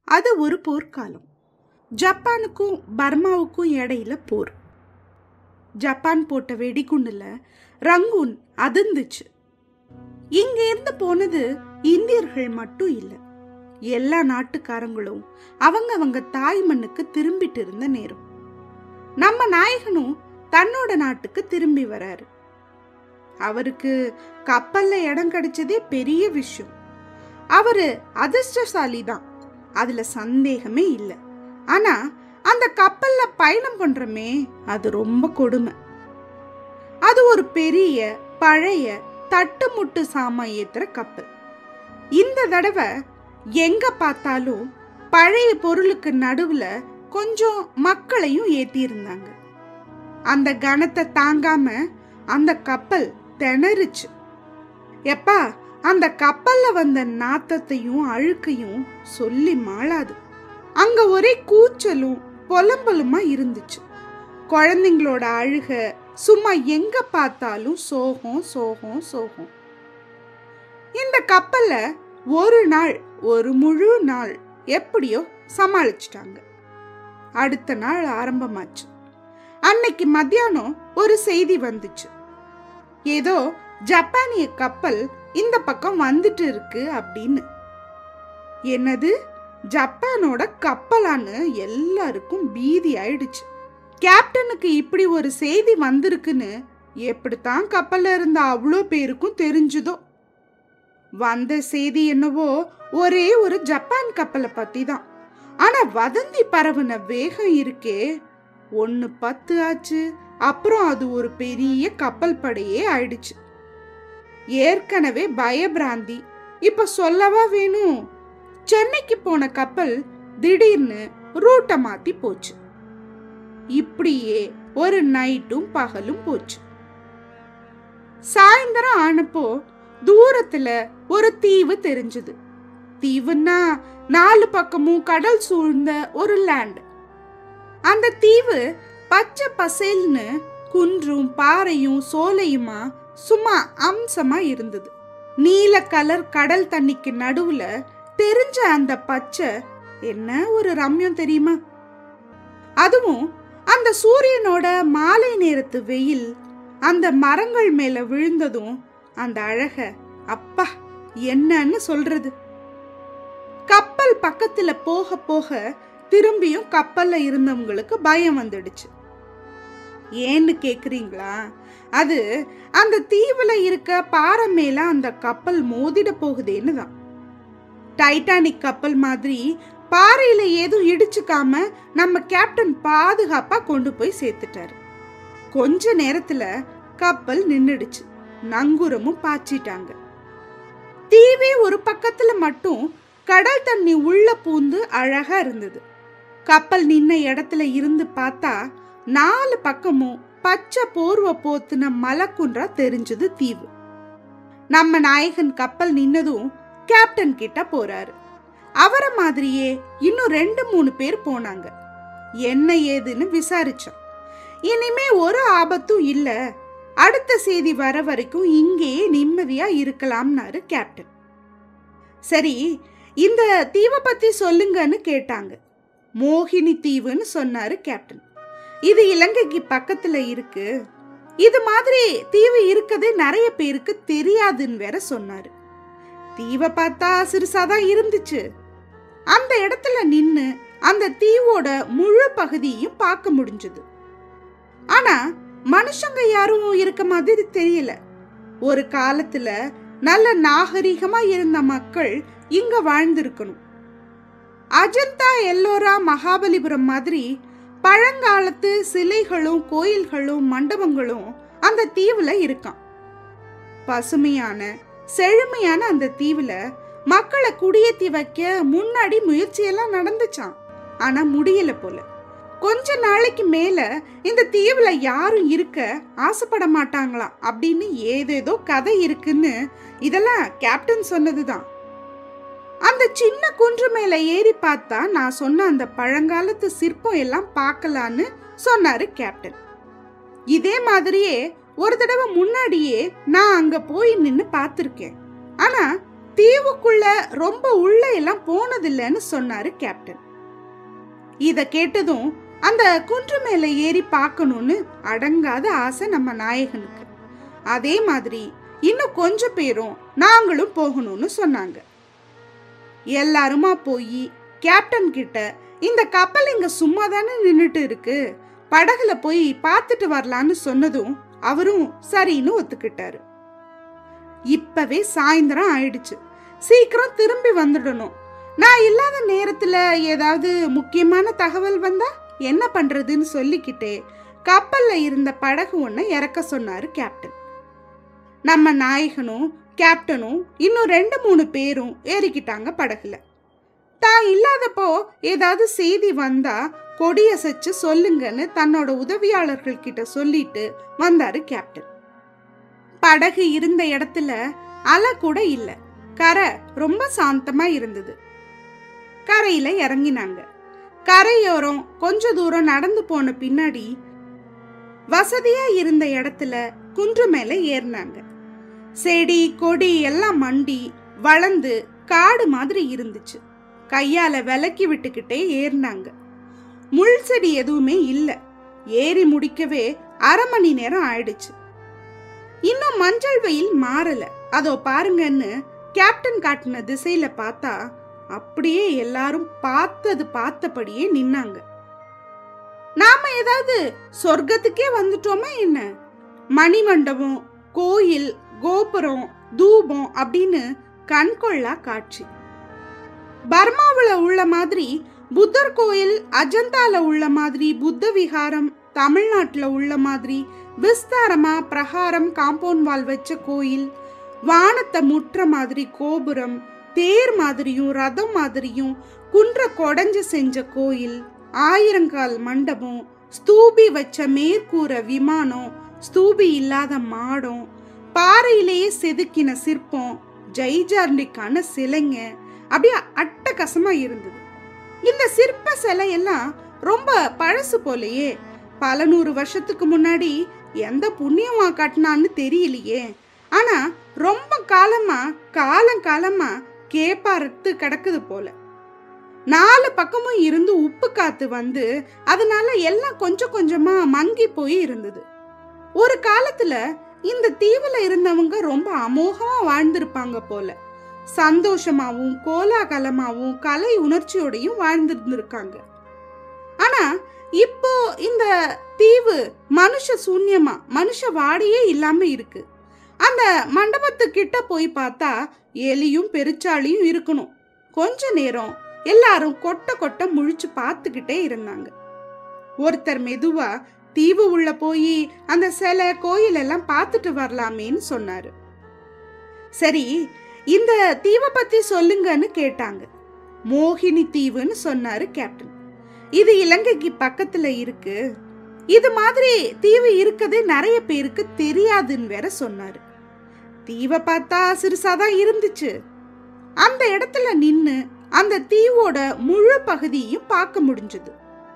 அது ஒரு போர்க்காலம் ஜப்பானுக்கும் பர்மாவுக்கும் இடையில போர் ஜப்பான் போட்ட வெடிகுண்டுல ரங்கூன் அதிர்ந்துச்சு இங்க இருந்து போனது இந்தியர்கள் மட்டும் இல்ல எல்லா நாட்டுக்காரங்களும் அவங்க அவங்க தாய் மண்ணுக்கு திரும்பிட்டு இருந்த நேரம் நம்ம நாயகனும் தன்னோட நாட்டுக்கு திரும்பி வராரு அவருக்கு கப்பல்ல இடம் கிடைச்சதே பெரிய விஷயம் அவரு அதிர்ஷ்டசாலி தான் அதுல சந்தேகமே இல்லை ஆனா அந்த கப்பல்ல பயணம் பண்றமே அது ரொம்ப கொடுமை அது ஒரு பெரிய பழைய தட்டுமுட்டு சாமான் ஏத்துற கப்பல் இந்த தடவை எங்க பார்த்தாலும் பழைய பொருளுக்கு நடுவுல கொஞ்சம் மக்களையும் ஏத்தி இருந்தாங்க அந்த கனத்தை தாங்காம அந்த கப்பல் திணறுச்சு எப்பா அந்த கப்பல்ல வந்த நாத்தத்தையும் அழுக்கையும் சொல்லி மாளாது அங்க ஒரே கூச்சலும் புலம்பலுமா இருந்துச்சு குழந்தைங்களோட அழுக சும்மா எங்க பார்த்தாலும் சோகம் சோகம் சோகம் இந்த கப்பல்ல ஒரு நாள் ஒரு முழு நாள் எப்படியோ சமாளிச்சிட்டாங்க அடுத்த நாள் ஆரம்பமாச்சு அன்னைக்கு மத்தியானம் ஒரு செய்தி வந்துச்சு ஏதோ ஜப்பானிய கப்பல் இந்த பக்கம் வந்துட்டு இருக்கு அப்படின்னு என்னது ஜப்பானோட கப்பலான்னு எல்லாருக்கும் பீதி ஆயிடுச்சு கேப்டனுக்கு இப்படி ஒரு செய்தி வந்திருக்குன்னு எப்படித்தான் கப்பல்ல இருந்த அவ்வளோ பேருக்கும் தெரிஞ்சுதோ வந்த செய்தி என்னவோ ஒரே ஒரு ஜப்பான் கப்பலை பத்தி தான் ஆனா வதந்தி பரவுன வேகம் இருக்கே ஒன்னு பத்து ஆச்சு அப்புறம் அது ஒரு பெரிய கப்பல் படையே ஆயிடுச்சு ஏற்கனவே பயபிராந்தி இப்ப சொல்லவா வேணும் சென்னைக்கு போன கப்பல் திடீர்னு ரூட்டை மாத்தி போச்சு இப்படியே ஒரு நைட்டும் பகலும் போச்சு சாயந்தரம் ஆனப்போ தூரத்துல ஒரு தீவு தெரிஞ்சது தீவுன்னா நாலு பக்கமும் கடல் சூழ்ந்த ஒரு லேண்ட் அந்த தீவு பச்சை பசேல்னு குன்றும் பாறையும் சோலையுமா சும்மா அம்சமா இருந்தது நீல கலர் கடல் தண்ணிக்கு நடுவுல தெரிஞ்ச அந்த பச்சை என்ன ஒரு ரம்யம் தெரியுமா அதுவும் அந்த சூரியனோட மாலை நேரத்து வெயில் அந்த மரங்கள் மேல விழுந்ததும் அந்த அழக அப்பா என்னன்னு சொல்றது கப்பல் பக்கத்துல போக போக திரும்பியும் கப்பல்ல இருந்தவங்களுக்கு பயம் வந்துடுச்சு ஏன்னு கேக்குறீங்களா அது அந்த தீவுல இருக்க பாறை மேல அந்த கப்பல் மோதிட போகுதேன்னு தான் டைட்டானிக் கப்பல் மாதிரி பாறையில ஏதும் இடிச்சுக்காம நம்ம கேப்டன் பாதுகாப்பா கொண்டு போய் சேர்த்துட்டாரு கொஞ்ச நேரத்துல கப்பல் நின்னுடுச்சு நங்குரமும் பாய்ச்சிட்டாங்க தீவே ஒரு பக்கத்துல மட்டும் கடல் தண்ணி உள்ள பூந்து அழகா இருந்தது கப்பல் நின்ன இடத்துல இருந்து பார்த்தா நாலு பக்கமும் பச்சை போர்வ போத்துன மலக்குன்றா தெரிஞ்சது தீவு நம்ம நாயகன் கப்பல் நின்னதும் கேப்டன் கிட்ட போறாரு அவரை மாதிரியே இன்னும் ரெண்டு மூணு பேர் போனாங்க என்ன ஏதுன்னு விசாரிச்சோம் இனிமே ஒரு ஆபத்தும் இல்ல அடுத்த செய்தி வர வரைக்கும் இங்கேயே நிம்மதியா இருக்கலாம்னாரு கேப்டன் சரி இந்த தீவை பத்தி சொல்லுங்கன்னு கேட்டாங்க மோகினி தீவுன்னு சொன்னாரு கேப்டன் இது இலங்கைக்கு பக்கத்துல இருக்கு இது மாதிரி தீவு இருக்கதே நிறைய பேருக்கு தெரியாதுன்னு வேற சொன்னாரு தீவை பார்த்தா சிறுசாதான் இருந்துச்சு அந்த இடத்துல நின்னு அந்த தீவோட முழு பகுதியையும் பார்க்க முடிஞ்சது ஆனா மனுஷங்க யாரும் இருக்க மாதிரி தெரியல ஒரு காலத்துல நல்ல நாகரிகமா இருந்த மக்கள் இங்க வாழ்ந்திருக்கணும் அஜந்தா எல்லோரா மகாபலிபுரம் மாதிரி பழங்காலத்து சிலைகளும் கோயில்களும் மண்டபங்களும் அந்த தீவுல இருக்கான் பசுமையான செழுமையான அந்த தீவுல மக்களை குடியேத்தி வைக்க முன்னாடி முயற்சியெல்லாம் நடந்துச்சான் ஆனா முடியல போல கொஞ்ச நாளைக்கு மேல இந்த தீவுல யாரும் இருக்க ஆசைப்பட மாட்டாங்களாம் அப்படின்னு ஏதேதோ கதை இருக்குன்னு இதெல்லாம் கேப்டன் சொன்னதுதான் அந்த சின்ன குன்று மேல ஏறி பார்த்தா நான் சொன்ன அந்த பழங்காலத்து சிற்பம் எல்லாம் பார்க்கலான்னு சொன்னாரு கேப்டன் இதே மாதிரியே ஒரு தடவை முன்னாடியே நான் அங்க போய் நின்னு பார்த்துருக்கேன் ஆனா தீவுக்குள்ள ரொம்ப உள்ள எல்லாம் போனதில்லைன்னு சொன்னாரு கேப்டன் இத கேட்டதும் அந்த குன்று மேல ஏறி பார்க்கணும்னு அடங்காத ஆசை நம்ம நாயகனுக்கு அதே மாதிரி இன்னும் கொஞ்சம் பேரும் நாங்களும் போகணும்னு சொன்னாங்க எல்லாருமா போய் கேப்டன் கிட்ட இந்த கப்பல் இங்க சும்மா தானே நின்னுட்டு இருக்கு படகுல போய் பார்த்துட்டு வரலான்னு சொன்னதும் அவரும் சரின்னு ஒத்துக்கிட்டாரு இப்பவே சாயந்தரம் ஆயிடுச்சு சீக்கிரம் திரும்பி வந்துடணும் நான் இல்லாத நேரத்துல ஏதாவது முக்கியமான தகவல் வந்தா என்ன பண்றதுன்னு சொல்லிக்கிட்டே கப்பல்ல இருந்த படகு ஒன்ன இறக்க சொன்னாரு கேப்டன் நம்ம நாயகனும் கேப்டனும் இன்னும் ரெண்டு மூணு பேரும் ஏறிக்கிட்டாங்க படகுல தான் இல்லாதப்போ ஏதாவது செய்தி வந்தா கொடியசைச்சு சொல்லுங்கன்னு தன்னோட உதவியாளர்கள் கிட்ட சொல்லிட்டு வந்தாரு கேப்டன் படகு இருந்த இடத்துல அலை கூட இல்ல கரை ரொம்ப சாந்தமா இருந்தது கரையில இறங்கினாங்க கரையோரம் கொஞ்ச தூரம் நடந்து போன பின்னாடி வசதியா இருந்த இடத்துல குன்று மேல ஏறினாங்க செடி கொடி எல்லாம் மண்டி வளர்ந்து காடு மாதிரி இருந்துச்சு கையால விலக்கி விட்டுக்கிட்டே ஏறினாங்க முள் செடி எதுவுமே இல்ல ஏறி முடிக்கவே அரை மணி நேரம் ஆயிடுச்சு இன்னும் மஞ்சள் வெயில் மாறல அதோ பாருங்கன்னு கேப்டன் காட்டின திசையில பார்த்தா அப்படியே எல்லாரும் பார்த்தது பார்த்தபடியே நின்னாங்க நாம ஏதாவது சொர்க்கத்துக்கே வந்துட்டோமா என்ன மணிமண்டபம் கோயில் கோபுரம் தூபம் அப்படின்னு கண்கொள்ளா காட்சி பர்மாவுல உள்ள மாதிரி புத்தர் கோயில் அஜந்தால உள்ள மாதிரி புத்த விகாரம் தமிழ்நாட்டுல உள்ள மாதிரி விஸ்தாரமா பிரகாரம் காம்பவுண்ட் வால் வச்ச கோயில் வானத்தை முற்ற மாதிரி கோபுரம் தேர் மாதிரியும் ரதம் மாதிரியும் குன்ற கொடைஞ்சு செஞ்ச கோயில் ஆயிரங்கால் மண்டபம் ஸ்தூபி வச்ச மேற்கூரை விமானம் ஸ்தூபி இல்லாத மாடம் பாறையிலேயே செதுக்கின சிற்பம் ஜெய்ஜார்னிக்கான சிலைங்க அப்படியே அட்டகசமா இருந்தது இந்த சிற்ப சிலை எல்லாம் ரொம்ப பழசு போலயே பல நூறு வருஷத்துக்கு முன்னாடி எந்த புண்ணியமா கட்டினான்னு தெரியலையே ஆனா ரொம்ப காலமா காலம் காலமா கேப்பாரத்து கிடக்குது போல நாலு பக்கமும் இருந்து உப்பு காத்து வந்து அதனால எல்லாம் கொஞ்சம் கொஞ்சமா மங்கி போய் இருந்தது ஒரு காலத்துல இந்த தீவுல இருந்தவங்க ரொம்ப அமோகமா வாழ்ந்திருப்பாங்க போல சந்தோஷமாவும் கோலாகலமாவும் கலை உணர்ச்சியோடையும் வாழ்ந்திருந்திருக்காங்க ஆனா இப்போ இந்த தீவு மனுஷ சூன்யமா மனுஷ வாடையே இல்லாம இருக்கு அந்த மண்டபத்துக்கிட்ட போய் பார்த்தா எலியும் பெருச்சாளியும் இருக்கணும் கொஞ்ச நேரம் எல்லாரும் கொட்ட கொட்ட முழிச்சு பார்த்துக்கிட்டே இருந்தாங்க ஒருத்தர் மெதுவா தீவு உள்ள போய் அந்த சிலை கோயில் எல்லாம் பார்த்துட்டு வரலாமேன்னு சொன்னாரு சரி இந்த தீவை பத்தி சொல்லுங்கன்னு கேட்டாங்க மோகினி தீவுன்னு சொன்னாரு கேப்டன் இது இலங்கைக்கு பக்கத்துல இருக்கு இது மாதிரி தீவு இருக்கதே நிறைய பேருக்கு தெரியாதுன்னு வேற சொன்னாரு தீவை பார்த்தா சிறுசாதான் இருந்துச்சு அந்த இடத்துல நின்னு அந்த தீவோட முழு பகுதியையும் பார்க்க முடிஞ்சது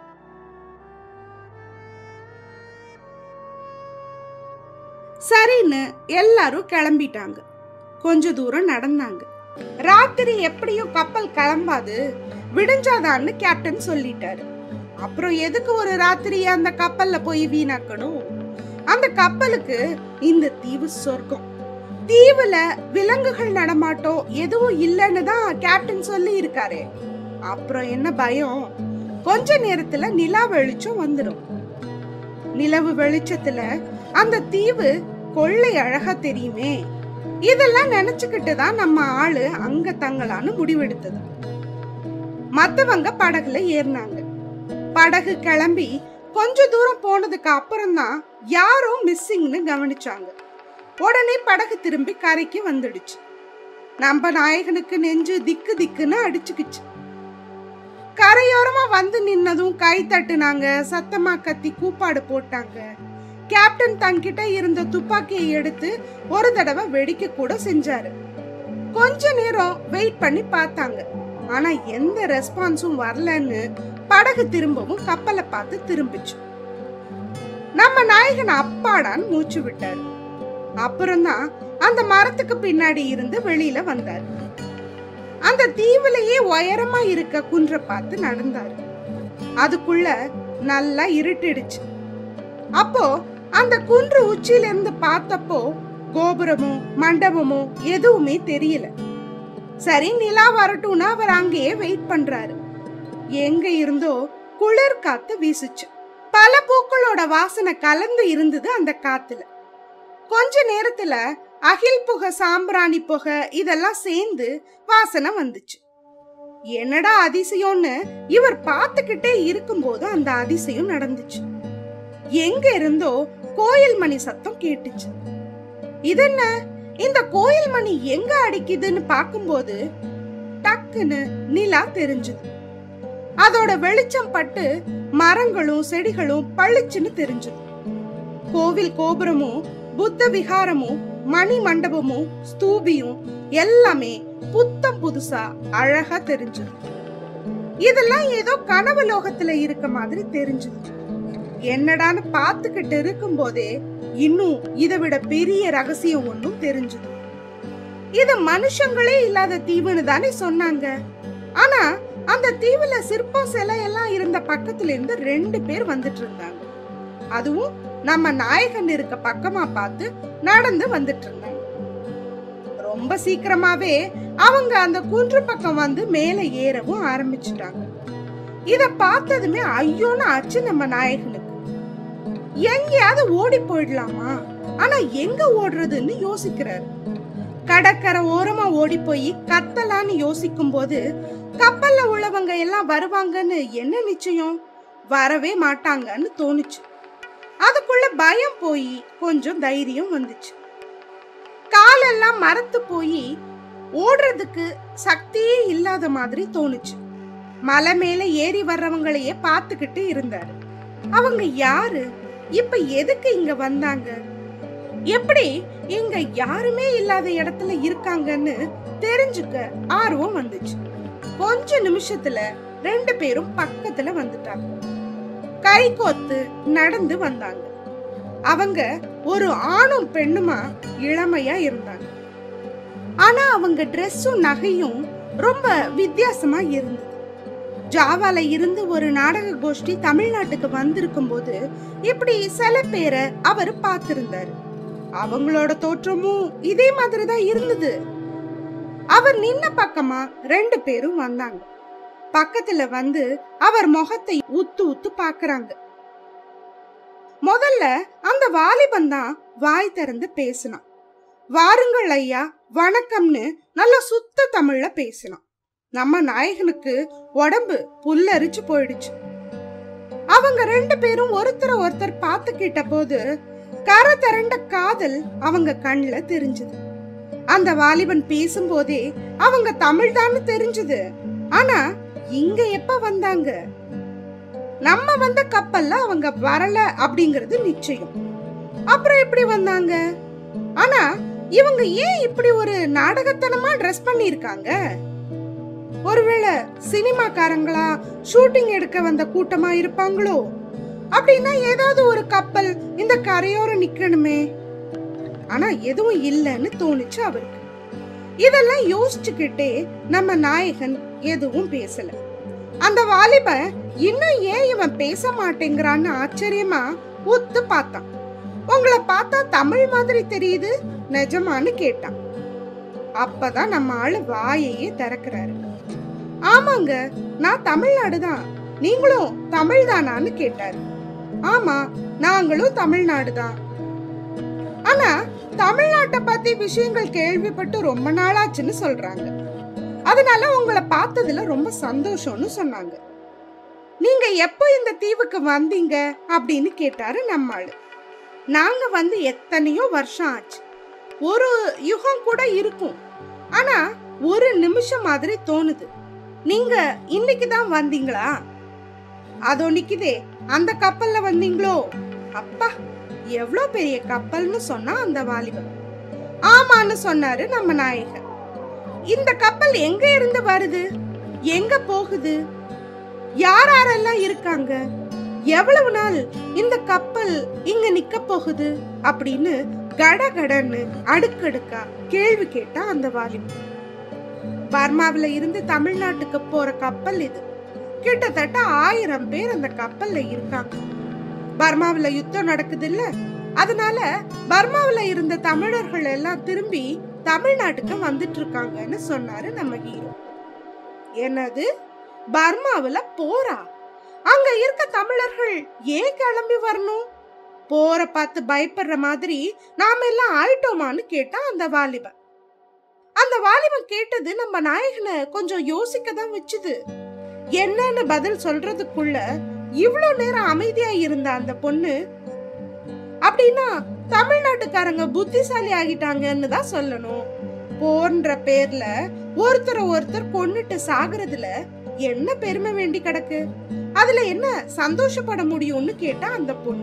சரின்னு எல்லாரும் கிளம்பிட்டாங்க கொஞ்ச தூரம் நடந்தாங்க ராத்திரி எப்படியும் கப்பல் கிளம்பாது விடிஞ்சாதான்னு கேப்டன் சொல்லிட்டாரு அப்புறம் எதுக்கு ஒரு ராத்திரி அந்த கப்பல்ல போய் வீணாக்கணும் அந்த கப்பலுக்கு இந்த தீவு சொர்க்கம் தீவுல விலங்குகள் நடமாட்டம் எதுவும் இல்லைன்னு தான் கேப்டன் சொல்லி இருக்காரு அப்புறம் என்ன பயம் கொஞ்ச நேரத்துல நிலா வெளிச்சம் வந்துடும் நிலவு வெளிச்சத்துல அந்த தீவு கொள்ளை அழகா தெரியுமே இதெல்லாம் நினைச்சுக்கிட்டு தான் நம்ம ஆளு அங்க தங்கலான்னு முடிவெடுத்தது மத்தவங்க படகுல ஏறினாங்க படகு கிளம்பி கொஞ்ச தூரம் போனதுக்கு அப்புறம் தான் யாரோ மிஸ்ஸிங்னு கவனிச்சாங்க உடனே படகு திரும்பி கரைக்கு வந்துடுச்சு நம்ம நாயகனுக்கு நெஞ்சு திக்கு திக்குன்னு அடிச்சுக்கிச்சு கரையோரமா வந்து நின்னதும் கை தட்டுனாங்க சத்தமா கத்தி கூப்பாடு போட்டாங்க கேப்டன் தன்கிட்ட இருந்த துப்பாக்கியை எடுத்து ஒரு தடவை வெடிக்க கூட செஞ்சாரு கொஞ்ச நேரம் வெயிட் பண்ணி பார்த்தாங்க ஆனா எந்த ரெஸ்பான்ஸும் வரலன்னு படகு திரும்பவும் கப்பலை பார்த்து திரும்பிச்சு நம்ம நாயகன் அப்பாடான்னு மூச்சு விட்டாரு அப்புறம்தான் அந்த மரத்துக்கு பின்னாடி இருந்து வெளியில வந்தாரு அந்த தீவுலயே உயரமா இருக்க குன்ற பார்த்து நடந்தாரு அதுக்குள்ள நல்லா இருட்டிடுச்சு அப்போ அந்த குன்று உச்சியில இருந்து பார்த்தப்போ கோபுரமோ மண்டபமோ எதுவுமே தெரியல சரி நிலா வரட்டும்னு அவர் அங்கேயே வெயிட் பண்றாரு எங்க இருந்தோ குளிர் காத்து வீசுச்சு பல பூக்களோட வாசனை கலந்து இருந்தது அந்த காத்துல கொஞ்ச நேரத்துல அகில் புகை சாம்பிராணி புகை இதெல்லாம் சேர்ந்து வாசனை வந்துச்சு என்னடா அதிசயம்னு இவர் பார்த்துக்கிட்டே இருக்கும்போது அந்த அதிசயம் நடந்துச்சு எங்க இருந்தோ கோயில் மணி சத்தம் கேட்டுச்சு இதென்ன இந்த கோயில் மணி எங்க அடிக்குதுன்னு பார்க்கும்போது டக்குன்னு நிலா தெரிஞ்சது அதோட வெளிச்சம் பட்டு மரங்களும் செடிகளும் பளிச்சுன்னு தெரிஞ்சது கோவில் கோபுரமும் புத்த விகாரமும் மணி மண்டபமும் ஸ்தூபியும் எல்லாமே புத்தம் புதுசா அழகா தெரிஞ்சது இதெல்லாம் ஏதோ கனவு லோகத்துல இருக்க மாதிரி தெரிஞ்சது என்னடான்னு பார்த்துக்கிட்டு இருக்கும் போதே இன்னும் இதை விட பெரிய ரகசியம் ஒண்ணும் தெரிஞ்சது இது மனுஷங்களே இல்லாத தீவுன்னு தானே சொன்னாங்க ஆனா அந்த தீவுல சிற்பம் சிலை எல்லாம் இருந்த பக்கத்துல இருந்து ரெண்டு பேர் வந்துட்டு இருந்தாங்க அதுவும் நம்ம நாயகன் இருக்க பக்கமா பார்த்து நடந்து வந்துட்டு இருந்தாங்க ரொம்ப சீக்கிரமாவே அவங்க அந்த குன்று பக்கம் வந்து மேல ஏறவும் ஆரம்பிச்சுட்டாங்க இத பார்த்ததுமே ஐயோன்னு ஆச்சு நம்ம நாயகனுக்கு எங்கேயாவது ஓடி போயிடலாமா ஆனா எங்க ஓடுறதுன்னு யோசிக்கிறாரு கடற்கரை ஓரமா ஓடி போய் கத்தலான்னு யோசிக்கும் போது கப்பல்ல உள்ளவங்க எல்லாம் வருவாங்கன்னு என்ன நிச்சயம் வரவே மாட்டாங்கன்னு தோணுச்சு அதுக்குள்ள பயம் போய் கொஞ்சம் தைரியம் வந்துச்சு காலெல்லாம் மரத்து போய் ஓடுறதுக்கு சக்தியே இல்லாத மாதிரி தோணுச்சு மலை மேல ஏறி வர்றவங்களையே பார்த்துக்கிட்டு இருந்தாரு அவங்க யாரு இப்ப எதுக்கு இங்க வந்தாங்க எப்படி இங்க யாருமே இல்லாத இடத்துல இருக்காங்கன்னு தெரிஞ்சுக்க ஆர்வம் வந்துச்சு கொஞ்ச நிமிஷத்துல ரெண்டு பேரும் பக்கத்துல வந்துட்டாங்க கை கோத்து நடந்து வந்தாங்க அவங்க ஒரு ஆணும் பெண்ணுமா இளமையா இருந்தாங்க ஆனா அவங்க ட்ரெஸ்ஸும் நகையும் ரொம்ப வித்தியாசமா இருந்தது ஜாவால இருந்து ஒரு நாடக கோஷ்டி தமிழ்நாட்டுக்கு வந்திருக்கும் போது இப்படி சில பேரை அவர் பார்த்திருந்தாரு அவங்களோட தோற்றமும் இதே மாதிரி தான் இருந்தது அவர் நின்ன பக்கமா ரெண்டு பேரும் வந்தாங்க பக்கத்துல வந்து அவர் முகத்தை உத்து உத்து பாக்குறாங்க முதல்ல அந்த வாலிபன் தான் வாய் திறந்து பேசினான் வாருங்கள் ஐயா வணக்கம்னு நல்லா சுத்த தமிழ்ல பேசினான் நம்ம நாயகனுக்கு உடம்பு புல்லரிச்சு போயிடுச்சு அவங்க ரெண்டு பேரும் ஒருத்தர ஒருத்தர் பார்த்துக்கிட்ட போது கரை திரண்ட காதல் அவங்க கண்ணுல தெரிஞ்சது அந்த வாலிபன் பேசும்போதே அவங்க தமிழ் தான்னு தெரிஞ்சது ஆனா இங்க எப்ப வந்தாங்க நம்ம வந்த கப்பல்ல அவங்க வரல அப்படிங்கறது நிச்சயம் அப்புறம் எப்படி வந்தாங்க ஆனா இவங்க ஏன் இப்படி ஒரு நாடகத்தனமா ட்ரெஸ் பண்ணிருக்காங்க ஒருவேளை சினிமாக்காரங்களா ஷூட்டிங் எடுக்க வந்த கூட்டமா இருப்பாங்களோ அப்படின்னா ஏதாவது ஒரு கப்பல் இந்த கரையோரம் நிக்கணுமே ஆனா எதுவும் இல்லைன்னு தோணுச்சு அவருக்கு இதெல்லாம் யோசிச்சுக்கிட்டே நம்ம நாயகன் எதுவும் பேசல அந்த வாலிபன் இன்னும் ஏன் இவன் பேச மாட்டேங்கிறான்னு ஆச்சரியமா உத்து பார்த்தான் உங்களை பார்த்தா தமிழ் மாதிரி தெரியுது நிஜமான்னு கேட்டான் அப்பதான் நம்ம ஆளு வாயையே திறக்கிறாரு ஆமாங்க நான் தமிழ்நாடு தான் நீங்களும் தமிழ் தானான்னு கேட்டாரு ஆமா நாங்களும் தமிழ்நாடு தான் ஆனா தமிழ்நாட்டை பத்தி விஷயங்கள் கேள்விப்பட்டு ரொம்ப நாளாச்சுன்னு சொல்றாங்க அதனால உங்களை பார்த்ததுல ரொம்ப சந்தோஷம்னு சொன்னாங்க நீங்க எப்போ இந்த தீவுக்கு வந்தீங்க அப்படின்னு கேட்டாரு நம்மாளு நாங்க வந்து எத்தனையோ வருஷம் ஆச்சு ஒரு யுகம் கூட இருக்கும் ஆனா ஒரு நிமிஷம் மாதிரி தோணுது நீங்க இன்னைக்கு தான் வந்தீங்களா அதோ நிக்குதே அந்த கப்பல்ல வந்தீங்களோ அப்பா எவ்வளோ பெரிய கப்பல்னு சொன்னா அந்த வாலிபன் ஆமான்னு சொன்னாரு நம்ம நாயகன் இந்த கப்பல் எங்க இருந்து வருது எங்க போகுது யார் யாரெல்லாம் இருக்காங்க எவ்வளவு நாள் இந்த கப்பல் இங்க நிக்க போகுது அப்படின்னு கடகடன்னு அடுக்கடுக்கா கேள்வி கேட்டா அந்த வாலிபன் பர்மாவில இருந்து தமிழ்நாட்டுக்கு போற கப்பல் இது கிட்டத்தட்ட ஆயிரம் பேர் அந்த கப்பல்ல இருக்காங்க பர்மாவில யுத்தம் நடக்குது இல்ல அதனால பர்மாவில இருந்த தமிழர்கள் எல்லாம் திரும்பி தமிழ்நாட்டுக்கு வந்துட்டு இருக்காங்கன்னு சொன்னாரு நம்ம ஹீரோ என்னது பர்மாவில போரா அங்க இருக்க தமிழர்கள் ஏன் கிளம்பி வரணும் போற பார்த்து பயப்படுற மாதிரி நாம எல்லாம் ஆயிட்டோமான்னு கேட்டா அந்த வாலிபன் அந்த வாலிபன் கேட்டது நம்ம நாயகனை கொஞ்சம் யோசிக்க தான் வச்சுது என்னன்னு பதில் சொல்றதுக்குள்ள இவ்ளோ நேரம் அமைதியா இருந்த அந்த பொண்ணு அப்படின்னா தமிழ்நாட்டுக்காரங்க புத்திசாலி ஆகிட்டாங்கன்னு தான் சொல்லணும் போன்ற பேர்ல ஒருத்தரை ஒருத்தர் கொன்னுட்டு சாகுறதுல என்ன பெருமை வேண்டி கிடக்கு அதுல என்ன சந்தோஷப்பட முடியும்னு கேட்டா அந்த பொண்ணு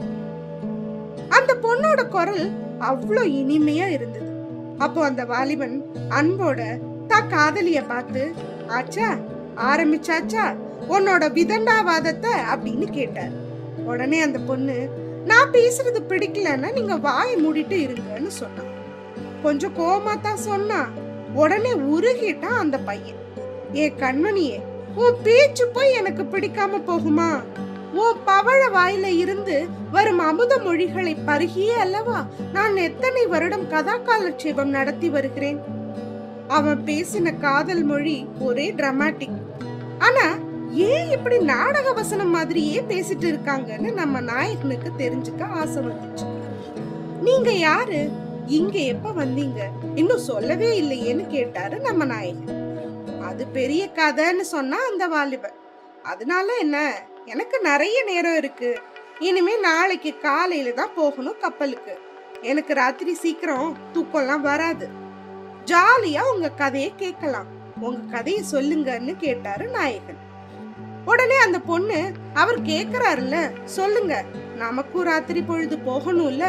அந்த பொண்ணோட குரல் அவ்வளோ இனிமையா இருந்தது அப்போ அந்த வாலிபன் அன்போட தா காதலிய பார்த்து ஆச்சா ஆரம்பிச்சாச்சா உன்னோட விதண்டாவாதத்தை அப்படின்னு கேட்டார் உடனே அந்த பொண்ணு நான் பேசுறது பிடிக்கலன்னா நீங்க வாயை மூடிட்டு இருங்கன்னு சொன்னான் கொஞ்சம் கோவமா தான் சொன்னா உடனே உருகிட்டான் அந்த பையன் ஏ கண்மணியே உன் பேச்சு போய் எனக்கு பிடிக்காம போகுமா உன் பவழ வாயில இருந்து வரும் அமுத மொழிகளை பருகியே அல்லவா நான் எத்தனை வருடம் கதா காலட்சேபம் நடத்தி வருகிறேன் அவன் பேசின காதல் மொழி ஒரே டிராமாட்டிக் ஆனா ஏன் இப்படி நாடக வசனம் மாதிரியே பேசிட்டு இருக்காங்கன்னு நம்ம நாயகனுக்கு தெரிஞ்சுக்க ஆசை வந்துச்சு நீங்க யாரு இங்க எப்ப வந்தீங்க இன்னும் சொல்லவே இல்லையேன்னு கேட்டாரு நம்ம நாயகன் அது பெரிய கதைன்னு சொன்னா அந்த வாலிபன் அதனால என்ன எனக்கு நிறைய நேரம் இருக்கு இனிமே நாளைக்கு காலையில தான் போகணும் கப்பலுக்கு எனக்கு ராத்திரி சீக்கிரம் தூக்கம்லாம் வராது ஜாலியா உங்க கதையை கேட்கலாம் உங்க கதையை சொல்லுங்கன்னு கேட்டாரு நாயகன் உடனே அந்த பொண்ணு அவர் கேக்குறாருல்ல சொல்லுங்க நமக்கும் ராத்திரி பொழுது போகணும்ல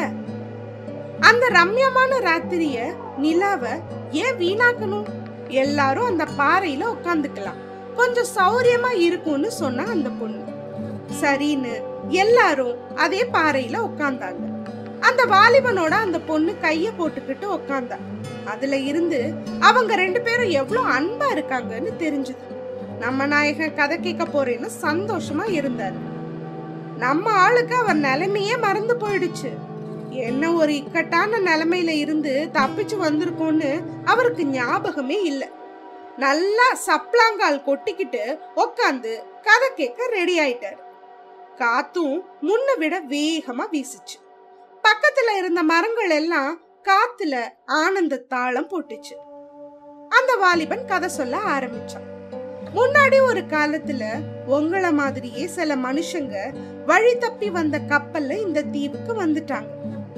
அந்த ரம்யமான ராத்திரிய நிலாவ ஏன் வீணாக்கணும் எல்லாரும் அந்த பாறையில உட்காந்துக்கலாம் கொஞ்சம் சௌரியமா இருக்கும்னு சொன்னா அந்த பொண்ணு சரின்னு எல்லாரும் அதே பாறையில உட்கார்ந்தாங்க அந்த வாலிபனோட அந்த பொண்ணு கைய போட்டுக்கிட்டு உட்கார்ந்தா அதுல இருந்து அவங்க ரெண்டு பேரும் எவ்வளவு அன்பா இருக்காங்கன்னு தெரிஞ்சது நம்ம நாயகன் கதை கேட்க போறேன்னு சந்தோஷமா இருந்தாரு நம்ம ஆளுக்கு அவர் நிலைமையே மறந்து போயிடுச்சு என்ன ஒரு இக்கட்டான நிலைமையில இருந்து தப்பிச்சு வந்திருக்கோன்னு அவருக்கு ஞாபகமே இல்ல நல்லா சப்ளாங்கால் கொட்டிக்கிட்டு உக்காந்து கதை கேட்க ரெடி ஆயிட்டாரு காத்தும் முன்ன விட வேகமா வீசுச்சு பக்கத்துல இருந்த மரங்கள் எல்லாம் காத்துல ஆனந்த தாளம் போட்டுச்சு அந்த வாலிபன் கதை சொல்ல ஆரம்பிச்சான் முன்னாடி ஒரு காலத்துல உங்கள மாதிரியே சில மனுஷங்க வழி தப்பி வந்த கப்பல்ல இந்த தீவுக்கு வந்துட்டாங்க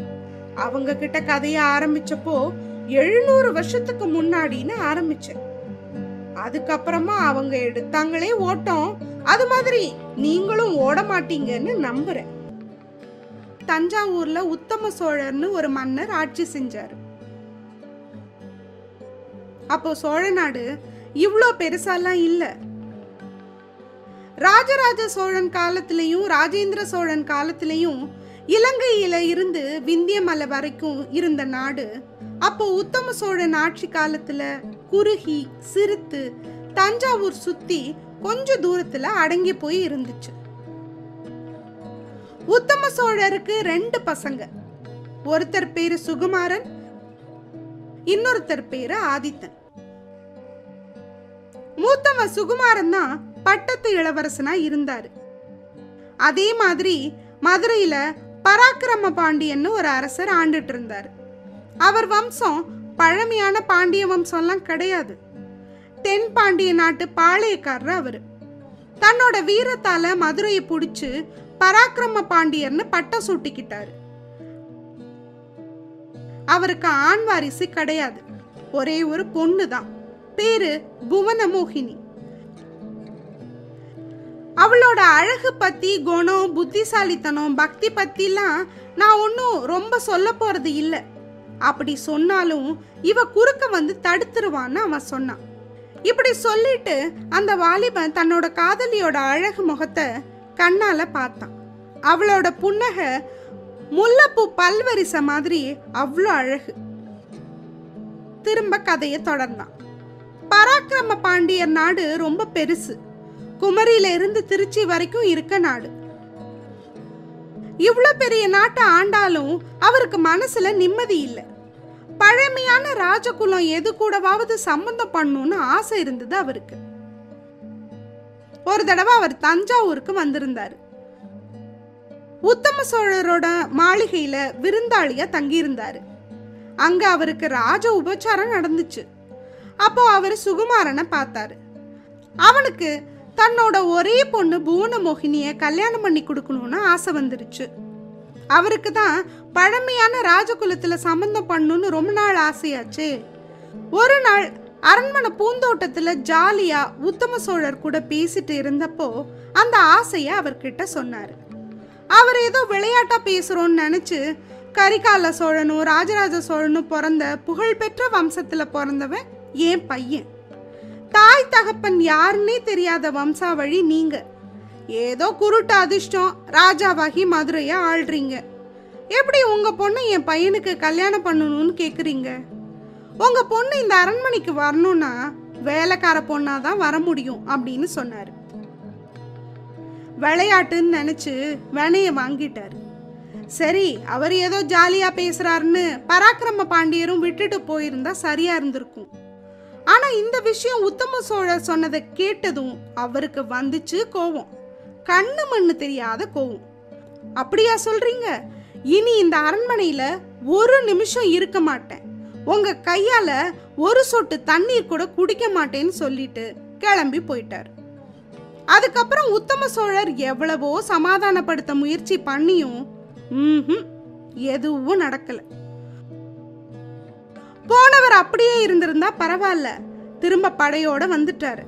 அவங்க கிட்ட கதைய ஆரம்பிச்சப்போ எழுநூறு வருஷத்துக்கு முன்னாடின்னு ஆரம்பிச்சேன் அதுக்கப்புறமா அவங்க எடுத்தாங்களே ஓட்டம் அது மாதிரி நீங்களும் ஓட மாட்டீங்கன்னு நம்புறேன் தஞ்சாவூர்ல உத்தம சோழர்னு ஒரு மன்னர் ஆட்சி செஞ்சாரு அப்போ சோழ நாடு இவ்ளோ பெருசாலாம் இல்ல ராஜராஜ சோழன் காலத்திலையும் ராஜேந்திர சோழன் காலத்திலையும் இலங்கையில இருந்து விந்தியமலை வரைக்கும் இருந்த நாடு அப்போ உத்தம சோழன் ஆட்சி காலத்துல குறுகி சிறுத்து தஞ்சாவூர் சுத்தி கொஞ்ச தூரத்துல அடங்கி போய் இருந்துச்சு உத்தம சோழருக்கு ரெண்டு பசங்க ஒருத்தர் பேரு சுகுமாரன் இன்னொருத்தர் பேரு ஆதித்தன் மூத்தவன் சுகுமாரன் தான் பட்டத்து இளவரசனா இருந்தாரு அதே மாதிரி மதுரையில பராக்கிரம பாண்டியன்னு ஒரு அரசர் ஆண்டுட்டு இருந்தாரு அவர் வம்சம் பழமையான பாண்டிய வம்சம்லாம் கிடையாது தென் பாண்டிய நாட்டு பாளையக்காரர் அவரு தன்னோட வீரத்தால மதுரையை புடிச்சு பராக்கிரம பாண்டியர்னு பட்டம் சூட்டிக்கிட்டாரு அவருக்கு ஆண் வாரிசு கிடையாது ஒரே ஒரு பொண்ணு தான் பேரு புவனமோகினி அவளோட அழகு பத்தி குணம் புத்திசாலித்தனம் பக்தி பத்திலாம் நான் ஒன்றும் ரொம்ப சொல்ல போறது இல்ல அப்படி சொன்னாலும் இவ குறுக்க வந்து தடுத்துருவான்னு அவன் சொன்னான் இப்படி சொல்லிட்டு அந்த வாலிபன் தன்னோட காதலியோட அழகு முகத்தை கண்ணால பார்த்தான் அவளோட புன்னகை முல்லைப்பூ பல்வரிசை மாதிரி அவ்வளோ அழகு திரும்ப கதையை தொடர்ந்தான் பராக்கிரம பாண்டியர் நாடு ரொம்ப பெருசு குமரியில இருந்து திருச்சி வரைக்கும் இருக்க நாடு இவ்வளோ பெரிய நாட்டை ஆண்டாலும் அவருக்கு மனசுல நிம்மதி இல்லை பழமையான ராஜகுலம் எது கூடவாவது சம்பந்தம் பண்ணணும்னு ஆசை இருந்தது அவருக்கு ஒரு தடவை அவர் தஞ்சாவூருக்கு வந்திருந்தாரு உத்தம சோழரோட மாளிகையில விருந்தாளியா தங்கியிருந்தாரு அங்க அவருக்கு ராஜ உபச்சாரம் நடந்துச்சு அப்போ அவர் சுகுமாரனை பார்த்தாரு அவனுக்கு தன்னோட ஒரே பொண்ணு புவனமோகினிய கல்யாணம் பண்ணி கொடுக்கணும்னு ஆசை வந்துருச்சு அவருக்கு தான் பழமையான ராஜகுலத்துல சம்பந்தம் பண்ணணும்னு ரொம்ப நாள் ஆசையாச்சே ஒரு நாள் அரண்மனை பூந்தோட்டத்துல ஜாலியா உத்தம சோழர் கூட பேசிட்டு இருந்தப்போ அந்த ஆசைய அவர்கிட்ட சொன்னாரு அவர் ஏதோ விளையாட்டா பேசுறோம்னு நினைச்சு கரிகால சோழனும் ராஜராஜ சோழனும் பிறந்த புகழ்பெற்ற வம்சத்துல பிறந்தவன் என் பையன் தாய் தகப்பன் யாருன்னே தெரியாத வம்சாவழி நீங்க ஏதோ குருட்டு அதிர்ஷ்டம் ராஜாவாகி மதுரைய ஆள்றீங்க எப்படி உங்க பொண்ணு என் பையனுக்கு கல்யாணம் பண்ணணும்னு கேக்குறீங்க உங்க பொண்ணு இந்த அரண்மனைக்கு வரணும்னா வேலைக்கார பொண்ணாதான் வர முடியும் அப்படின்னு சொன்னாரு விளையாட்டுன்னு நினைச்சு வெனைய வாங்கிட்டாரு சரி அவர் ஏதோ ஜாலியா பேசுறாருன்னு பராக்கிரம பாண்டியரும் விட்டுட்டு போயிருந்தா சரியா இருந்திருக்கும் ஆனா இந்த விஷயம் உத்தம சோழர் சொன்னதை கேட்டதும் அவருக்கு வந்துச்சு கோவம் கண்ணு மண்ணு தெரியாத கோவம் அப்படியா சொல்றீங்க இனி இந்த அரண்மனையில ஒரு நிமிஷம் இருக்க மாட்டேன் உங்க கையால ஒரு சொட்டு தண்ணீர் கூட குடிக்க மாட்டேன்னு சொல்லிட்டு கிளம்பி போயிட்டார் அதுக்கப்புறம் உத்தம சோழர் எவ்வளவோ சமாதானப்படுத்த முயற்சி பண்ணியும் ம்ஹும், எதுவும் நடக்கல போனவர் அப்படியே இருந்திருந்தா பரவாயில்ல திரும்ப படையோட வந்துட்டாரு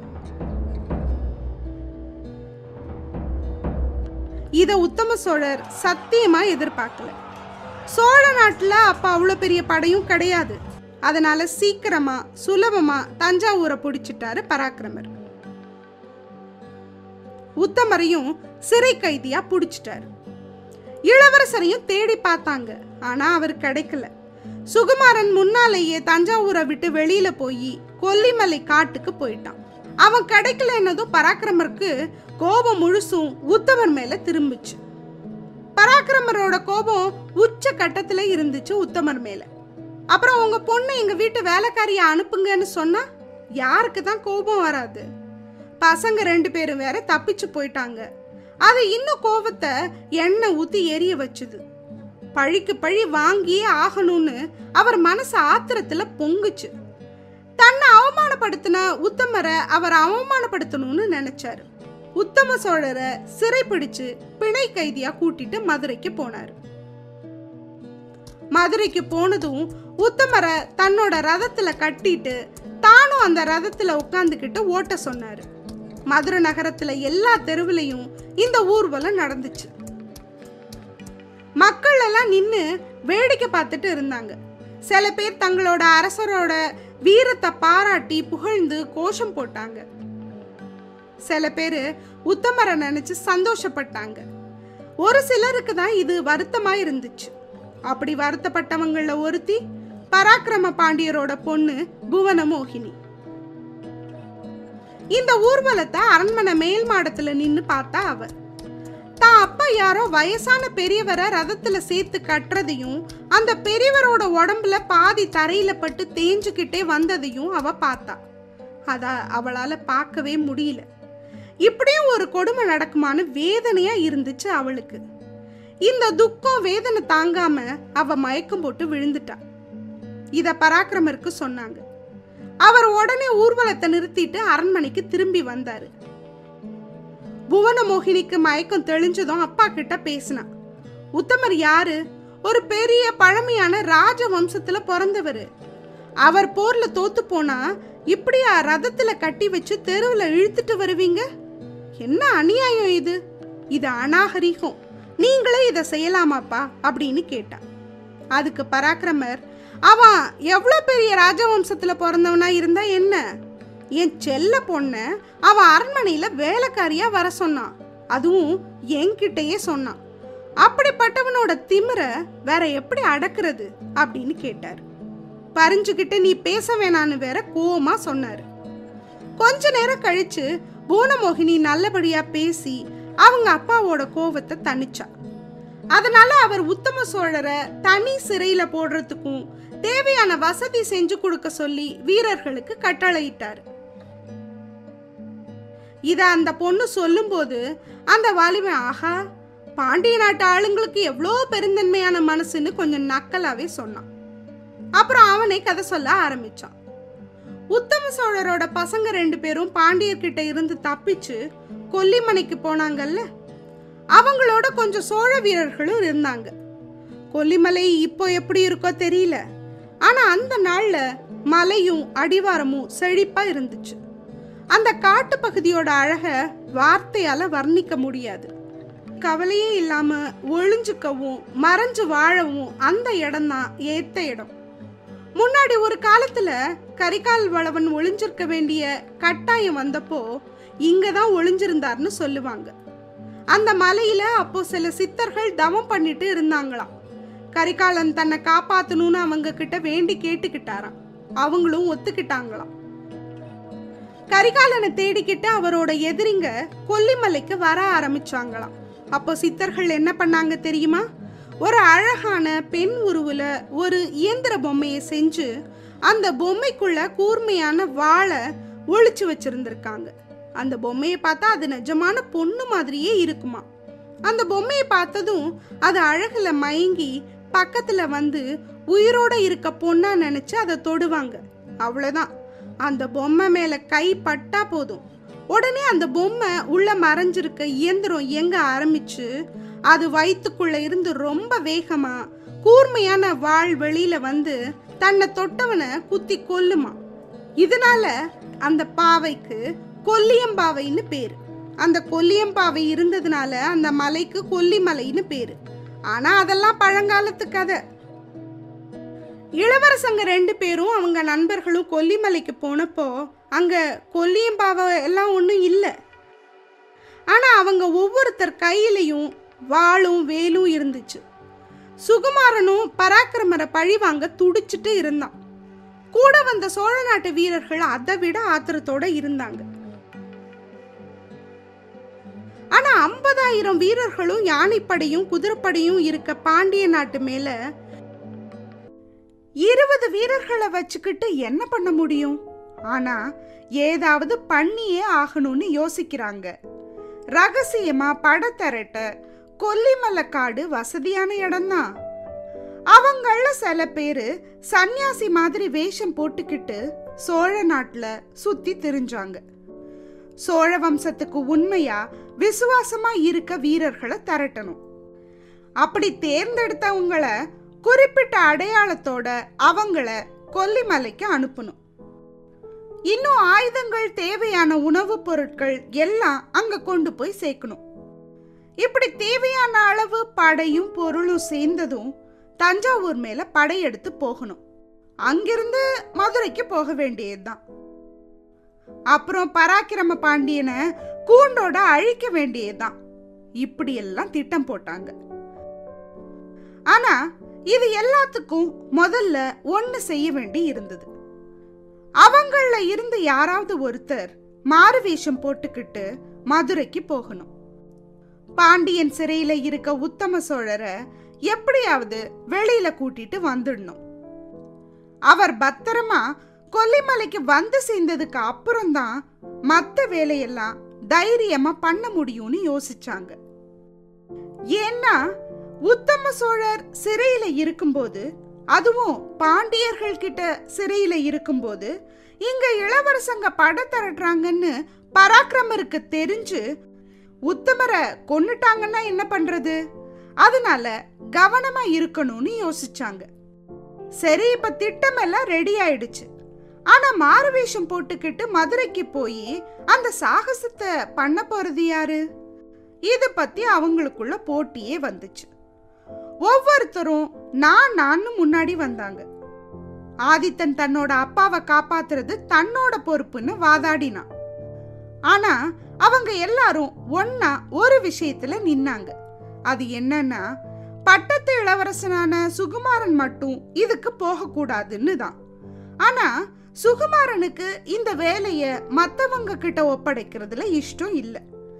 இத உத்தம சோழர் சத்தியமா எதிர்பார்க்கல சோழ நாட்டுல அப்ப அவ்வளவு பெரிய படையும் கிடையாது அதனால சீக்கிரமா சுலபமா தஞ்சாவூரை பிடிச்சிட்டாரு பராக்கிரமர் உத்தமரையும் சிறை கைதியா பிடிச்சிட்டாரு இளவரசரையும் தேடி பார்த்தாங்க ஆனா அவர் கிடைக்கல சுகுமாரன் முன்னாலேயே தஞ்சாவூரை விட்டு வெளியில போய் கொல்லிமலை காட்டுக்கு போயிட்டான் அவன் கிடைக்கலன்னதும் பராக்கிரமருக்கு கோபம் முழுசும் உத்தமர் மேல திரும்பிச்சு பராக்கிரமரோட கோபம் உச்ச கட்டத்துல இருந்துச்சு உத்தமர் மேல அப்புறம் உங்க பொண்ணு எங்க வீட்டு வேலைக்காரிய அனுப்புங்கன்னு சொன்னா யாருக்கு தான் கோபம் வராது பசங்க ரெண்டு பேரும் வேற தப்பிச்சு போயிட்டாங்க அது இன்னும் கோபத்தை எண்ணெய் ஊத்தி எரிய வச்சுது பழிக்கு பழி வாங்கியே ஆகணும்னு அவர் மனசு ஆத்திரத்துல பொங்குச்சு தன்னை அவமானப்படுத்தின உத்தமரை அவர் அவமானப்படுத்தணும்னு நினைச்சாரு உத்தம சோழரை சிறைப்பிடிச்சு பிணை கைதியா கூட்டிட்டு மதுரைக்கு போனாரு மதுரைக்கு போனதும் உத்தமரை தன்னோட ரதத்துல கட்டிட்டு தானும் அந்த ரதத்துல உட்காந்துக்கிட்டு ஓட்ட சொன்னாரு மதுரை நகரத்துல எல்லா தெருவுலையும் இந்த ஊர்வலம் நடந்துச்சு மக்கள் எல்லாம் நின்னு வேடிக்கை பார்த்துட்டு இருந்தாங்க சில பேர் தங்களோட அரசரோட வீரத்தை பாராட்டி புகழ்ந்து கோஷம் போட்டாங்க சில பேர் உத்தமரை நினைச்சு சந்தோஷப்பட்டாங்க ஒரு சிலருக்கு தான் இது வருத்தமா இருந்துச்சு அப்படி வருத்தப்பட்டவங்கள ஒருத்தி பராக்கிரம பாண்டியரோட பொண்ணு புவனமோகினி இந்த ஊர்வலத்தை அரண்மனை மேல் மாடத்துல நின்னு பார்த்தா அவ தான் அப்பா யாரோ வயசான பெரியவரை ரதத்துல சேர்த்து கட்டுறதையும் அந்த பெரியவரோட உடம்புல பாதி தரையில பட்டு தேஞ்சுக்கிட்டே வந்ததையும் அவ பார்த்தா அத அவளால பார்க்கவே முடியல இப்படியும் ஒரு கொடுமை நடக்குமான்னு வேதனையா இருந்துச்சு அவளுக்கு இந்த துக்கம் வேதனை தாங்காம அவ மயக்கம் போட்டு விழுந்துட்டா இத பராக்கிரமருக்கு சொன்னாங்க அவர் உடனே ஊர்வலத்தை நிறுத்திட்டு அரண்மனைக்கு திரும்பி வந்தாரு புவனமோகினிக்கு மயக்கம் தெளிஞ்சதும் அப்பா கிட்ட பேசினா உத்தமர் யாரு ஒரு பெரிய பழமையான ராஜ வம்சத்துல பிறந்தவர் அவர் போர்ல தோத்து போனா இப்படியா ரதத்துல கட்டி வச்சு தெருவுல இழுத்துட்டு வருவீங்க என்ன அநியாயம் இது இது அநாகரிகம் நீங்களே இதை செய்யலாமாப்பா அப்படின்னு கேட்டான் அதுக்கு பராக்கிரமர் அவன் எவ்வளோ பெரிய ராஜவம்சத்துல பிறந்தவனா இருந்தா என்ன என் செல்ல பொண்ண அவன் அரண்மனையில வேலைக்காரியா வர சொன்னான் அதுவும் என்கிட்டயே சொன்னான் அப்படிப்பட்டவனோட திமிர வேற எப்படி அடக்குறது அப்படின்னு கேட்டாரு பறிஞ்சுக்கிட்டு நீ பேச வேணான்னு வேற கோவமா சொன்னாரு கொஞ்ச நேரம் கழிச்சு பூனமோகினி நல்லபடியா பேசி அவங்க அப்பாவோட கோவத்தை தணிச்சா அதனால அவர் உத்தம சோழரை தனி சிறையில போடுறதுக்கும் தேவையான வசதி செஞ்சு கொடுக்க சொல்லி வீரர்களுக்கு கட்டளையிட்டாரு இத அந்த பொண்ணு சொல்லும்போது அந்த வாலிபன் ஆஹா பாண்டிய நாட்டு ஆளுங்களுக்கு எவ்வளோ பெருந்தன்மையான மனசுன்னு கொஞ்சம் நக்கலாவே சொன்னான் அப்புறம் அவனே கதை சொல்ல ஆரம்பிச்சான் உத்தம சோழரோட பசங்க ரெண்டு பேரும் பாண்டியர்கிட்ட இருந்து தப்பிச்சு கொல்லிமனைக்கு போனாங்கல்ல அவங்களோட கொஞ்சம் சோழ வீரர்களும் இருந்தாங்க கொல்லிமலை இப்போ எப்படி இருக்கோ தெரியல ஆனா அந்த நாள்ல மலையும் அடிவாரமும் செழிப்பா இருந்துச்சு அந்த காட்டு பகுதியோட அழக வார்த்தையால வர்ணிக்க முடியாது கவலையே இல்லாம ஒளிஞ்சுக்கவும் மறைஞ்சு வாழவும் அந்த இடம்தான் ஏத்த இடம் முன்னாடி ஒரு காலத்துல கரிகால் வளவன் ஒளிஞ்சிருக்க வேண்டிய கட்டாயம் வந்தப்போ இங்க தான் ஒளிஞ்சிருந்தார்னு சொல்லுவாங்க அந்த மலையில அப்போ சில சித்தர்கள் தவம் பண்ணிட்டு இருந்தாங்களாம் கரிகாலன் தன்னை காப்பாத்தணும்னு அவங்க கிட்ட வேண்டி கேட்டுக்கிட்டாராம் அவங்களும் ஒத்துக்கிட்டாங்களாம் கரிகாலனை தேடிக்கிட்டு அவரோட எதிரிங்க கொல்லிமலைக்கு வர ஆரம்பிச்சாங்களாம் அப்போ சித்தர்கள் என்ன பண்ணாங்க தெரியுமா ஒரு அழகான பெண் உருவுல ஒரு இயந்திர பொம்மையை செஞ்சு அந்த பொம்மைக்குள்ள கூர்மையான வாளை ஒளிச்சு வச்சிருந்திருக்காங்க அந்த பொம்மையை பார்த்தா அது நிஜமான பொண்ணு மாதிரியே இருக்குமா அந்த பொம்மையை பார்த்ததும் அது அழகுல மயங்கி பக்கத்துல வந்து உயிரோட இருக்க பொண்ணா நினைச்சு அதை தொடுவாங்க அவ்வளவுதான் அந்த பொம்மை மேல கை பட்டா போதும் உடனே அந்த பொம்மை உள்ள மறைஞ்சிருக்க இயந்திரம் இயங்க ஆரம்பிச்சு அது வயிற்றுக்குள்ள இருந்து ரொம்ப வேகமா கூர்மையான வாள் வெளியில வந்து தன்னை தொட்டவனை குத்தி கொல்லுமா இதனால அந்த பாவைக்கு கொல்லியம்பாவைன்னு பேரு அந்த கொல்லியம்பாவை இருந்ததுனால அந்த மலைக்கு கொல்லிமலைன்னு பேரு ஆனா அதெல்லாம் பழங்காலத்து கதை இளவரசங்க ரெண்டு பேரும் அவங்க நண்பர்களும் கொல்லிமலைக்கு போனப்போ அங்க கொல்லியம்பாவை எல்லாம் ஒன்றும் இல்லை ஆனா அவங்க ஒவ்வொருத்தர் கையிலையும் வாளும் வேலும் இருந்துச்சு சுகுமாரனும் பராக்கிரமரை பழி வாங்க துடிச்சிட்டு இருந்தான் கூட வந்த சோழ நாட்டு வீரர்கள் அதை விட ஆத்திரத்தோட இருந்தாங்க ஆனா ஐம்பதாயிரம் வீரர்களும் யானைப்படையும் குதிரைப்படையும் இருக்க பாண்டிய நாட்டு மேல இருபது வீரர்களை வச்சுக்கிட்டு என்ன பண்ண முடியும் ஆனா ஏதாவது பண்ணியே ஆகணும்னு யோசிக்கிறாங்க ரகசியமா படத்தரட்ட கொல்லிமலை காடு வசதியான இடம்தான் அவங்கள சில பேரு சன்னியாசி மாதிரி வேஷம் போட்டுக்கிட்டு சோழ நாட்டுல சுத்தி திரிஞ்சாங்க சோழ வம்சத்துக்கு உண்மையா விசுவாசமா இருக்க வீரர்களை திரட்டணும் அப்படி தேர்ந்தெடுத்தவங்கள குறிப்பிட்ட அடையாளத்தோட அவங்கள கொல்லிமலைக்கு அனுப்பணும் இன்னும் ஆயுதங்கள் தேவையான உணவுப் பொருட்கள் எல்லாம் அங்க கொண்டு போய் சேர்க்கணும் இப்படி தேவையான அளவு படையும் பொருளும் சேர்ந்ததும் தஞ்சாவூர் மேல படையெடுத்து போகணும் அங்கிருந்து மதுரைக்கு போக வேண்டியதுதான் அப்புறம் பராக்கிரம பாண்டியனை கூண்டோட அழிக்க வேண்டியதுதான் இப்படி எல்லாம் திட்டம் போட்டாங்க ஆனா இது எல்லாத்துக்கும் முதல்ல ஒண்ணு செய்ய வேண்டி இருந்தது அவங்கள இருந்து யாராவது ஒருத்தர் மாறு வேஷம் போட்டுக்கிட்டு மதுரைக்கு போகணும் பாண்டியன் சிறையில இருக்க உத்தம சோழரை எப்படியாவது வெளியில கூட்டிட்டு வந்துடணும் அவர் பத்திரமா கொல்லிமலைக்கு வந்து சேர்ந்ததுக்கு அப்புறம்தான் மத்த வேலையெல்லாம் தைரியமா பண்ண முடியும்னு யோசிச்சாங்க ஏன்னா உத்தம சோழர் சிறையில இருக்கும்போது அதுவும் பாண்டியர்கள் கிட்ட சிறையில இருக்கும்போது இங்க இளவரசங்க பட திரட்டுறாங்கன்னு பராக்கிரமருக்கு தெரிஞ்சு உத்தமரை கொன்னுட்டாங்கன்னா என்ன பண்றது அதனால கவனமா இருக்கணும்னு யோசிச்சாங்க சரி இப்ப திட்டம் எல்லாம் ரெடி ஆயிடுச்சு ஆனா மாறுவேஷம் போட்டுக்கிட்டு மதுரைக்கு போய் அந்த சாகசத்தை பண்ண போறது யாரு இது பத்தி அவங்களுக்குள்ள போட்டியே வந்துச்சு ஒவ்வொருத்தரும் நான் நான் முன்னாடி வந்தாங்க ஆதித்தன் தன்னோட அப்பாவை காப்பாத்துறது தன்னோட பொறுப்புன்னு வாதாடினான் ஆனா அவங்க எல்லாரும் ஒன்னா ஒரு விஷயத்துல நின்னாங்க அது என்னன்னா பட்டத்து இளவரசனான சுகுமாரன் மட்டும் இதுக்கு போகக்கூடாதுன்னு தான் ஆனா சுகுமாரனுக்கு இந்த வேலைய மத்தவங்க கிட்ட ஒப்படைக்கிறதுல இஷ்டம் இல்ல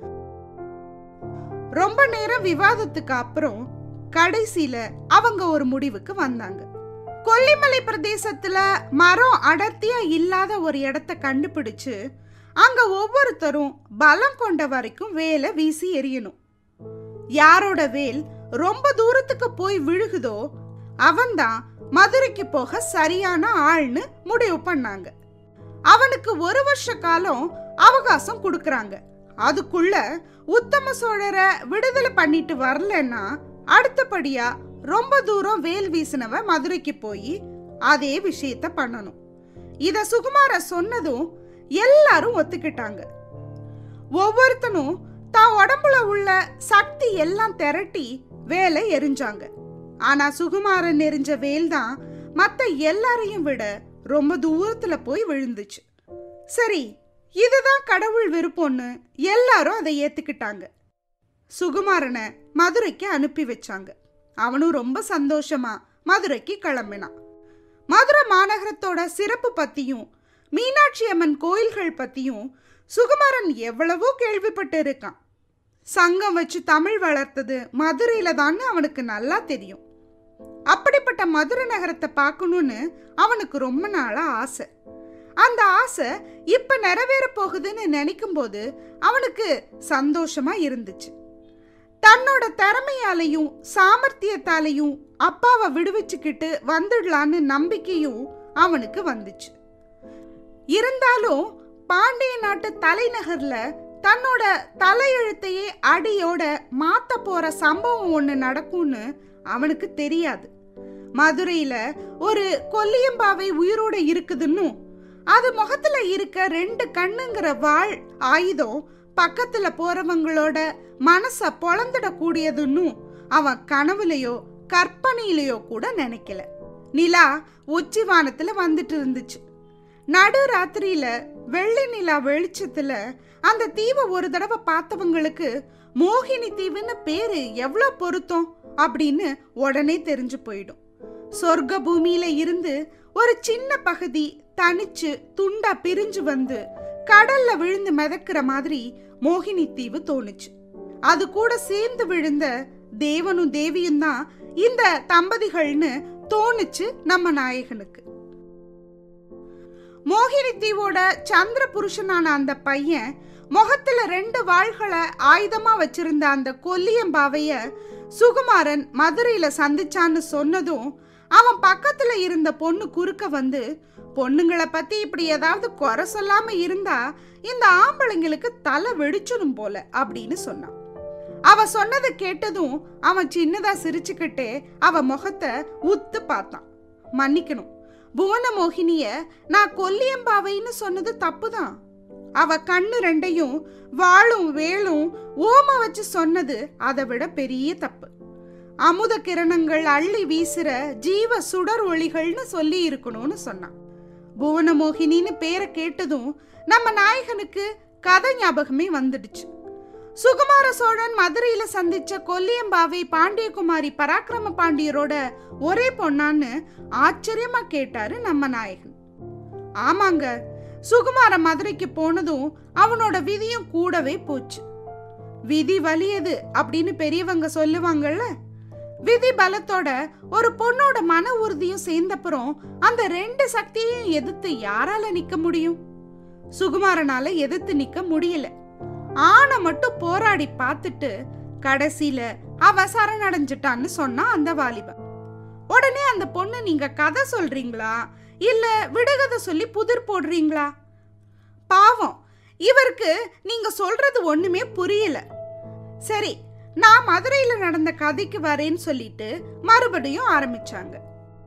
ரொம்ப நேரம் விவாதத்துக்கு அப்புறம் கடைசியில அவங்க ஒரு முடிவுக்கு வந்தாங்க கொல்லிமலை பிரதேசத்துல மரம் அடர்த்தியா இல்லாத ஒரு இடத்த கண்டுபிடிச்சு அங்க ஒவ்வொருத்தரும் பலம் கொண்ட வரைக்கும் வேலை வீசி எறியணும் யாரோட வேல் ரொம்ப தூரத்துக்கு போய் விழுகுதோ அவன்தான் மதுரைக்கு போக சரியான ஆள்னு முடிவு பண்ணாங்க அவனுக்கு ஒரு வருஷ காலம் அவகாசம் கொடுக்கறாங்க அதுக்குள்ள உத்தம சோழரை விடுதலை பண்ணிட்டு வரலன்னா அடுத்தபடியா ரொம்ப தூரம் வேல் வீசினவன் மதுரைக்கு போய் அதே விஷயத்த பண்ணணும் இத சுகுமார சொன்னதும் எல்லாரும் ஒத்துக்கிட்டாங்க ஒவ்வொருத்தனும் தான் உடம்புல உள்ள சக்தி எல்லாம் திரட்டி வேலை எரிஞ்சாங்க ஆனா சுகுமாரன் எரிஞ்ச வேல் தான் மத்த எல்லாரையும் விட ரொம்ப தூரத்துல போய் விழுந்துச்சு சரி இதுதான் கடவுள் விருப்பம்னு எல்லாரும் அதை ஏத்துக்கிட்டாங்க சுகுமாரனை மதுரைக்கு அனுப்பி வச்சாங்க அவனும் ரொம்ப சந்தோஷமா மதுரைக்கு கிளம்பினான் மதுரை மாநகரத்தோட சிறப்பு பத்தியும் மீனாட்சி அம்மன் கோயில்கள் பத்தியும் சுகுமாரன் எவ்வளவோ கேள்விப்பட்டு இருக்கான் சங்கம் வச்சு தமிழ் வளர்த்தது மதுரையில தான் அவனுக்கு நல்லா தெரியும் அப்படிப்பட்ட மதுரை நகரத்தை பார்க்கணும்னு அவனுக்கு ரொம்ப நாளா ஆசை அந்த ஆசை இப்ப நிறைவேற போகுதுன்னு நினைக்கும் போது அவனுக்கு சந்தோஷமா இருந்துச்சு தன்னோட திறமையாலையும் சாமர்த்தியத்தாலையும் அப்பாவை விடுவிச்சுக்கிட்டு வந்துடலான்னு நம்பிக்கையும் அவனுக்கு வந்துச்சு இருந்தாலும் பாண்டிய நாட்டு தலைநகர்ல தன்னோட தலையெழுத்தையே அடியோட மாத்த போற சம்பவம் ஒண்ணு நடக்கும்னு அவனுக்கு தெரியாது மதுரையில ஒரு கொல்லியம்பாவை உயிரோட இருக்குதுன்னு அது முகத்துல இருக்க ரெண்டு கண்ணுங்கிற வாழ் ஆயுதம் பக்கத்துல போறவங்களோட மனச பொழந்துடக்கூடியதுன்னு அவன் கனவுலையோ கற்பனையிலையோ கூட நினைக்கல நிலா உச்சி வானத்துல வந்துட்டு இருந்துச்சு நடு ராத்திரியில வெள்ளி நிலா வெளிச்சத்துல அந்த தீவை ஒரு தடவை பார்த்தவங்களுக்கு மோகினி தீவுன்னு பேரு எவ்வளோ பொருத்தம் அப்படின்னு உடனே தெரிஞ்சு போயிடும் சொர்க்க பூமியில இருந்து ஒரு சின்ன பகுதி தனிச்சு துண்டா பிரிஞ்சு வந்து கடல்ல விழுந்து மிதக்கிற மாதிரி மோகினி தீவு தோணுச்சு அது கூட சேர்ந்து விழுந்த தேவனும் தேவியும் தான் இந்த தம்பதிகள்னு தோணுச்சு நம்ம நாயகனுக்கு மோகினி தீவோட சந்திர புருஷனான அந்த பையன் முகத்துல ரெண்டு வாள்களை ஆயுதமா வச்சிருந்த அந்த கொல்லியம்பாவைய சுகுமாரன் மதுரையில சந்திச்சான்னு சொன்னதும் அவன் பக்கத்துல இருந்த பொண்ணு குறுக்க வந்து பொண்ணுங்களை பத்தி இப்படி ஏதாவது குறை சொல்லாம இருந்தா இந்த ஆம்பளைங்களுக்கு தலை வெடிச்சிடும் போல அப்படின்னு சொன்னான் அவ சொன்னதை கேட்டதும் அவன் சின்னதா சிரிச்சுக்கிட்டே அவ முகத்தை உத்து பார்த்தான் மன்னிக்கணும் புவன மோகினிய நான் கொல்லியம்பாவைன்னு சொன்னது தப்புதான் அவ கண்ணு ரெண்டையும் வாளும் வேலும் ஓம வச்சு சொன்னது அதை விட பெரிய தப்பு அமுத கிரணங்கள் அள்ளி வீசுற ஜீவ சுடர் ஒளிகள்னு சொல்லி இருக்கணும்னு சொன்னான் புவனமோகினின்னு பேரை கேட்டதும் நம்ம நாயகனுக்கு கதை ஞாபகமே வந்துடுச்சு சுகுமார சோழன் மதுரையில சந்திச்ச கொல்லியம்பாவை பாண்டியகுமாரி பராக்கிரம பாண்டியரோட ஒரே பொண்ணான்னு ஆச்சரியமா கேட்டாரு நம்ம நாயகன் ஆமாங்க சுகுமார மதுரைக்கு போனதும் அவனோட விதியும் கூடவே போச்சு விதி வலியது அப்படின்னு பெரியவங்க சொல்லுவாங்கல்ல விதி பலத்தோட ஒரு பொண்ணோட மன உறுதியும் சேர்ந்தப்புறம் அந்த ரெண்டு சக்தியையும் எதிர்த்து யாரால நிக்க முடியும் சுகுமாரனால எதிர்த்து நிக்க முடியல ஆனை மட்டும் போராடி பார்த்துட்டு கடைசியில அவ சரணடைஞ்சிட்டான்னு சொன்னா அந்த வாலிபன் உடனே அந்த பொண்ணு நீங்க கதை சொல்றீங்களா இல்ல விடுகதை சொல்லி புதிர் போடுறீங்களா பாவம் இவருக்கு நீங்க சொல்றது ஒண்ணுமே புரியல சரி நான் மதுரையில நடந்த கதைக்கு வரேன்னு சொல்லிட்டு மறுபடியும் ஆரம்பிச்சாங்க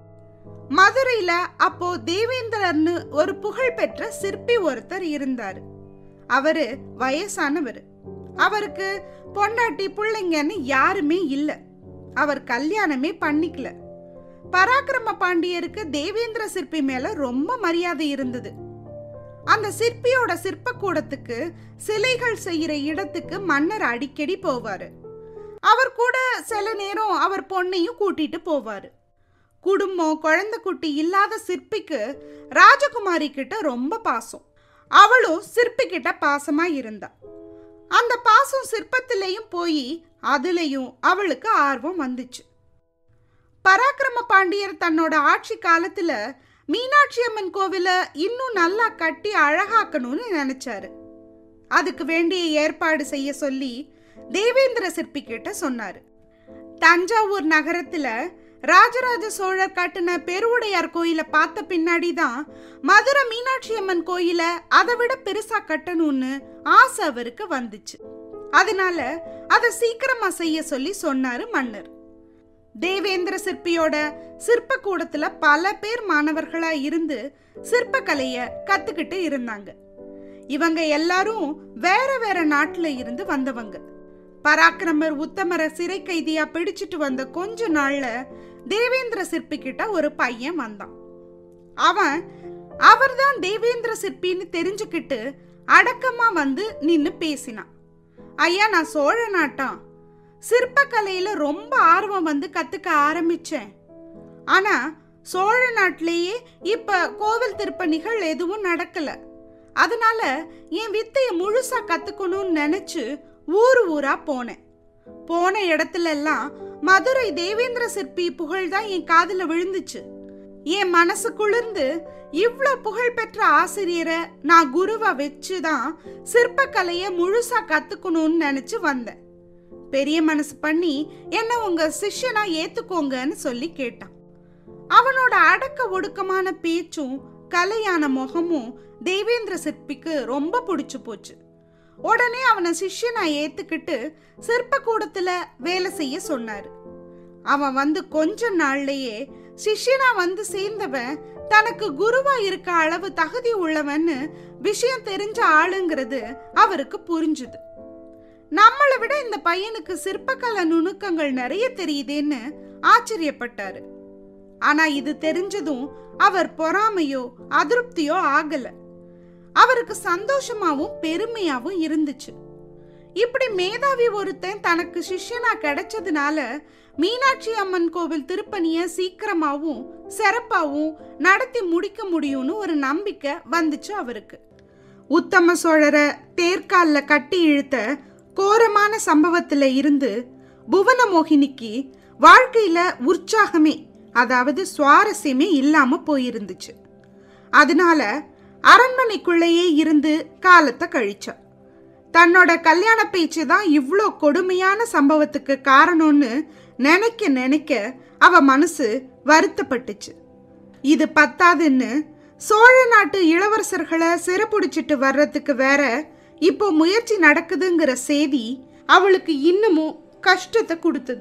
மதுரையில அப்போ தேவேந்திரர்னு ஒரு புகழ்பெற்ற சிற்பி ஒருத்தர் இருந்தாரு அவரு வயசானவர் அவருக்கு பொண்டாட்டி பிள்ளைங்கன்னு யாருமே இல்ல அவர் கல்யாணமே பண்ணிக்கல பராக்கிரம பாண்டியருக்கு தேவேந்திர சிற்பி மேல ரொம்ப மரியாதை இருந்தது அந்த சிற்பியோட சிற்பக்கூடத்துக்கு சிலைகள் செய்யற இடத்துக்கு மன்னர் அடிக்கடி போவாரு அவர் கூட சில நேரம் அவர் பொண்ணையும் கூட்டிட்டு போவாரு குடும்பம் குழந்தை குட்டி இல்லாத சிற்பிக்கு ராஜகுமாரி கிட்ட ரொம்ப பாசம் அவளும் சிற்பி கிட்ட பாசமா இருந்தா அந்த பாசம் சிற்பத்திலையும் போய் அதுலயும் அவளுக்கு ஆர்வம் வந்துச்சு பராக்கிரம பாண்டியர் தன்னோட ஆட்சி காலத்துல மீனாட்சி அம்மன் கோவில இன்னும் நல்லா கட்டி அழகாக்கணும்னு நினைச்சாரு அதுக்கு வேண்டிய ஏற்பாடு செய்ய சொல்லி தேவேந்திர சிற்பி கிட்ட சொன்னாரு தஞ்சாவூர் நகரத்துல ராஜராஜ சோழர் கட்டின பெருவுடையார் கோயிலை பார்த்த பின்னாடி தான் மதுரை மீனாட்சி அம்மன் கோயில அதை விட பெருசா கட்டணும்னு ஆசை அவருக்கு வந்துச்சு அதனால அதை சீக்கிரமா செய்ய சொல்லி சொன்னாரு மன்னர் தேவேந்திர சிற்பியோட சிற்ப கூடத்துல பல பேர் மாணவர்களா இருந்து சிற்பக்கலைய கத்துக்கிட்டு இருந்தாங்க இவங்க எல்லாரும் வேற வேற நாட்டுல இருந்து வந்தவங்க பராக்கிரமர் உத்தமரை சிறை கைதியா பிடிச்சிட்டு வந்த கொஞ்ச நாள்ல தேவேந்திர சிற்பி கிட்ட ஒரு பையன் வந்தான் அவன் அவர்தான் தேவேந்திர சிற்பின்னு தெரிஞ்சுக்கிட்டு அடக்கமா வந்து நின்னு பேசினான் ஐயா நான் சோழ நாட்டான் சிற்பக்கலையில ரொம்ப ஆர்வம் வந்து கத்துக்க ஆரம்பிச்சேன் ஆனா சோழ நாட்டிலேயே இப்ப கோவில் திருப்பணிகள் எதுவும் நடக்கல அதனால என் வித்தைய முழுசா கத்துக்கணும்னு நினைச்சு ஊரு ஊரா போனேன் போன இடத்துல எல்லாம் மதுரை தேவேந்திர சிற்பி புகழ் தான் என் காதுல விழுந்துச்சு என் மனசு குளிர்ந்து இவ்ளோ புகழ் பெற்ற ஆசிரியரை நான் குருவா வச்சுதான் சிற்பக்கலைய முழுசா கத்துக்கணும்னு நினைச்சு வந்தேன் பெரிய மனசு பண்ணி என்ன உங்க சிஷ்யனா ஏத்துக்கோங்கன்னு சொல்லி கேட்டான் அவனோட அடக்க ஒடுக்கமான பேச்சும் கலையான முகமும் தேவேந்திர சிற்பிக்கு ரொம்ப பிடிச்சு போச்சு உடனே அவனை சிஷ்யனா ஏத்துக்கிட்டு சிற்ப கூடத்துல வேலை செய்ய சொன்னாரு அவன் வந்து கொஞ்ச நாள்லயே சிஷ்யனா வந்து சேர்ந்தவன் தனக்கு குருவா இருக்க அளவு தகுதி உள்ளவன்னு விஷயம் தெரிஞ்ச ஆளுங்கிறது அவருக்கு புரிஞ்சுது நம்மளை விட இந்த பையனுக்கு சிற்பக்கலை நுணுக்கங்கள் நிறைய தெரியுதேன்னு ஆச்சரியப்பட்டாரு ஆனா இது தெரிஞ்சதும் அவர் பொறாமையோ அதிருப்தியோ ஆகல அவருக்கு சந்தோஷமாவும் பெருமையாவும் இருந்துச்சு இப்படி மேதாவி ஒருத்தன் தனக்கு சிஷ்யனா கிடைச்சதுனால மீனாட்சி அம்மன் கோவில் திருப்பணிய சீக்கிரமாவும் சிறப்பாவும் நடத்தி முடிக்க முடியும்னு ஒரு நம்பிக்கை வந்துச்சு அவருக்கு உத்தம சோழரை தேர்கால்ல கட்டி இழுத்த கோரமான சம்பவத்துல இருந்து புவனமோகினிக்கு வாழ்க்கையில உற்சாகமே அதாவது சுவாரஸ்யமே இல்லாம போயிருந்துச்சு அதனால அரண்மனைக்குள்ளேயே இருந்து காலத்தை கழிச்சா தன்னோட கல்யாண பேச்சு தான் இவ்வளோ கொடுமையான சம்பவத்துக்கு காரணம்னு நினைக்க நினைக்க அவ மனசு வருத்தப்பட்டுச்சு இது பத்தாதுன்னு சோழ நாட்டு இளவரசர்களை சிறப்புடிச்சிட்டு வர்றதுக்கு வேற இப்போ முயற்சி நடக்குதுங்கிற செய்தி அவளுக்கு இன்னமும் கஷ்டத்தை கொடுத்தது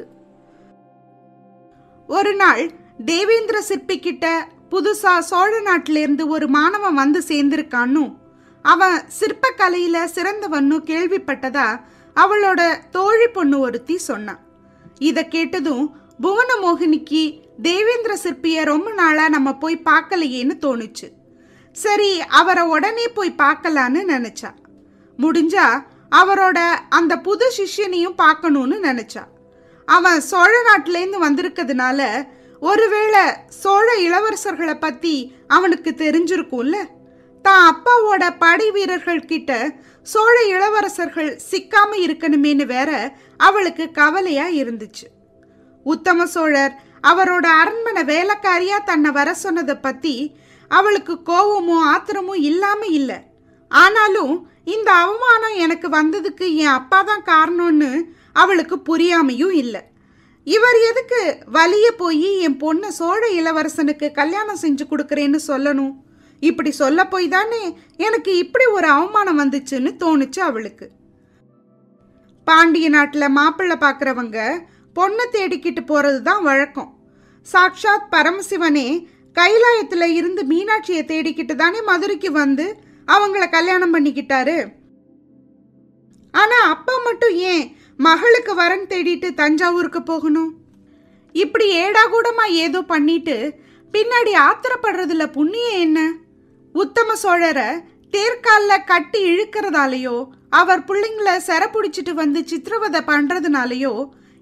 ஒரு நாள் தேவேந்திர சிற்பி கிட்ட புதுசா சோழ நாட்டிலிருந்து ஒரு மாணவன் வந்து சேர்ந்திருக்கான்னு அவன் சிற்பக்கலையில சிறந்தவன்னு கேள்விப்பட்டதா அவளோட தோழி பொண்ணு ஒருத்தி சொன்னான் இத கேட்டதும் புவனமோகினிக்கு தேவேந்திர சிற்பிய ரொம்ப நாளா நம்ம போய் பார்க்கலையேன்னு தோணுச்சு சரி அவரை உடனே போய் பார்க்கலான்னு நினைச்சா முடிஞ்சா அவரோட அந்த புது சிஷ்யனையும் பார்க்கணும்னு நினைச்சா அவன் சோழ நாட்டிலேருந்து வந்திருக்கிறதுனால ஒருவேளை சோழ இளவரசர்களை பத்தி அவனுக்கு தெரிஞ்சிருக்கும்ல தான் அப்பாவோட படை வீரர்கள் கிட்ட சோழ இளவரசர்கள் சிக்காம இருக்கணுமேனு வேற அவளுக்கு கவலையா இருந்துச்சு உத்தம சோழர் அவரோட அரண்மனை வேலைக்காரியா தன்னை வர சொன்னதை பத்தி அவளுக்கு கோவமோ ஆத்திரமோ இல்லாம இல்ல ஆனாலும் இந்த அவமானம் எனக்கு வந்ததுக்கு என் அப்பா தான் காரணம்னு அவளுக்கு புரியாமையும் இல்லை இவர் எதுக்கு வலிய போய் என் பொண்ணை சோழ இளவரசனுக்கு கல்யாணம் செஞ்சு கொடுக்குறேன்னு சொல்லணும் இப்படி சொல்ல போய் தானே எனக்கு இப்படி ஒரு அவமானம் வந்துச்சுன்னு தோணுச்சு அவளுக்கு பாண்டிய நாட்டில் மாப்பிள்ளை பார்க்குறவங்க பொண்ணை தேடிக்கிட்டு போறது தான் வழக்கம் சாக்ஷாத் பரமசிவனே கைலாயத்தில் இருந்து மீனாட்சியை தேடிக்கிட்டு தானே மதுரைக்கு வந்து அவங்கள கல்யாணம் பண்ணிக்கிட்டாரு ஆனா அப்பா மட்டும் ஏன் மகளுக்கு வரன் தேடிட்டு தஞ்சாவூருக்கு போகணும் இப்படி ஏடா கூடமா ஏதோ பண்ணிட்டு பின்னாடி ஆத்திரப்படுறதுல புண்ணியம் என்ன உத்தம சோழரை தேர்கால்ல கட்டி இழுக்கிறதாலேயோ அவர் பிள்ளைங்கள சிற பிடிச்சிட்டு வந்து சித்திரவதை பண்றதுனாலயோ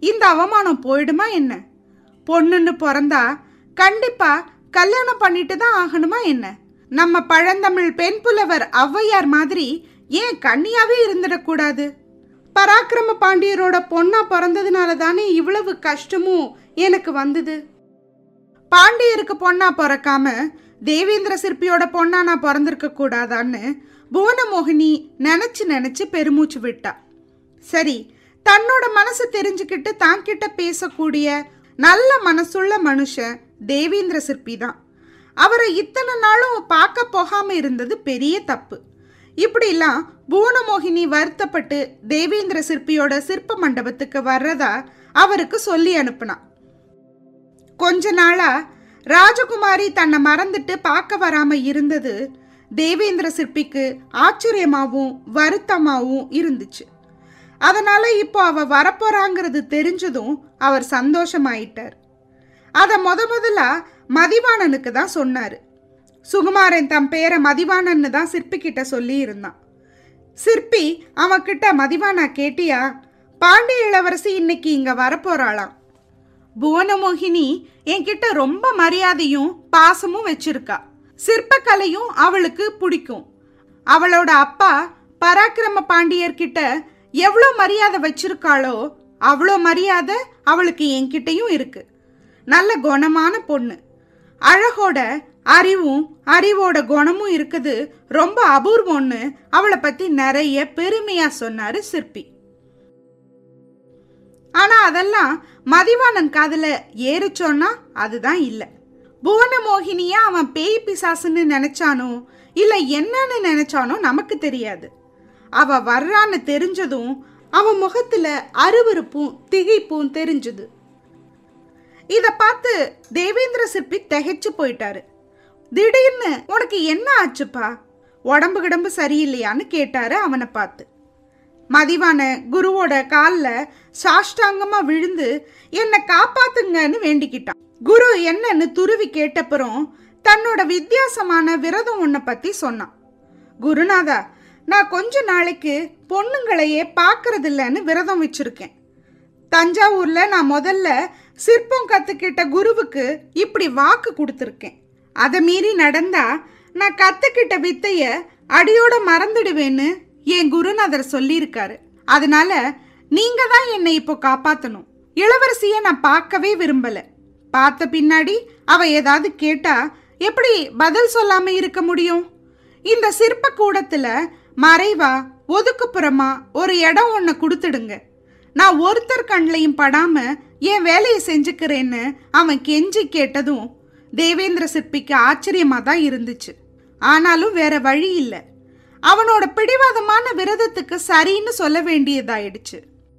இந்த அவமானம் போயிடுமா என்ன பொண்ணுன்னு பிறந்தா கண்டிப்பா கல்யாணம் பண்ணிட்டு தான் ஆகணுமா என்ன நம்ம பழந்தமிழ் பெண் புலவர் ஔவையார் மாதிரி ஏன் கன்னியாவே இருந்துடக்கூடாது பராக்கிரம பாண்டியரோட பொண்ணா பிறந்ததுனால தானே இவ்வளவு கஷ்டமும் எனக்கு வந்தது பாண்டியருக்கு பொண்ணா பிறக்காம தேவேந்திர சிற்பியோட பொண்ணா நான் பிறந்திருக்க கூடாதான்னு புவனமோகினி நினைச்சு நினைச்சு பெருமூச்சு விட்டா சரி தன்னோட மனசு தெரிஞ்சுக்கிட்டு தான் கிட்ட பேசக்கூடிய நல்ல மனசுள்ள மனுஷன் தேவேந்திர சிற்பி தான் அவரை இத்தனை நாளும் பார்க்க போகாம இருந்தது பெரிய தப்பு இப்படிலாம் புவனமோகினி வருத்தப்பட்டு தேவேந்திர சிற்பியோட சிற்ப மண்டபத்துக்கு வர்றதா அவருக்கு சொல்லி அனுப்புனான் கொஞ்ச நாளா ராஜகுமாரி தன்னை மறந்துட்டு பார்க்க வராம இருந்தது தேவேந்திர சிற்பிக்கு ஆச்சரியமாவும் வருத்தமாவும் இருந்துச்சு அதனால இப்போ அவ வரப்போறாங்கிறது தெரிஞ்சதும் அவர் சந்தோஷமாயிட்டார் அத முத முதலா மதிவாணனுக்கு தான் சொன்னாரு சுகுமாரன் தம் பேரை மதிவாணன்னு தான் சிற்பி கிட்ட சொல்லி இருந்தான் சிற்பி அவன்கிட்ட மதிவானா கேட்டியா பாண்டிய இளவரசி இன்னைக்கு இங்க வரப்போறாளாம் புவனமோகினி என்கிட்ட ரொம்ப மரியாதையும் பாசமும் வச்சிருக்கா சிற்பக்கலையும் அவளுக்கு பிடிக்கும் அவளோட அப்பா பராக்கிரம பாண்டியர்கிட்ட எவ்வளோ மரியாதை வச்சிருக்காளோ அவ்வளோ மரியாதை அவளுக்கு என்கிட்டயும் இருக்கு நல்ல குணமான பொண்ணு அழகோட அறிவும் அறிவோட குணமும் இருக்குது ரொம்ப அபூர்வம்னு அவளை பத்தி நிறைய பெருமையா சொன்னாரு சிற்பி ஆனா அதெல்லாம் மதிவாணன் காதுல ஏறிச்சோன்னா அதுதான் இல்லை புவனமோகினியா அவன் பேய் பிசாசுன்னு நினைச்சானோ இல்ல என்னன்னு நினைச்சானோ நமக்கு தெரியாது அவ வர்றான்னு தெரிஞ்சதும் அவன் முகத்துல அருவருப்பும் திகைப்பும் தெரிஞ்சது இத பார்த்து தேவேந்திர சிற்பி திகைச்சு போயிட்டாரு திடீர்னு உனக்கு என்ன ஆச்சுப்பா உடம்பு கிடம்பு சரியில்லையான்னு கேட்டாரு அவனை பார்த்து மதிவான குருவோட காலில் சாஷ்டாங்கமா விழுந்து என்னை காப்பாத்துங்கன்னு வேண்டிக்கிட்டான் குரு என்னன்னு துருவி கேட்டப்புறம் தன்னோட வித்தியாசமான விரதம் ஒன்றை பத்தி சொன்னான் குருநாதா நான் கொஞ்ச நாளைக்கு பொண்ணுங்களையே பார்க்கறது இல்லைன்னு விரதம் வச்சிருக்கேன் தஞ்சாவூர்ல நான் முதல்ல சிற்பம் கத்துக்கிட்ட குருவுக்கு இப்படி வாக்கு கொடுத்துருக்கேன் அதை மீறி நடந்தா நான் கத்துக்கிட்ட வித்தைய அடியோட மறந்துடுவேன்னு என் குருநாதர் சொல்லியிருக்காரு அதனால நீங்க தான் என்னை இப்போ காப்பாத்தணும் இளவரசிய நான் பார்க்கவே விரும்பல பார்த்த பின்னாடி அவ ஏதாவது கேட்டா எப்படி பதில் சொல்லாம இருக்க முடியும் இந்த சிற்ப கூடத்துல மறைவா ஒதுக்குப்புறமா ஒரு இடம் ஒன்று கொடுத்துடுங்க நான் ஒருத்தர் கண்லையும் படாம என் வேலையை செஞ்சுக்கிறேன்னு அவன் கெஞ்சி கேட்டதும் தேவேந்திர சிற்பிக்கு ஆச்சரியமா தான் இருந்துச்சு ஆனாலும் வேற வழி இல்லை அவனோட பிடிவாதமான விரதத்துக்கு சரின்னு சொல்ல வேண்டியதாயிடுச்சு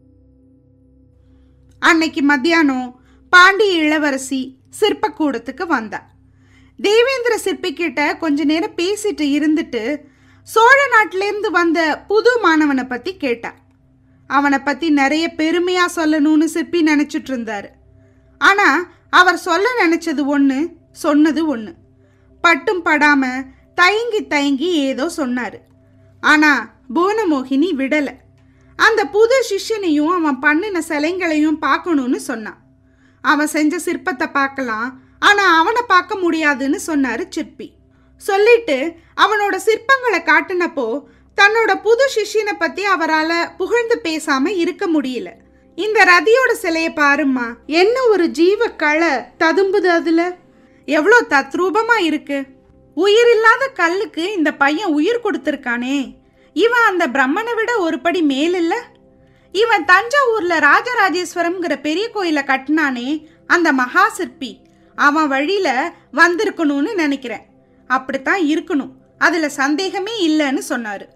அன்னைக்கு மத்தியானம் பாண்டிய இளவரசி சிற்பக்கூடத்துக்கு வந்தா தேவேந்திர சிற்பி கிட்ட கொஞ்ச நேரம் பேசிட்டு இருந்துட்டு சோழ நாட்டிலேருந்து வந்த புது மாணவனை பத்தி கேட்டா அவனை பத்தி நிறைய பெருமையா சொல்லணும்னு சிற்பி நினைச்சிட்டு இருந்தாரு ஆனா அவர் சொல்ல நினைச்சது ஒண்ணு சொன்னது ஒண்ணு பட்டும் படாம தயங்கி தயங்கி ஏதோ சொன்னாரு ஆனா புவனமோகினி விடல அந்த புது சிஷ்யனையும் அவன் பண்ணின சிலைங்களையும் பார்க்கணும்னு சொன்னான் அவன் செஞ்ச சிற்பத்தை பார்க்கலாம் ஆனா அவனை பார்க்க முடியாதுன்னு சொன்னாரு சிற்பி சொல்லிட்டு அவனோட சிற்பங்களை காட்டினப்போ தன்னோட புது சிஷ்யனை பத்தி அவரால புகழ்ந்து பேசாம இருக்க முடியல இந்த ரதியோட சிலைய பாரும்மா என்ன ஒரு ஜீவ களை ததும்புது அதுல எவ்வளோ தத்ரூபமா இருக்கு உயிர் இல்லாத கல்லுக்கு இந்த பையன் உயிர் கொடுத்துருக்கானே இவன் அந்த பிரம்மனை விட ஒரு படி மேல் இல்ல இவன் தஞ்சாவூர்ல ராஜராஜேஸ்வரம்ங்கிற பெரிய கோயிலை கட்டினானே அந்த மகா சிற்பி அவன் வழியில வந்திருக்கணும்னு நினைக்கிறேன் அப்படித்தான் இருக்கணும் அதுல சந்தேகமே இல்லைன்னு சொன்னாரு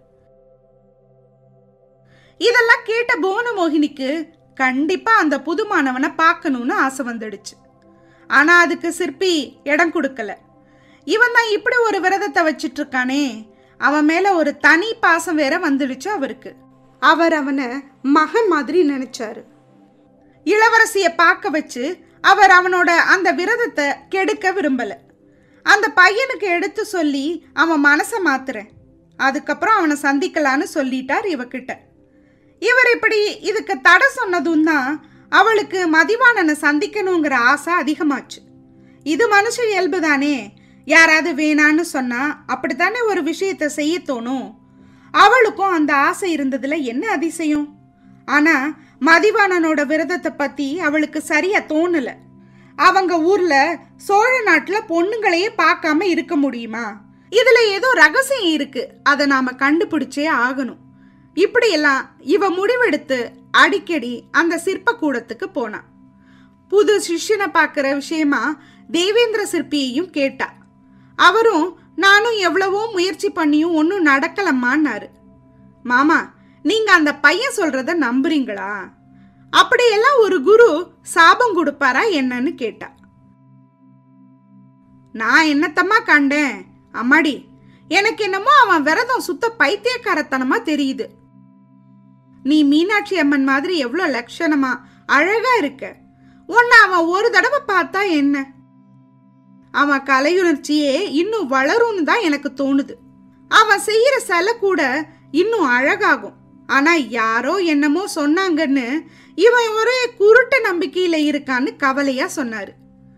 இதெல்லாம் கேட்ட புவனமோகினிக்கு கண்டிப்பா அந்த புது மாணவனை பார்க்கணும்னு ஆசை வந்துடுச்சு ஆனா அதுக்கு சிற்பி இடம் கொடுக்கல இவன் தான் இப்படி ஒரு விரதத்தை வச்சிட்டு இருக்கானே அவன் மேல ஒரு தனி பாசம் வேற வந்துடுச்சு அவருக்கு அவர் அவனை மகன் மாதிரி நினைச்சாரு இளவரசிய பார்க்க வச்சு அவர் அவனோட அந்த விரதத்தை கெடுக்க விரும்பல அந்த பையனுக்கு எடுத்து சொல்லி அவன் மனசை மாத்துறேன் அதுக்கப்புறம் அவனை சந்திக்கலான்னு சொல்லிட்டார் இவகிட்ட இவர் இப்படி இதுக்கு தடை சொன்னதும் தான் அவளுக்கு மதிவாணனை சந்திக்கணுங்கிற ஆசை அதிகமாச்சு இது மனுஷ இயல்பு தானே யாராவது வேணான்னு சொன்னா அப்படித்தானே ஒரு விஷயத்த செய்ய தோணும் அவளுக்கும் அந்த ஆசை இருந்ததுல என்ன அதிசயம் ஆனா மதிவாணனோட விரதத்தை பத்தி அவளுக்கு சரியா தோணல அவங்க ஊர்ல சோழ நாட்டுல பொண்ணுங்களையே பார்க்காம இருக்க முடியுமா இதுல ஏதோ ரகசியம் இருக்கு அதை நாம கண்டுபிடிச்சே ஆகணும் இப்படியெல்லாம் இவ முடிவெடுத்து அடிக்கடி அந்த சிற்ப கூடத்துக்கு போனான் புது சிஷ்யனை பார்க்குற விஷயமா தேவேந்திர சிற்பியையும் கேட்டா அவரும் நானும் எவ்வளவோ முயற்சி பண்ணியும் ஒன்றும் நடக்கலம்மான்னாரு மாமா நீங்க அந்த பையன் சொல்றத நம்புறீங்களா அப்படியெல்லாம் ஒரு குரு சாபம் கொடுப்பாரா என்னன்னு கேட்டா நான் என்னத்தம்மா கண்டேன் அம்மாடி எனக்கு என்னமோ அவன் விரதம் சுத்த பைத்தியக்காரத்தனமா தெரியுது நீ மீனாட்சி அம்மன் மாதிரி எவ்வளோ லட்சணமா அழகா இருக்க உன்னை அவன் ஒரு தடவை பார்த்தா என்ன அவன் கலையுணர்ச்சியே இன்னும் வளரும்னு தான் எனக்கு தோணுது அவன் செய்யற சிலை கூட இன்னும் அழகாகும் ஆனா யாரோ என்னமோ சொன்னாங்கன்னு இவன் ஒரே குருட்டு நம்பிக்கையில இருக்கான்னு கவலையா சொன்னாரு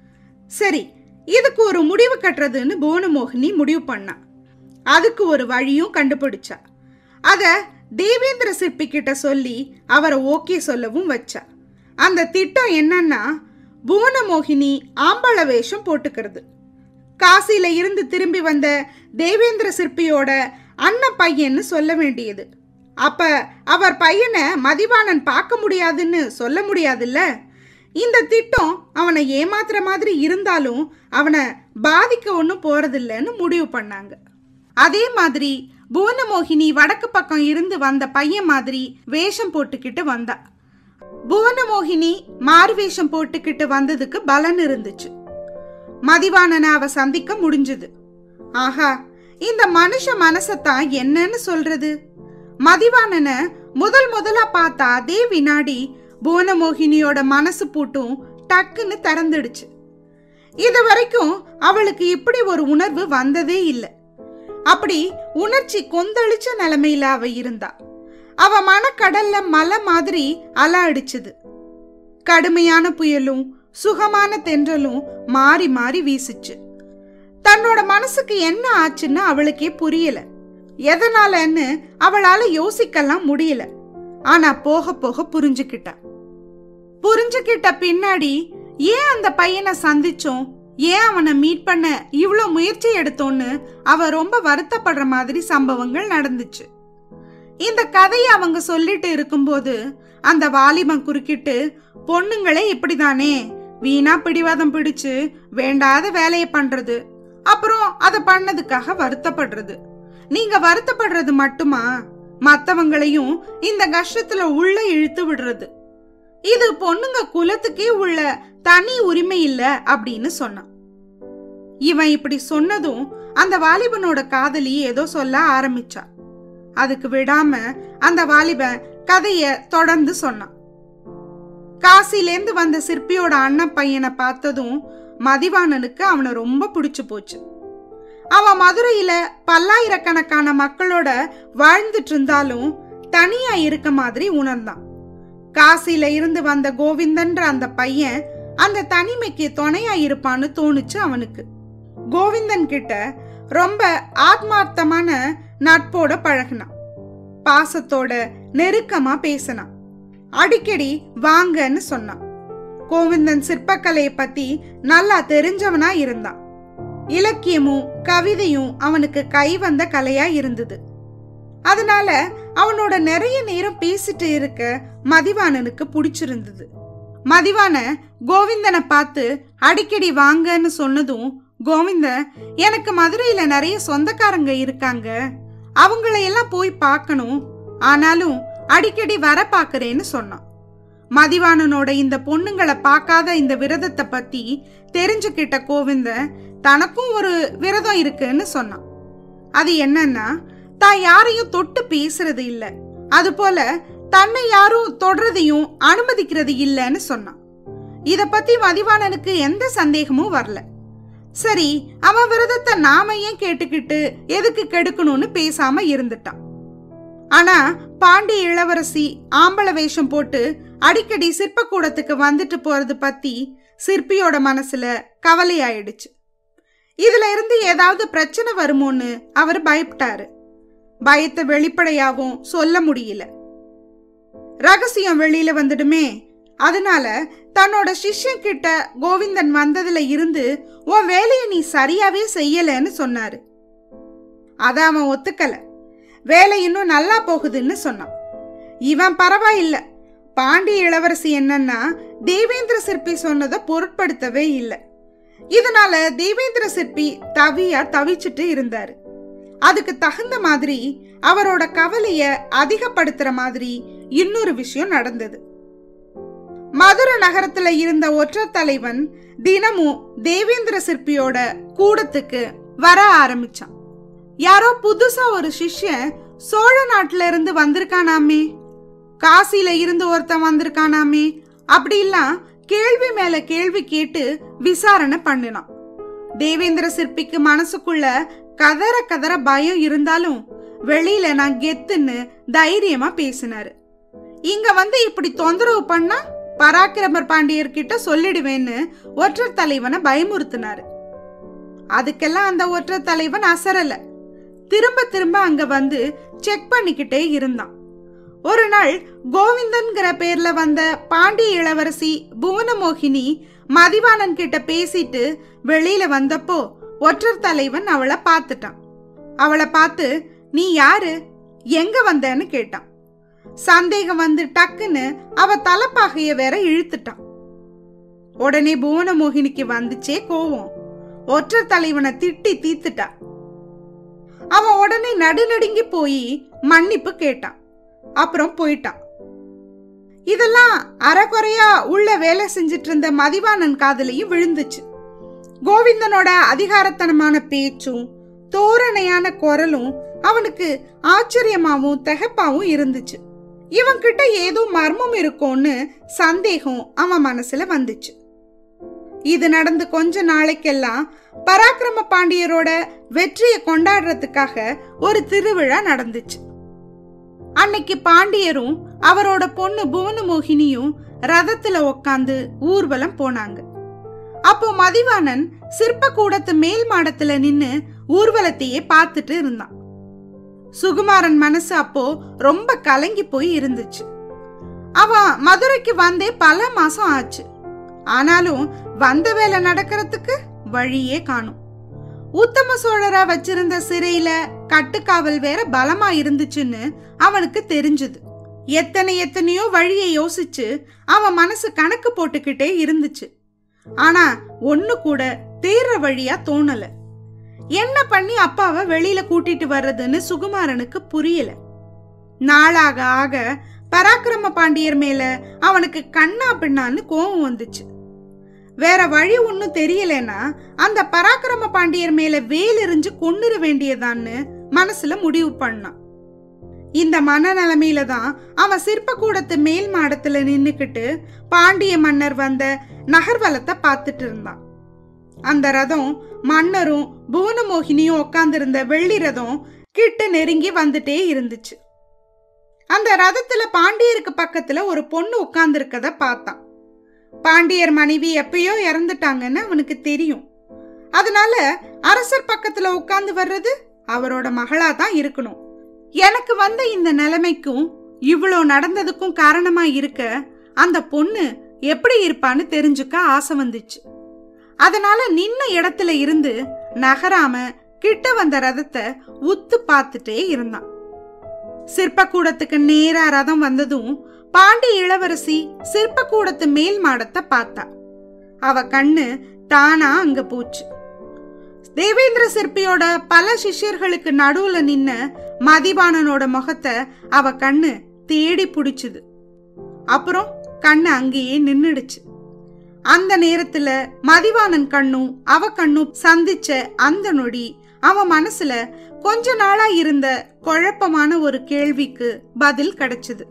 சரி இதுக்கு ஒரு முடிவு கட்டுறதுன்னு புவனமோகினி முடிவு பண்ணான் அதுக்கு ஒரு வழியும் கண்டுபிடிச்சா அத தேவேந்திர சிற்பி கிட்ட சொல்லி அவரை ஓகே சொல்லவும் வச்சா அந்த திட்டம் என்னன்னா புவனமோகினி ஆம்பள வேஷம் போட்டுக்கிறது காசியில இருந்து திரும்பி வந்த தேவேந்திர சிற்பியோட அண்ணன் பையன்னு சொல்ல வேண்டியது அப்ப அவர் பையனை மதிவாணன் பார்க்க முடியாதுன்னு சொல்ல முடியாதுல்ல இந்த திட்டம் அவனை ஏமாத்துற மாதிரி இருந்தாலும் அவனை பாதிக்க ஒன்றும் போறதில்லைன்னு முடிவு பண்ணாங்க அதே மாதிரி புவனமோகினி வடக்கு பக்கம் இருந்து வந்த பையன் மாதிரி வேஷம் போட்டுக்கிட்டு வந்தா புவனமோகினி மாறு வேஷம் போட்டுக்கிட்டு வந்ததுக்கு பலன் இருந்துச்சு மதிவாணனை அவ சந்திக்க முடிஞ்சது ஆஹா இந்த மனுஷ மனசத்தான் என்னன்னு சொல்றது மதிவாணனை முதல் முதலா பார்த்த அதே வினாடி புவனமோகினியோட மனசு பூட்டும் டக்குன்னு திறந்துடுச்சு இது வரைக்கும் அவளுக்கு இப்படி ஒரு உணர்வு வந்ததே இல்லை அப்படி உணர்ச்சி கொந்தளிச்ச நிலைமையில அவ இருந்தா அவ மனக்கடல்ல மலை மாதிரி அல அடிச்சுது கடுமையான புயலும் சுகமான தென்றலும் மாறி மாறி வீசுச்சு தன்னோட மனசுக்கு என்ன ஆச்சுன்னு அவளுக்கே புரியல எதனாலன்னு அவளால யோசிக்கலாம் முடியல ஆனா போக போக புரிஞ்சுக்கிட்டா புரிஞ்சுக்கிட்ட பின்னாடி ஏன் அந்த பையனை சந்திச்சோம் ஏன் அவனை மீட் பண்ண இவ்வளோ முயற்சி எடுத்தோன்னு அவ ரொம்ப வருத்தப்படுற மாதிரி சம்பவங்கள் நடந்துச்சு இந்த கதையை அவங்க சொல்லிட்டு இருக்கும்போது அந்த வாலிபன் குறுக்கிட்டு பொண்ணுங்களே இப்படிதானே வீணா பிடிவாதம் பிடிச்சு வேண்டாத வேலையை பண்றது அப்புறம் அதை பண்ணதுக்காக வருத்தப்படுறது நீங்க வருத்தப்படுறது மட்டுமா மத்தவங்களையும் இந்த கஷ்டத்துல உள்ள இழுத்து விடுறது இது பொண்ணுங்க குலத்துக்கே உள்ள தனி உரிமை இல்ல அப்படின்னு சொன்னான் இவன் இப்படி சொன்னதும் அந்த வாலிபனோட காதலி ஏதோ சொல்ல ஆரம்பிச்சா அதுக்கு விடாம அந்த வாலிபன் கதைய தொடர்ந்து சொன்னான் காசிலேந்து வந்த சிற்பியோட அண்ணன் பையனை பார்த்ததும் மதிவாணனுக்கு அவனை ரொம்ப பிடிச்சு போச்சு அவன் மதுரையில பல்லாயிரக்கணக்கான மக்களோட வாழ்ந்துட்டு இருந்தாலும் தனியா இருக்க மாதிரி உணர்ந்தான் காசில இருந்து வந்த கோவிந்தன்ற அந்த பையன் அந்த தனிமைக்கு துணையா இருப்பான்னு தோணுச்சு அவனுக்கு கோவிந்தன் கிட்ட ரொம்ப ஆத்மார்த்தமான நட்போட பழகினான் பாசத்தோட நெருக்கமா பேசினான் அடிக்கடி வாங்கன்னு சொன்னான் கோவிந்தன் சிற்பக்கலையை பத்தி நல்லா தெரிஞ்சவனா இருந்தான் இலக்கியமும் கவிதையும் அவனுக்கு கை வந்த கலையா இருந்தது அதனால அவனோட நிறைய நேரம் பேசிட்டு இருக்க மதிவாணனுக்கு பிடிச்சிருந்தது மதிவான கோவிந்தனை பார்த்து அடிக்கடி வாங்கன்னு சொன்னதும் கோவிந்தன் எனக்கு மதுரையில நிறைய சொந்தக்காரங்க இருக்காங்க அவங்களையெல்லாம் போய் பார்க்கணும் ஆனாலும் அடிக்கடி வர பார்க்கறேன்னு சொன்னான் மதிவாணனோட இந்த பொண்ணுங்களை பார்க்காத இந்த விரதத்தை பத்தி தெரிஞ்சுக்கிட்ட கோவிந்தன் தனக்கும் ஒரு விரதம் இருக்குன்னு சொன்னான் அது என்னன்னா தான் யாரையும் தொட்டு பேசுறது இல்ல அது போல தன்னை யாரும் தொடறதையும் அனுமதிக்கிறது இல்லைன்னு சொன்னான் இத பத்தி மதிவாணனுக்கு எந்த சந்தேகமும் வரல சரி அவன் விரதத்தை நாம ஏன் கேட்டுக்கிட்டு எதுக்கு கெடுக்கணும்னு பேசாம இருந்துட்டான் ஆனா பாண்டிய இளவரசி ஆம்பள வேஷம் போட்டு அடிக்கடி சிற்பக்கூடத்துக்கு வந்துட்டு போறது பத்தி சிற்பியோட மனசுல கவலையாயிடுச்சு இதுல இருந்து ஏதாவது பிரச்சனை வருமோன்னு அவர் பயப்பட்டாரு பயத்தை வெளிப்படையாவும் சொல்ல முடியல ரகசியம் வெளியில வந்துடுமே அதனால தன்னோட சிஷ்யன் கிட்ட கோவிந்தன் வந்ததுல இருந்து உன் வேலையை நீ சரியாவே செய்யலன்னு சொன்னாரு அத அவன் ஒத்துக்கல வேலை இன்னும் நல்லா போகுதுன்னு சொன்னான் இவன் பரவாயில்ல பாண்டிய இளவரசி என்னன்னா தேவேந்திர சிற்பி சொன்னதை பொருட்படுத்தவே இல்லை இதனால தேவேந்திர சிற்பி தவியா தவிச்சிட்டு இருந்தாரு அதுக்கு தகுந்த மாதிரி அவரோட கவலைய அதிகப்படுத்துற மாதிரி இன்னொரு விஷயம் நடந்தது மதுரை நகரத்துல இருந்த ஒற்ற தலைவன் தினமும் தேவேந்திர சிற்பியோட கூடத்துக்கு வர ஆரம்பிச்சான் யாரோ புதுசா ஒரு சிஷ்யன் சோழ நாட்டுல இருந்து வந்திருக்கானாமே காசில இருந்து ஒருத்தன் வந்திருக்கானாமே அப்படிலாம் கேள்வி மேல கேள்வி கேட்டு விசாரணை பண்ணினான் தேவேந்திர சிற்பிக்கு மனசுக்குள்ள கதற கதற பயம் இருந்தாலும் வெளியில நான் கெத்துன்னு தைரியமா பேசினாரு இங்க வந்து இப்படி தொந்தரவு பண்ணா பராக்கிரமர் பாண்டியர் கிட்ட சொல்லிடுவேன்னு ஒற்றர் தலைவனை பயமுறுத்தினாரு அதுக்கெல்லாம் அந்த ஒற்றர் தலைவன் அசரல திரும்ப திரும்ப அங்க வந்து செக் பண்ணிக்கிட்டே இருந்தான் ஒரு நாள் கோவிந்தன்கிற பேர்ல வந்த பாண்டிய இளவரசி புவனமோகினி மதிவாணன் கிட்ட பேசிட்டு வெளியில வந்தப்போ ஒற்றர் தலைவன் அவளை பார்த்துட்டான் அவளை பார்த்து நீ யாரு எங்க வந்தேன்னு கேட்டான் சந்தேகம் வந்து டக்குன்னு அவ தலைப்பாகைய வேற இழுத்துட்டான் உடனே புவனமோகினிக்கு வந்துச்சே கோவம் ஒற்றர் தலைவனை திட்டி தீத்துட்டா அவன் உடனே நடுநடுங்கி போய் மன்னிப்பு கேட்டான் அப்புறம் போயிட்டான் இதெல்லாம் அறகுறையா உள்ள வேலை செஞ்சிட்டு இருந்த மதிவாணன் காதலையும் விழுந்துச்சு கோவிந்தனோட அதிகாரத்தனமான பேச்சும் தோரணையான குரலும் அவனுக்கு ஆச்சரியமாவும் திகப்பாவும் இருந்துச்சு இவன் கிட்ட ஏதோ மர்மம் இருக்கும்னு சந்தேகம் அவன் மனசுல வந்துச்சு இது நடந்து கொஞ்ச நாளைக்கெல்லாம் பராக்கிரம பாண்டியரோட வெற்றியை கொண்டாடுறதுக்காக ஒரு திருவிழா நடந்துச்சு அன்னைக்கு பாண்டியரும் அவரோட பொண்ணு புவனமோகினியும் ரதத்துல உக்காந்து ஊர்வலம் போனாங்க அப்போ மதிவாணன் சிற்ப கூடத்து மேல் மாடத்துல நின்னு ஊர்வலத்தையே பார்த்துட்டு இருந்தான் சுகுமாரன் மனசு அப்போ ரொம்ப கலங்கி போய் இருந்துச்சு அவன் மதுரைக்கு வந்தே பல மாசம் ஆச்சு ஆனாலும் வந்த வேலை நடக்கிறதுக்கு வழியே காணும் உத்தம சோழரா வச்சிருந்த சிறையில கட்டுக்காவல் வேற பலமா இருந்துச்சுன்னு அவனுக்கு தெரிஞ்சது எத்தனை எத்தனையோ வழியை யோசிச்சு அவன் மனசு கணக்கு போட்டுக்கிட்டே இருந்துச்சு ஆனா ஒண்ணு கூட தீர்ற வழியா தோணல என்ன பண்ணி அப்பாவை வெளியில கூட்டிட்டு வர்றதுன்னு சுகுமாரனுக்கு புரியல நாளாக ஆக பராக்கிரம பாண்டியர் மேல அவனுக்கு கண்ணா பின்னான்னு கோபம் வந்துச்சு வேற வழி ஒன்னும் தெரியலனா அந்த பராக்கிரம பாண்டியர் மேல வேல் எறிஞ்சு கொன்னுற வேண்டியதான்னு மனசுல முடிவு பண்ணான் இந்த மனநிலைமையில தான் அவன் சிற்பக்கூடத்து மேல் மாடத்துல நின்னுக்கிட்டு பாண்டிய மன்னர் வந்த நகர்வலத்தை பார்த்துட்டு இருந்தான் அந்த ரதம் மன்னரும் புவனமோகினியும் உட்கார்ந்திருந்த வெள்ளி ரதம் கிட்ட நெருங்கி வந்துட்டே இருந்துச்சு அந்த ரதத்துல பாண்டியருக்கு பக்கத்துல ஒரு பொண்ணு உட்கார்ந்திருக்கத பார்த்தான் பாண்டியர் மனைவி எப்பயோ இறந்துட்டாங்கன்னு அவனுக்கு தெரியும் அதனால அரசர் பக்கத்துல உட்கார்ந்து வர்றது அவரோட மகளா தான் இருக்கணும் எனக்கு வந்த இந்த நிலைமைக்கும் இவ்வளோ நடந்ததுக்கும் காரணமா இருக்க அந்த பொண்ணு எப்படி இருப்பான்னு தெரிஞ்சுக்க ஆசை வந்துச்சு அதனால நின்ன இடத்துல இருந்து நகராம கிட்ட வந்த ரதத்தை உத்து பார்த்துட்டே இருந்தான் சிற்பக்கூடத்துக்கு நேரா ரதம் வந்ததும் பாண்டி இளவரசி சிற்பக்கூடத்து மேல் மாடத்தை பார்த்தா அவ கண்ணு தானா அங்க போச்சு தேவேந்திர சிற்பியோட பல சிஷ்யர்களுக்கு நடுவுல நின்ன மதிபானனோட முகத்தை அவ கண்ணு தேடி புடிச்சுது அப்புறம் கண்ணு அங்கேயே நின்னுடுச்சு அந்த நேரத்துல மதிவானன் கண்ணும் அவ கண்ணும் சந்திச்ச அந்த நொடி அவன் மனசுல கொஞ்ச நாளா இருந்த குழப்பமான ஒரு கேள்விக்கு பதில் கிடைச்சது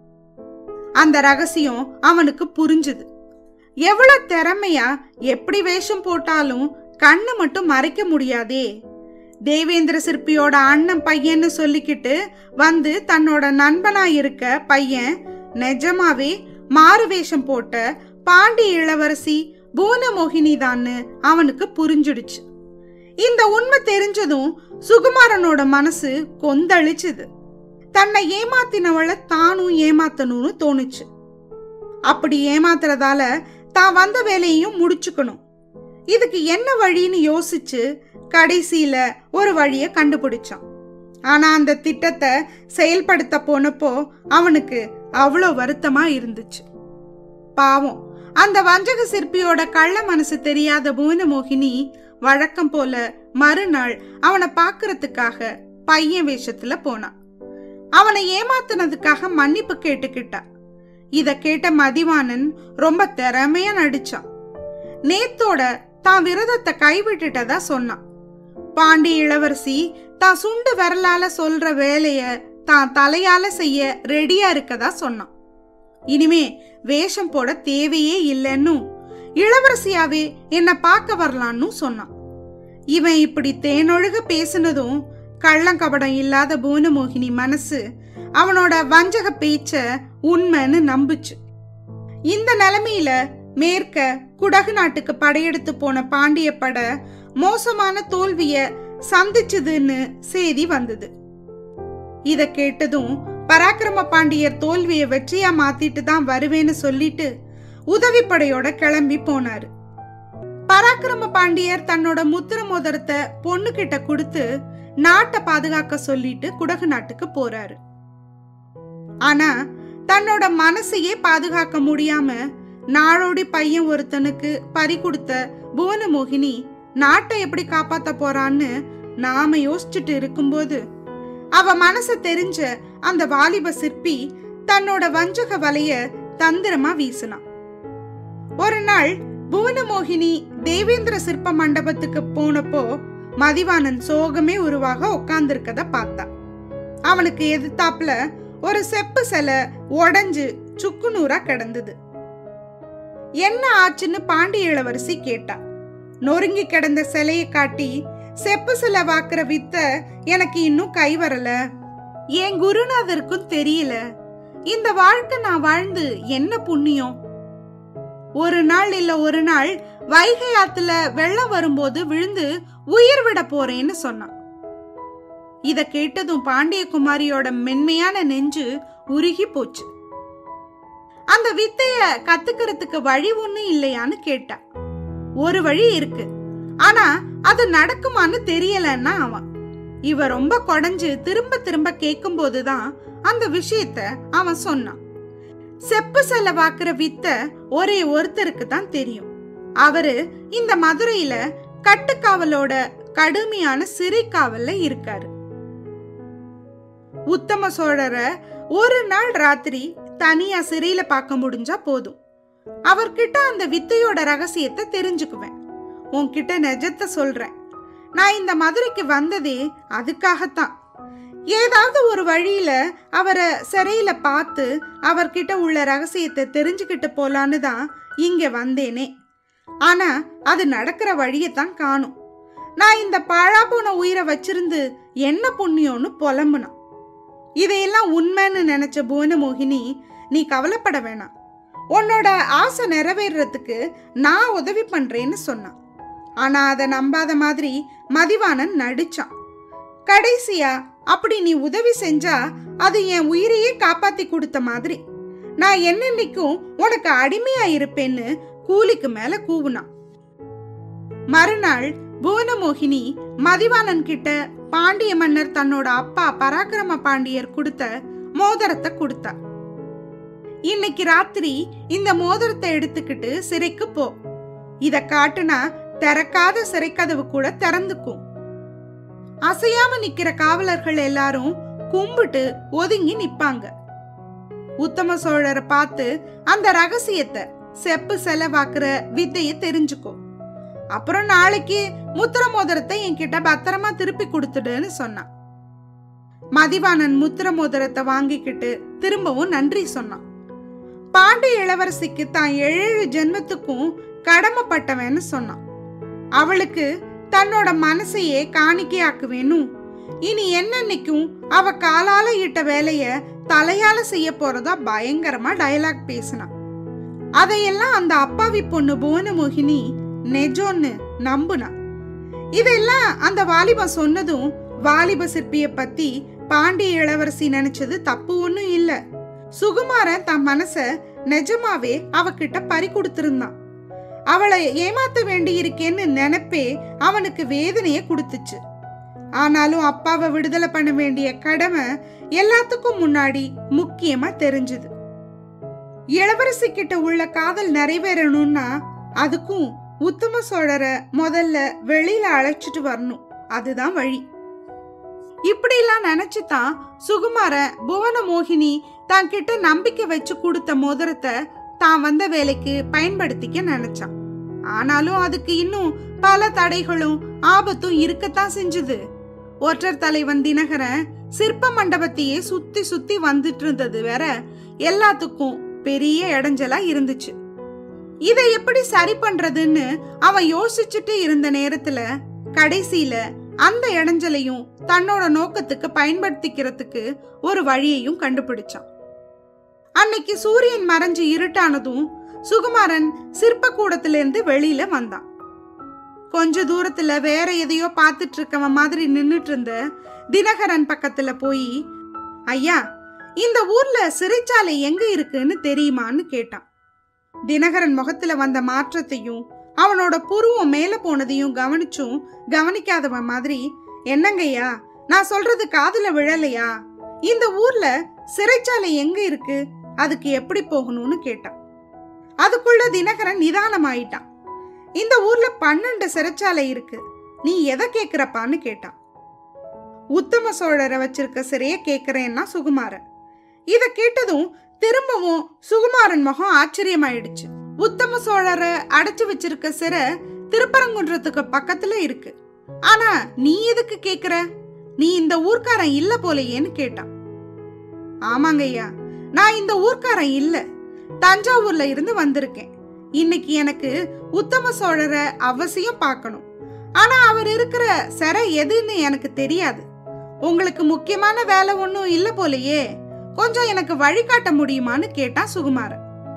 அந்த ரகசியம் அவனுக்கு புரிஞ்சுது எவ்வளவு திறமையா எப்படி வேஷம் போட்டாலும் கண்ணை மட்டும் மறைக்க முடியாதே தேவேந்திர சிற்பியோட அண்ணன் பையன்னு சொல்லிக்கிட்டு வந்து தன்னோட நண்பனா இருக்க பையன் நிஜமாவே மாறு வேஷம் போட்ட பாண்டி இளவரசி பூனமோகினி தான்னு அவனுக்கு புரிஞ்சிடுச்சு இந்த உண்மை தெரிஞ்சதும் சுகுமாரனோட மனசு கொந்தளிச்சுது தன்னை ஏமாத்தினவளை தானும் ஏமாத்தணும்னு தோணுச்சு அப்படி ஏமாத்துறதால தான் வந்த வேலையையும் முடிச்சுக்கணும் இதுக்கு என்ன வழின்னு யோசிச்சு கடைசியில ஒரு வழிய கண்டுபிடிச்சான் ஆனா அந்த திட்டத்தை செயல்படுத்த போனப்போ அவனுக்கு அவ்வளோ வருத்தமா இருந்துச்சு பாவம் அந்த வஞ்சக சிற்பியோட கள்ள மனசு தெரியாத புவனமோகினி வழக்கம் போல மறுநாள் அவனை பார்க்கறதுக்காக பையன் வேஷத்துல போனான் அவனை ஏமாத்துனதுக்காக மன்னிப்பு கேட்டுக்கிட்டா இத கேட்ட மதிவானன் ரொம்ப திறமையா நடிச்சான் நேத்தோட தான் விரதத்தை கைவிட்டுட்டதா சொன்னான் பாண்டி இளவரசி தான் சுண்டு விரலால சொல்ற வேலைய தான் தலையால செய்ய ரெடியா இருக்கதா சொன்னான் இனிமே வேஷம் போட தேவையே இல்லைன்னும் இளவரசியாவே என்ன பார்க்க வரலான்னு சொன்னான் இவன் இப்படி தேனொழுக பேசினதும் கள்ளங்கபடம் இல்லாத புவனமோகினி மனசு அவனோட வஞ்சக பேச்ச உண்மைன்னு நம்புச்சு இந்த நிலைமையில மேற்க குடகு நாட்டுக்கு படையெடுத்து போன பாண்டிய பட மோசமான தோல்விய சந்திச்சதுன்னு செய்தி வந்தது இத கேட்டதும் பராக்கிரம பாண்டியர் தோல்வியை வெற்றியா மாத்திட்டு தான் வருவேன்னு சொல்லிட்டு உதவிப்படையோட கிளம்பி போனாரு பராக்கிரம பாண்டியர் தன்னோட முத்திர மோதிரத்தை பொண்ணு கிட்ட கொடுத்து நாட்டை பாதுகாக்க சொல்லிட்டு குடகு நாட்டுக்கு போறாரு ஆனா தன்னோட மனசையே பாதுகாக்க முடியாம நாடோடி பையன் ஒருத்தனுக்கு பறி கொடுத்த புவனமோகினி நாட்டை எப்படி காப்பாத்த போறான்னு நாம யோசிச்சுட்டு இருக்கும்போது அவ மனச தெரிஞ்ச அந்த வாலிப சிற்பி தன்னோட வஞ்சக வலைய தந்திரமா வீசினான் ஒரு நாள் புவனமோகினி தேவேந்திர சிற்ப மண்டபத்துக்கு போனப்போ மதிவானன் சோகமே உருவாக உட்கார்ந்திருக்கத பார்த்தா அவனுக்கு எதிர்த்தாப்புல ஒரு செப்பு சிலை உடைஞ்சு சுக்குநூறா கிடந்தது என்ன ஆச்சுன்னு பாண்டிய இளவரசி கேட்டா நொறுங்கி கிடந்த சிலையை காட்டி செப்பு சிலை வாக்குற வித்த எனக்கு இன்னும் கை வரல என் குருநாதருக்கும் தெரியல இந்த வாழ்க்கை நான் வாழ்ந்து என்ன புண்ணியம் ஒரு நாள் இல்ல ஒரு நாள் வைகை ஆத்துல வெள்ளம் வரும்போது விழுந்து உயிர் விட போறேன்னு சொன்னான் இத கேட்டதும் பாண்டிய குமாரியோட மென்மையான நெஞ்சு உருகி போச்சு அந்த வித்தைய கத்துக்கிறதுக்கு வழி ஒண்ணும் இல்லையான்னு கேட்டா ஒரு வழி இருக்கு ஆனா அது நடக்குமான்னு தெரியலன்னா அவன் இவ ரொம்ப கொடைஞ்சு திரும்ப திரும்ப கேட்கும் போதுதான் அந்த விஷயத்த அவன் சொன்னான் செப்பு செலவாக்குற வித்த ஒரே ஒருத்தருக்கு தான் தெரியும் அவரு இந்த மதுரையில கட்டுக்காவலோட கடுமையான சிறை காவல்ல இருக்காரு உத்தம சோழரை ஒரு நாள் ராத்திரி தனியா சிறையில பார்க்க முடிஞ்சா போதும் அவர்கிட்ட அந்த வித்தையோட ரகசியத்தை தெரிஞ்சுக்குவேன் உன்கிட்ட நிஜத்தை சொல்றேன் நான் இந்த மதுரைக்கு வந்ததே அதுக்காகத்தான் ஏதாவது ஒரு வழியில அவரை சிறையில பார்த்து அவர்கிட்ட உள்ள ரகசியத்தை தெரிஞ்சுக்கிட்டு போலான்னு தான் இங்க வந்தேனே ஆனா அது நடக்கிற வழியத்தான் காணும் நான் இந்த பாழா போன உயிரை வச்சிருந்து என்ன புண்ணியம்னு புலம்புனான் இதையெல்லாம் உண்மைன்னு நினைச்ச புவனமோகினி நீ கவலைப்பட வேணாம் உன்னோட ஆசை நிறைவேறதுக்கு நான் உதவி பண்றேன்னு சொன்னான் ஆனா அதை நம்பாத மாதிரி மதிவானன் நடிச்சான் கடைசியா அப்படி நீ உதவி செஞ்சா அது என் உயிரையே காப்பாத்தி கொடுத்த மாதிரி நான் என்னென்னைக்கும் உனக்கு அடிமையா இருப்பேன்னு கூலிக்கு மேல கூவுனான் மறுநாள் புவனமோகினி மதிவானன் கிட்ட பாண்டிய மன்னர் தன்னோட அப்பா பராக்கிரம பாண்டியர் கொடுத்த மோதிரத்தை கொடுத்தா இன்னைக்கு ராத்திரி இந்த மோதிரத்தை எடுத்துக்கிட்டு சிறைக்கு போ இத காட்டுனா திறக்காத சிறைக்கதவு கூட திறந்துக்கும் அசையாம நிக்கிற காவலர்கள் எல்லாரும் கும்பிட்டு ஒதுங்கி நிப்பாங்க உத்தம சோழரை பார்த்து அந்த ரகசியத்தை செப்பு செலவாக்குற வித்தைய தெரிஞ்சுக்கோ அப்புறம் நாளைக்கு முத்திர மோதிரத்தை என்கிட்ட பத்திரமா திருப்பி கொடுத்துடுன்னு சொன்னான் மதிவாணன் முத்திர மோதிரத்தை வாங்கிக்கிட்டு திரும்பவும் நன்றி சொன்னான் பாண்டிய இளவரசிக்கு தான் ஏழு ஜென்மத்துக்கும் கடமைப்பட்டவன்னு சொன்னான் அவளுக்கு தன்னோட மனசையே காணிக்கையாக்குவேனும் இனி என்னன்னைக்கும் அவ காலால இட்ட வேலைய தலையால செய்ய போறதா பயங்கரமா டயலாக் பேசினான் அதையெல்லாம் அந்த அப்பாவி பொண்ணு புவனமோகினி நெஜோன்னு நம்புனா இதெல்லாம் அந்த வாலிபன் சொன்னதும் வாலிப சிற்பிய பத்தி பாண்டிய இளவரசி நினைச்சது தப்பு ஒண்ணும் இல்ல சுகுமாரன் தன் மனச நிஜமாவே அவகிட்ட பறி கொடுத்திருந்தான் அவளை ஏமாத்த வேண்டி இருக்கேன்னு நினைப்பே அவனுக்கு வேதனைய கொடுத்துச்சு ஆனாலும் அப்பாவை விடுதலை பண்ண வேண்டிய கடமை எல்லாத்துக்கும் முன்னாடி முக்கியமா தெரிஞ்சது இளவரசி கிட்ட உள்ள காதல் நிறைவேறணும்னா அதுக்கும் உத்தம சோழரை முதல்ல வெளியில அழைச்சிட்டு வரணும் அதுதான் வழி இப்படிலாம் நினைச்சுதான் சுகுமார புவன மோகினி தான் கிட்ட நம்பிக்கை வச்சு கொடுத்த மோதிரத்தை தான் வந்த வேலைக்கு பயன்படுத்திக்க நினைச்சான் ஆனாலும் அதுக்கு இன்னும் பல தடைகளும் ஆபத்தும் இருக்கத்தான் செஞ்சது ஒற்றர் தலைவன் தினகரன் சிற்ப மண்டபத்தையே சுத்தி சுத்தி வந்துட்டு இருந்தது வேற எல்லாத்துக்கும் பெரிய இடைஞ்சலா இருந்துச்சு இதை எப்படி சரி பண்றதுன்னு அவன் யோசிச்சுட்டு இருந்த நேரத்துல கடைசியில அந்த இடைஞ்சலையும் தன்னோட நோக்கத்துக்கு பயன்படுத்திக்கிறதுக்கு ஒரு வழியையும் கண்டுபிடிச்சான் அன்னைக்கு சூரியன் மறைஞ்சு இருட்டானதும் சுகுமாரன் சிற்ப கூடத்திலிருந்து வெளியில வந்தான் கொஞ்ச தூரத்துல வேற எதையோ பார்த்துட்டு இருக்கவன் மாதிரி நின்னுட்டு இருந்த தினகரன் பக்கத்துல போய் ஐயா இந்த ஊர்ல சிறைச்சாலை எங்க இருக்குன்னு தெரியுமான்னு கேட்டான் தினகரன் முகத்துல வந்த மாற்றத்தையும் அவனோட புருவம் மேல போனதையும் கவனிச்சும் கவனிக்காதவன் மாதிரி என்னங்கய்யா நான் சொல்றது காதுல விழலையா இந்த ஊர்ல சிறைச்சாலை எங்க இருக்கு அதுக்கு எப்படி போகணும்னு கேட்டான் அதுக்குள்ள தினகரன் நிதானமாயிட்டான் இந்த ஊர்ல பன்னெண்டு சிறைச்சாலை இருக்கு நீ எதை கேக்குறப்பான்னு கேட்டான் உத்தம சோழரை வச்சிருக்க சிறைய கேக்குறேன்னா சுகுமாரன் இத கேட்டதும் திரும்பவும் சுகுமாரன் முகம் ஆச்சரியமாயிடுச்சு உத்தம சோழரை அடைச்சு வச்சிருக்க சிறை திருப்பரங்குன்றத்துக்கு பக்கத்துல இருக்கு ஆனா நீ எதுக்கு கேக்குற நீ இந்த ஊர்க்காரன் இல்ல போலையேன்னு கேட்டான் ஆமாங்க ஐயா நான் இந்த ஊர்க்காரன் இல்ல தஞ்சாவூர்ல இருந்து வந்திருக்கேன் இன்னைக்கு எனக்கு உத்தம சோழரை அவசியம் பார்க்கணும் ஆனா அவர் இருக்கிற சிறை எதுன்னு எனக்கு தெரியாது உங்களுக்கு முக்கியமான வேலை ஒன்றும் இல்ல போலையே கொஞ்சம் எனக்கு வழிகாட்ட முடியுமான்னு கேட்டான் சுகுமாரன்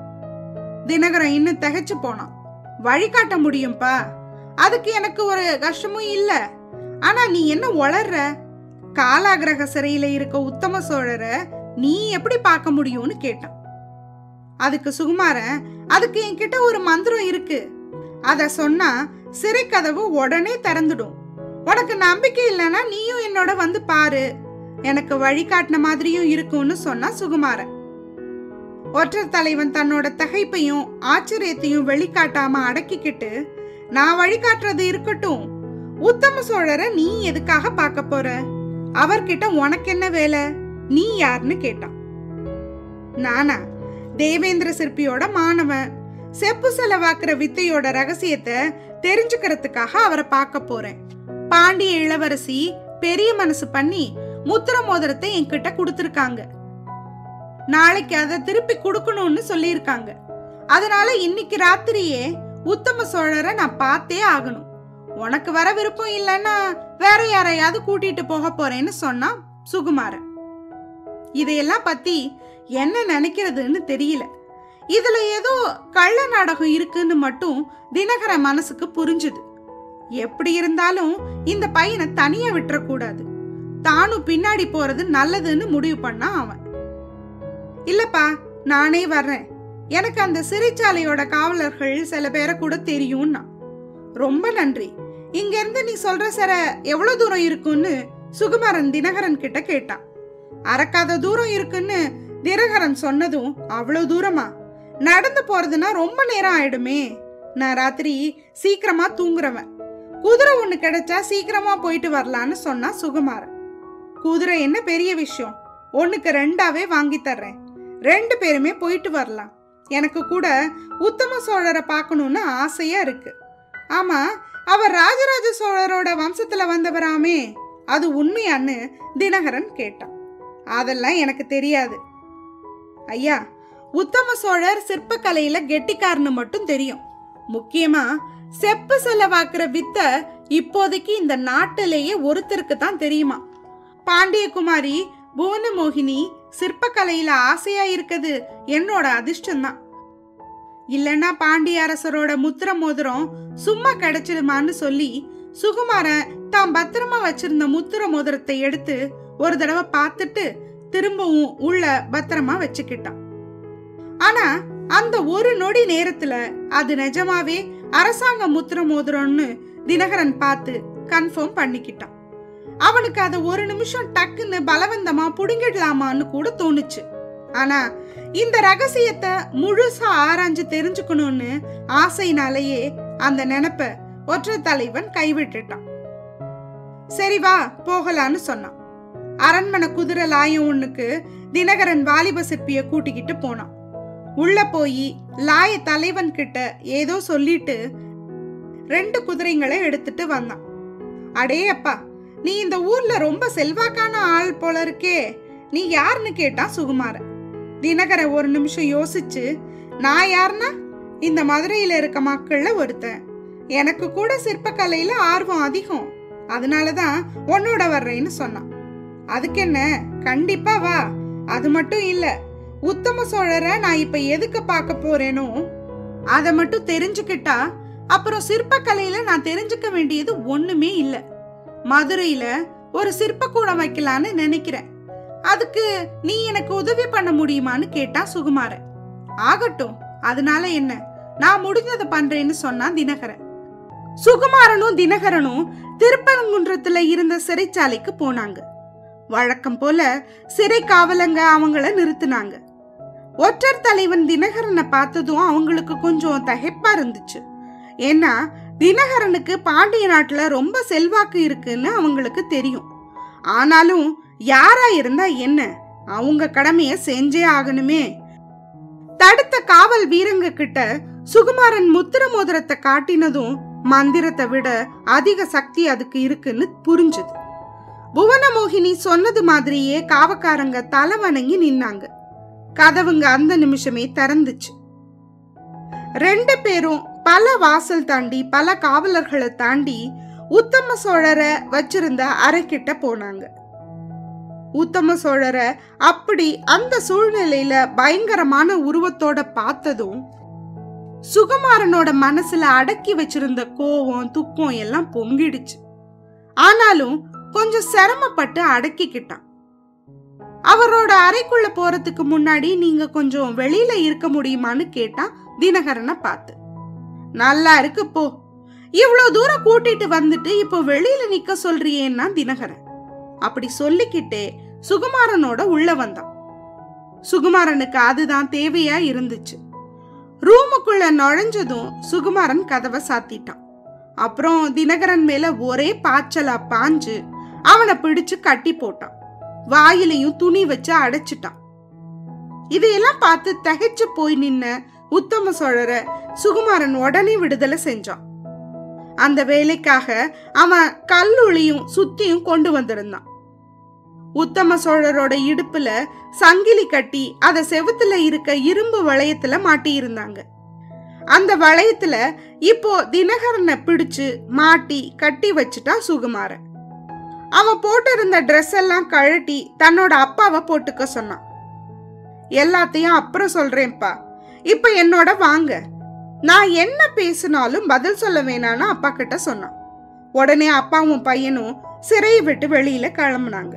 தினகரன் இன்னும் திகைச்சு போனான் வழிகாட்ட முடியும்பா அதுக்கு எனக்கு ஒரு கஷ்டமும் இல்ல ஆனா நீ என்ன உளர்ற காலாகிரக சிறையில இருக்க உத்தம சோழரை நீ எப்படி பார்க்க முடியும்னு கேட்டான் அதுக்கு சுகுமாரன் அதுக்கு என்கிட்ட ஒரு மந்திரம் இருக்கு அத சொன்னா சிறை கதவு உடனே திறந்துடும் உனக்கு நம்பிக்கை இல்லைன்னா நீயும் என்னோட வந்து பாரு எனக்கு வழிகாட்டின மாதிரியும் இருக்கும்னு சொன்னா சுகுமாரன் ஒற்றர் தலைவன் தன்னோட தகைப்பையும் ஆச்சரியத்தையும் வெளிக்காட்டாம அடக்கிக்கிட்டு நான் வழிகாட்டுறது இருக்கட்டும் உத்தம சோழரை நீ எதுக்காக பார்க்க போற அவர்கிட்ட உனக்கு என்ன வேலை நீ யாருன்னு கேட்டான் நானா தேவேந்திர சிற்பியோட மாணவன் செப்பு செலவாக்குற வித்தையோட ரகசியத்தை தெரிஞ்சுக்கிறதுக்காக அவரை பார்க்க போறேன் பாண்டிய இளவரசி பெரிய மனசு பண்ணி முத்திர மோதிரத்தை என்கிட்ட கொடுத்துருக்காங்க நாளைக்கு அதை திருப்பி கொடுக்கணும்னு சொல்லியிருக்காங்க அதனால இன்னைக்கு ராத்திரியே உத்தம சோழரை நான் பார்த்தே ஆகணும் உனக்கு வர விருப்பம் இல்லைன்னா வேற யாரையாவது கூட்டிட்டு போக போறேன்னு சொன்னா சுகுமாரன் இதையெல்லாம் பத்தி என்ன நினைக்கிறதுன்னு தெரியல இதுல ஏதோ கள்ள நாடகம் இருக்குன்னு மட்டும் தினகர மனசுக்கு புரிஞ்சுது எப்படி இருந்தாலும் இந்த பையனை தனியா விட்டுறக்கூடாது தானும் பின்னாடி போறது நல்லதுன்னு முடிவு பண்ணா அவன் இல்லப்பா நானே வர்றேன் எனக்கு அந்த சிறைச்சாலையோட காவலர்கள் சில பேரை கூட தெரியும்னா ரொம்ப நன்றி இங்க இருந்து நீ சொல்ற சிற எவ்வளவு தூரம் இருக்குன்னு சுகுமாரன் தினகரன் கிட்ட கேட்டான் அறக்காத தூரம் இருக்குன்னு தினகரன் சொன்னதும் அவ்வளவு தூரமா நடந்து போறதுன்னா ரொம்ப நேரம் ஆயிடுமே நான் ராத்திரி சீக்கிரமா தூங்குறவன் குதிரை ஒண்ணு கிடைச்சா சீக்கிரமா போயிட்டு வரலான்னு சொன்னா சுகுமாரன் குதிரை என்ன பெரிய விஷயம் ஒண்ணுக்கு ரெண்டாவே வாங்கி தர்றேன் ரெண்டு பேருமே போயிட்டு வரலாம் எனக்கு கூட உத்தம சோழரை பார்க்கணும்னு ஆசையா இருக்கு ஆமா அவர் ராஜராஜ சோழரோட வம்சத்துல வந்தவராமே அது உண்மையான்னு தினகரன் கேட்டான் அதெல்லாம் எனக்கு தெரியாது ஐயா உத்தம சோழர் சிற்பக்கலையில கெட்டிக்காரன்னு மட்டும் தெரியும் முக்கியமா செப்பு செலவாக்குற வித்த இப்போதைக்கு இந்த நாட்டிலேயே ஒருத்தருக்கு தான் தெரியுமா பாண்டியகுமாரி புவனமோகினி சிற்பக்கலையில ஆசையா இருக்குது என்னோட அதிர்ஷ்டம்தான் இல்லைன்னா பாண்டிய அரசரோட முத்திர மோதிரம் சும்மா கிடைச்சிடுமான்னு சொல்லி சுகுமாரன் தாம் பத்திரமா வச்சிருந்த முத்திர மோதிரத்தை எடுத்து ஒரு தடவை பார்த்துட்டு திரும்பவும் உள்ள பத்திரமா வச்சுக்கிட்டான் ஆனா அந்த ஒரு நொடி நேரத்துல அது நிஜமாவே அரசாங்க முத்திர மோதிரம்னு தினகரன் பார்த்து கன்ஃபார்ம் பண்ணிக்கிட்டான் அவனுக்கு அதை ஒரு நிமிஷம் டக்குன்னு பலவந்தமா புடுங்கிடலாமான்னு கூட தோணுச்சு ஆனா இந்த ரகசியத்தை முழுசா ஆராய்ஞ்சு தெரிஞ்சுக்கணும்னு ஆசைனாலேயே அந்த நினைப்ப ஒற்றை தலைவன் கைவிட்டுட்டான் சரி வா போகலான்னு சொன்னான் அரண்மனை குதிரை லாயம் ஒண்ணுக்கு தினகரன் வாலிப சிற்பிய கூட்டிக்கிட்டு போனான் உள்ள போய் லாய தலைவன் கிட்ட ஏதோ சொல்லிட்டு ரெண்டு குதிரைங்களை எடுத்துட்டு வந்தான் அடே அப்பா நீ இந்த ஊர்ல ரொம்ப செல்வாக்கான ஆள் போல இருக்கே நீ யாருன்னு கேட்டான் சுகுமாரன் தினகர ஒரு நிமிஷம் யோசிச்சு நான் யாருன்னா இந்த மதுரையில இருக்க மக்கள்ல ஒருத்தன் எனக்கு கூட சிற்பக்கலையில ஆர்வம் அதிகம் அதனாலதான் உன்னோட வர்றேன்னு சொன்னான் அதுக்கு என்ன கண்டிப்பா வா அது மட்டும் இல்ல உத்தம சோழரை நான் இப்ப எதுக்கு பார்க்க போறேனோ அதை மட்டும் தெரிஞ்சுக்கிட்டா அப்புறம் சிற்பக்கலையில நான் தெரிஞ்சுக்க வேண்டியது ஒண்ணுமே இல்ல மதுரையில ஒரு சிற்பக்கூடம் வைக்கலான்னு நினைக்கிறேன் அதுக்கு நீ எனக்கு உதவி பண்ண முடியுமான்னு கேட்டா சுகுமாரன் ஆகட்டும் அதனால என்ன நான் முடிஞ்சதை பண்றேன்னு சொன்னான் தினகரன் சுகுமாரனும் தினகரனும் திருப்பரங்குன்றத்துல இருந்த சிறைச்சாலைக்கு போனாங்க வழக்கம் போல சிறை காவலங்க அவங்கள நிறுத்தினாங்க ஒற்றர் தலைவன் தினகரனை பார்த்ததும் அவங்களுக்கு கொஞ்சம் தகைப்பா இருந்துச்சு ஏன்னா தினகரனுக்கு பாண்டிய நாட்டுல ரொம்ப செல்வாக்கு இருக்குன்னு அவங்களுக்கு தெரியும் ஆனாலும் யாரா இருந்தா என்ன அவங்க கடமைய செஞ்சே ஆகணுமே தடுத்த காவல் வீரங்க கிட்ட சுகுமாரன் முத்திர மோதிரத்தை காட்டினதும் மந்திரத்தை விட அதிக சக்தி அதுக்கு இருக்குன்னு புரிஞ்சுது புவனமோகினி சொன்னது மாதிரியே காவக்காரங்க தலை வணங்கி நின்னாங்க கதவுங்க அந்த நிமிஷமே திறந்துச்சு ரெண்டு பேரும் பல வாசல் தாண்டி பல காவலர்களை தாண்டி உத்தம சோழரை வச்சிருந்த அறைக்கிட்ட போனாங்க உத்தம சோழரை அப்படி அந்த சூழ்நிலையில பயங்கரமான உருவத்தோட பார்த்ததும் சுகுமாரனோட மனசுல அடக்கி வச்சிருந்த கோவம் துக்கம் எல்லாம் பொங்கிடுச்சு ஆனாலும் கொஞ்சம் சிரமப்பட்டு அடக்கிக்கிட்டான் அவரோட அறைக்குள்ள போறதுக்கு முன்னாடி நீங்க கொஞ்சம் வெளியில இருக்க முடியுமான்னு கேட்டான் தினகரனை பார்த்து நல்லா இருக்கு போ இவ்வளவு தூரம் கூட்டிட்டு வந்துட்டு இப்போ வெளியில நிக்க சொல்றியேன்னா தினகரன் அப்படி சொல்லிக்கிட்டே சுகுமாரனோட உள்ள வந்தான் சுகுமாரனுக்கு அதுதான் தேவையா இருந்துச்சு ரூமுக்குள்ள நுழைஞ்சதும் சுகுமாரன் கதவை சாத்திட்டான் அப்புறம் தினகரன் மேல ஒரே பாய்ச்சலா பாஞ்சு அவனை பிடிச்சு கட்டி போட்டான் வாயிலையும் துணி வச்சு அடைச்சிட்டான் இதையெல்லாம் பார்த்து தகைச்சு போய் நின்ன உத்தம சோழரை சுகுமாரன் உடனே விடுதலை செஞ்சான் அந்த வேலைக்காக அவன் கல்லுளியும் சுத்தியும் கொண்டு வந்திருந்தான் உத்தம சோழரோட இடுப்புல சங்கிலி கட்டி அத செவுத்துல இருக்க இரும்பு வளையத்துல மாட்டி இருந்தாங்க அந்த வளையத்துல இப்போ தினகரனை பிடிச்சு மாட்டி கட்டி வச்சுட்டான் சுகுமாரன் அவன் போட்டிருந்த ட்ரெஸ் எல்லாம் கழட்டி தன்னோட அப்பாவை போட்டுக்க சொன்னான் எல்லாத்தையும் அப்புறம் சொல்றேன்ப்பா இப்ப என்னோட வாங்க நான் என்ன பேசினாலும் பதில் சொல்ல வேணான்னு அப்பா கிட்ட சொன்னான் உடனே அப்பாவும் பையனும் சிறையை விட்டு வெளியில கிளம்புனாங்க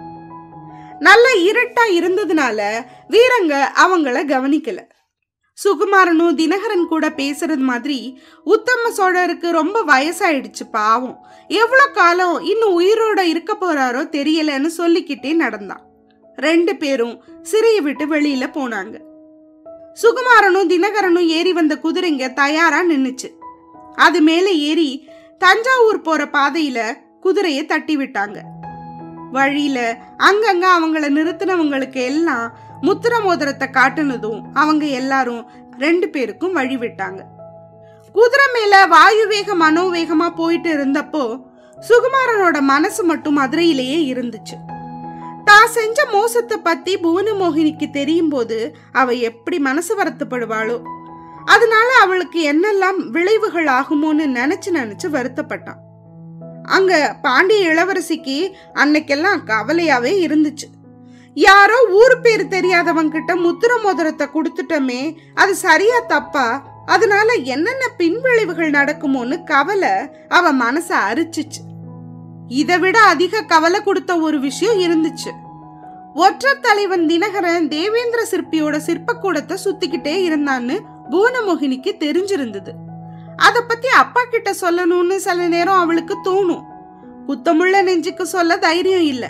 நல்ல இருட்டா இருந்ததுனால வீரங்க அவங்கள கவனிக்கல சுகுமாரனும் தினகரன் கூட பேசுறது மாதிரி உத்தம சோழருக்கு ரொம்ப வயசாயிடுச்சு பாவம் எவ்வளவு காலம் இன்னும் உயிரோட இருக்க போறாரோ தெரியலன்னு சொல்லிக்கிட்டே நடந்தான் ரெண்டு பேரும் சிறையை விட்டு வெளியில போனாங்க சுகுமாரனும் தினகரனும் ஏறி வந்த குதிரைங்க தயாரா நின்னுச்சு அது மேல ஏறி தஞ்சாவூர் போற பாதையில குதிரையை தட்டி விட்டாங்க வழியில அங்கங்க அவங்கள நிறுத்தினவங்களுக்கு எல்லாம் முத்திர மோதிரத்தை காட்டுனதும் அவங்க எல்லாரும் ரெண்டு பேருக்கும் வழி விட்டாங்க குதிரை மேல வாயு வேக மனோவேகமா போயிட்டு இருந்தப்போ சுகுமாரனோட மனசு மட்டும் மதுரையிலேயே இருந்துச்சு தான் செஞ்ச மோசத்தை பத்தி புவனமோகினிக்கு தெரியும் போது அவ எப்படி மனசு வருத்தப்படுவாளோ அதனால அவளுக்கு என்னெல்லாம் விளைவுகள் ஆகுமோன்னு நினைச்சு நினைச்சு வருத்தப்பட்டான் அங்க பாண்டிய இளவரசிக்கு அன்னைக்கெல்லாம் கவலையாவே இருந்துச்சு யாரோ ஊர் பேர் தெரியாதவங்க கிட்ட முத்திர மோதிரத்தை கொடுத்துட்டோமே அது சரியா தப்பா அதனால என்னென்ன பின்விளைவுகள் நடக்குமோன்னு கவலை அவ மனச அரிச்சிச்சு இதை விட அதிக கவலை கொடுத்த ஒரு விஷயம் இருந்துச்சு ஒற்ற தலைவன் தினகரன் தேவேந்திர சிற்பியோட சிற்பக்கூடத்தை சுத்திக்கிட்டே இருந்தான்னு புவனமோகினிக்கு தெரிஞ்சிருந்தது அத பத்தி அப்பா கிட்ட சொல்லணும்னு சில நேரம் அவளுக்கு தோணும் குத்தமுள்ள நெஞ்சுக்கு சொல்ல தைரியம் இல்ல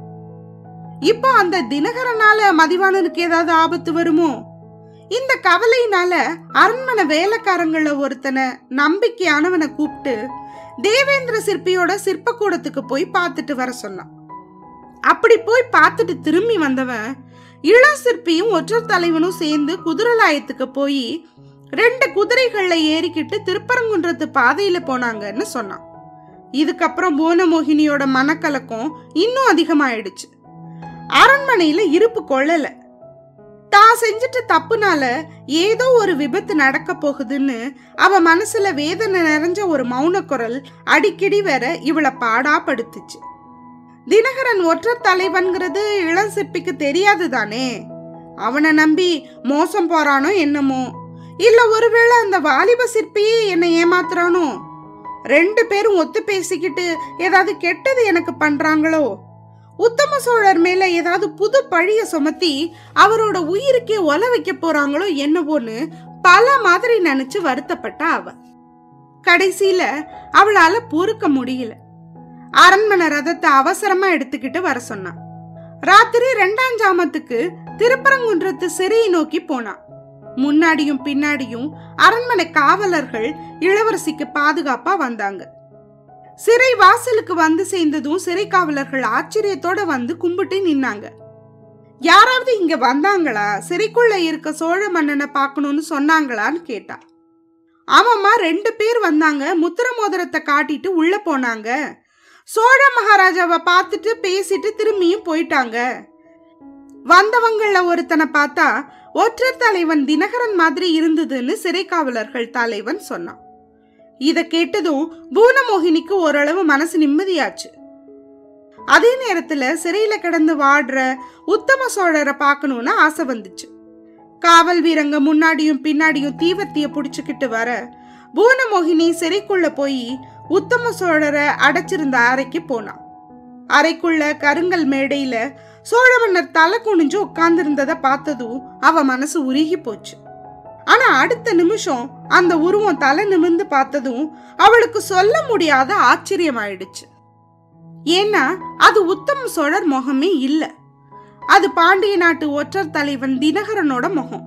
இப்போ அந்த தினகரனால மதிவாணனுக்கு ஏதாவது ஆபத்து வருமோ இந்த கவலையினால அரண்மனை வேலைக்காரங்கள ஒருத்தனை நம்பிக்கையானவனை கூப்பிட்டு தேவேந்திர சிற்பியோட சிற்பக்கூடத்துக்கு போய் பார்த்துட்டு வர சொன்னான் அப்படி போய் பார்த்துட்டு திரும்பி வந்தவன் இளம் சிற்பியும் ஒற்றர் தலைவனும் சேர்ந்து குதிரலாயத்துக்கு போய் ரெண்டு குதிரைகள்ல ஏறிக்கிட்டு திருப்பரங்குன்றத்து பாதையில போனாங்கன்னு சொன்னான் இதுக்கப்புறம் புவனமோகினியோட மனக்கலக்கம் இன்னும் அதிகமாயிடுச்சு அரண்மனையில இருப்பு கொள்ளல தான் செஞ்சுட்ட தப்புனால ஏதோ ஒரு விபத்து நடக்க போகுதுன்னு அவ மனசுல வேதனை நிறைஞ்ச ஒரு மௌன குரல் அடிக்கடி வேற இவளை பாடாப்படுத்துச்சு தினகரன் ஒற்ற தலைவன்கிறது இளம் சிற்பிக்கு தெரியாது தானே அவனை நம்பி மோசம் போறானோ என்னமோ இல்ல ஒருவேளை அந்த வாலிப சிற்பியே என்னை ஏமாத்துறானோ ரெண்டு பேரும் ஒத்து பேசிக்கிட்டு ஏதாவது கெட்டது எனக்கு பண்றாங்களோ உத்தம சோழர் மேல ஏதாவது புது பழிய சுமத்தி அவரோட உயிருக்கே ஒல வைக்க போறாங்களோ என்னவோன்னு பல மாதிரி நினைச்சு வருத்தப்பட்டா அவ கடைசியில அவளால பொறுக்க முடியல அரண்மனை ரதத்தை அவசரமா எடுத்துக்கிட்டு வர சொன்னான் ராத்திரி ரெண்டாம் ஜாமத்துக்கு திருப்பரங்குன்றத்து சிறையை நோக்கி போனான் முன்னாடியும் பின்னாடியும் அரண்மனை காவலர்கள் இளவரசிக்கு பாதுகாப்பா வந்தாங்க சிறை வாசலுக்கு வந்து சேர்ந்ததும் சிறை காவலர்கள் ஆச்சரியத்தோட வந்து கும்பிட்டு நின்னாங்க யாராவது இங்க வந்தாங்களா சிறைக்குள்ள இருக்க சோழ மன்னனை பார்க்கணும்னு சொன்னாங்களான்னு கேட்டா ஆமாம்மா ரெண்டு பேர் வந்தாங்க முத்திர மோதிரத்தை காட்டிட்டு உள்ள போனாங்க சோழ மகாராஜாவை பார்த்துட்டு பேசிட்டு திரும்பியும் போயிட்டாங்க வந்தவங்கள ஒருத்தனை பார்த்தா ஒற்றர் தலைவன் தினகரன் மாதிரி இருந்ததுன்னு சிறை காவலர்கள் தலைவன் சொன்னான் இத கேட்டதும் பூனமோகினிக்கு ஓரளவு மனசு நிம்மதியாச்சு அதே நேரத்துல சிறையில கிடந்து வாடுற உத்தம சோழரை பார்க்கணும்னு ஆசை வந்துச்சு காவல் வீரங்க முன்னாடியும் பின்னாடியும் தீவத்திய புடிச்சுக்கிட்டு வர பூனமோகினி சிறைக்குள்ள போய் உத்தம சோழரை அடைச்சிருந்த அறைக்கு போனான் அறைக்குள்ள கருங்கல் மேடையில சோழ மன்னர் தலை குனிஞ்சு உட்கார்ந்திருந்தத பார்த்ததும் அவ மனசு உருகி போச்சு ஆனா அடுத்த நிமிஷம் அந்த உருவம் தலை நிமிர்ந்து பார்த்ததும் அவளுக்கு சொல்ல முடியாத ஆச்சரியமாயிடுச்சு ஏன்னா அது உத்தம சோழர் முகமே இல்ல அது பாண்டிய நாட்டு ஒற்றர் தலைவன் தினகரனோட முகம்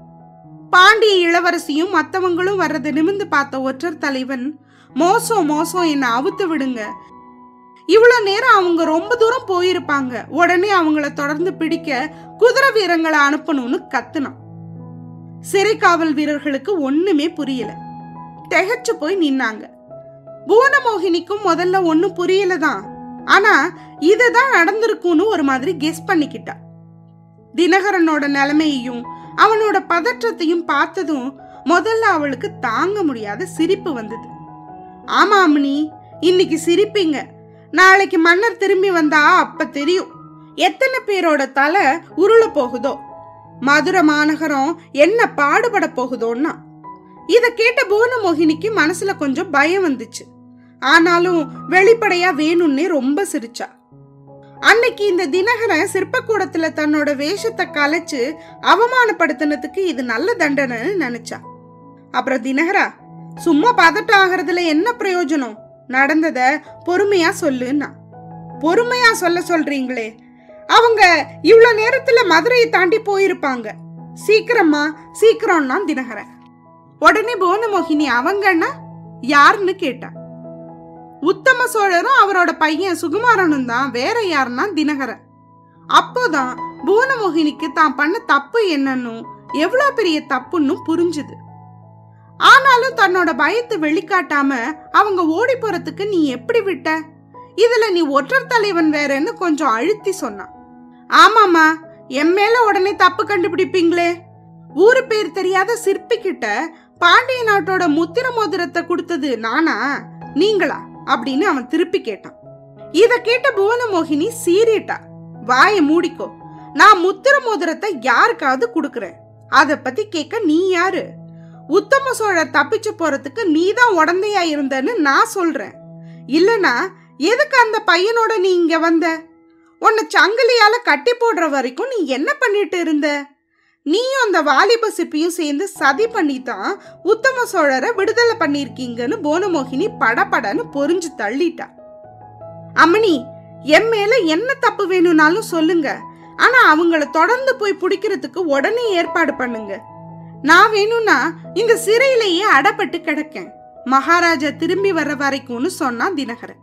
பாண்டிய இளவரசியும் மத்தவங்களும் வர்றதை நிமிர்ந்து பார்த்த ஒற்றர் தலைவன் மோசம் மோசம் என்ன அவுத்து விடுங்க இவ்வளோ நேரம் அவங்க ரொம்ப தூரம் போயிருப்பாங்க உடனே அவங்கள தொடர்ந்து பிடிக்க குதிரை வீரங்களை அனுப்பணும்னு கத்துனான் சிறை காவல் வீரர்களுக்கு ஒண்ணுமே புரியல திகைச்சு போய் நின்னாங்க புவனமோகினிக்கும் முதல்ல ஒன்னும் புரியல தான் ஆனா இதுதான் நடந்திருக்கும்னு ஒரு மாதிரி கெஸ் பண்ணிக்கிட்டா தினகரனோட நிலைமையையும் அவனோட பதற்றத்தையும் பார்த்ததும் முதல்ல அவளுக்கு தாங்க முடியாத சிரிப்பு வந்தது ஆமா அம்மனி இன்னைக்கு சிரிப்பீங்க நாளைக்கு மன்னர் திரும்பி வந்தா அப்ப தெரியும் எத்தனை பேரோட தலை உருள போகுதோ மதுரை மாநகரம் என்ன பாடுபட போகுதோன்னா இத கேட்ட புவனமோகினிக்கு மனசுல கொஞ்சம் பயம் வந்துச்சு ஆனாலும் வெளிப்படையா வேணும்னே ரொம்ப சிரிச்சா அன்னைக்கு இந்த தினகரன் சிற்பக்கூடத்துல தன்னோட வேஷத்தை கலைச்சு அவமானப்படுத்தினதுக்கு இது நல்ல தண்டனைன்னு நினைச்சா அப்புறம் தினகரா சும்மா பதட்டம் ஆகிறதுல என்ன பிரயோஜனம் நடந்தத பொறுமையா சொல்லுன்னா பொறுமையா சொல்ல சொல்றீங்களே அவங்க இவ்வளோ நேரத்துல மதுரையை தாண்டி போயிருப்பாங்க சீக்கிரமா சீக்கிரம்னா தினகரன் உடனே புவனமோகினி அவங்கன்னா யாருன்னு கேட்டா உத்தம சோழரும் அவரோட பையன் சுகுமாரனும் தான் வேற யாருன்னா தினகரன் அப்போதான் புவனமோகினிக்கு தான் பண்ண தப்பு என்னன்னு எவ்வளவு பெரிய தப்புன்னு புரிஞ்சுது ஆனாலும் தன்னோட பயத்தை வெளிக்காட்டாம அவங்க ஓடி போறதுக்கு நீ எப்படி விட்ட இதுல நீ ஒற்றர் தலைவன் வேறன்னு கொஞ்சம் அழுத்தி சொன்னான் ஆமாமா என் மேல உடனே தப்பு கண்டுபிடிப்பீங்களே ஊரு பேர் தெரியாத சிற்பி கிட்ட பாண்டிய நாட்டோட முத்திர மோதிரத்தை கொடுத்தது நானா நீங்களா அப்படின்னு அவன் திருப்பி கேட்டான் இத கேட்ட புவனமோகினி சீறிட்டா வாயை மூடிக்கோ நான் முத்திர மோதிரத்தை யாருக்காவது கொடுக்கறேன் அத பத்தி கேட்க நீ யாரு உத்தம சோழர் தப்பிச்சு போறதுக்கு நீ தான் உடந்தையா இருந்தன்னு நான் சொல்றேன் இல்லனா எதுக்கு அந்த பையனோட நீ இங்க வந்த உன்னை சங்கிலியால கட்டி போடுற வரைக்கும் நீ என்ன பண்ணிட்டு இருந்த நீயும் அந்த வாலிப சிப்பியும் சேர்ந்து சதி பண்ணி தான் உத்தம சோழரை விடுதலை பண்ணிருக்கீங்கன்னு போனமோகினி படபடன்னு பொறிஞ்சு தள்ளிட்டா அம்மணி என் மேல என்ன தப்பு வேணும்னாலும் சொல்லுங்க ஆனா அவங்கள தொடர்ந்து போய் பிடிக்கிறதுக்கு உடனே ஏற்பாடு பண்ணுங்க நான் வேணும்னா இந்த சிறையிலேயே அடப்பட்டு கிடக்கேன் மகாராஜா திரும்பி வர்ற வரைக்கும்னு சொன்னான் தினகரன்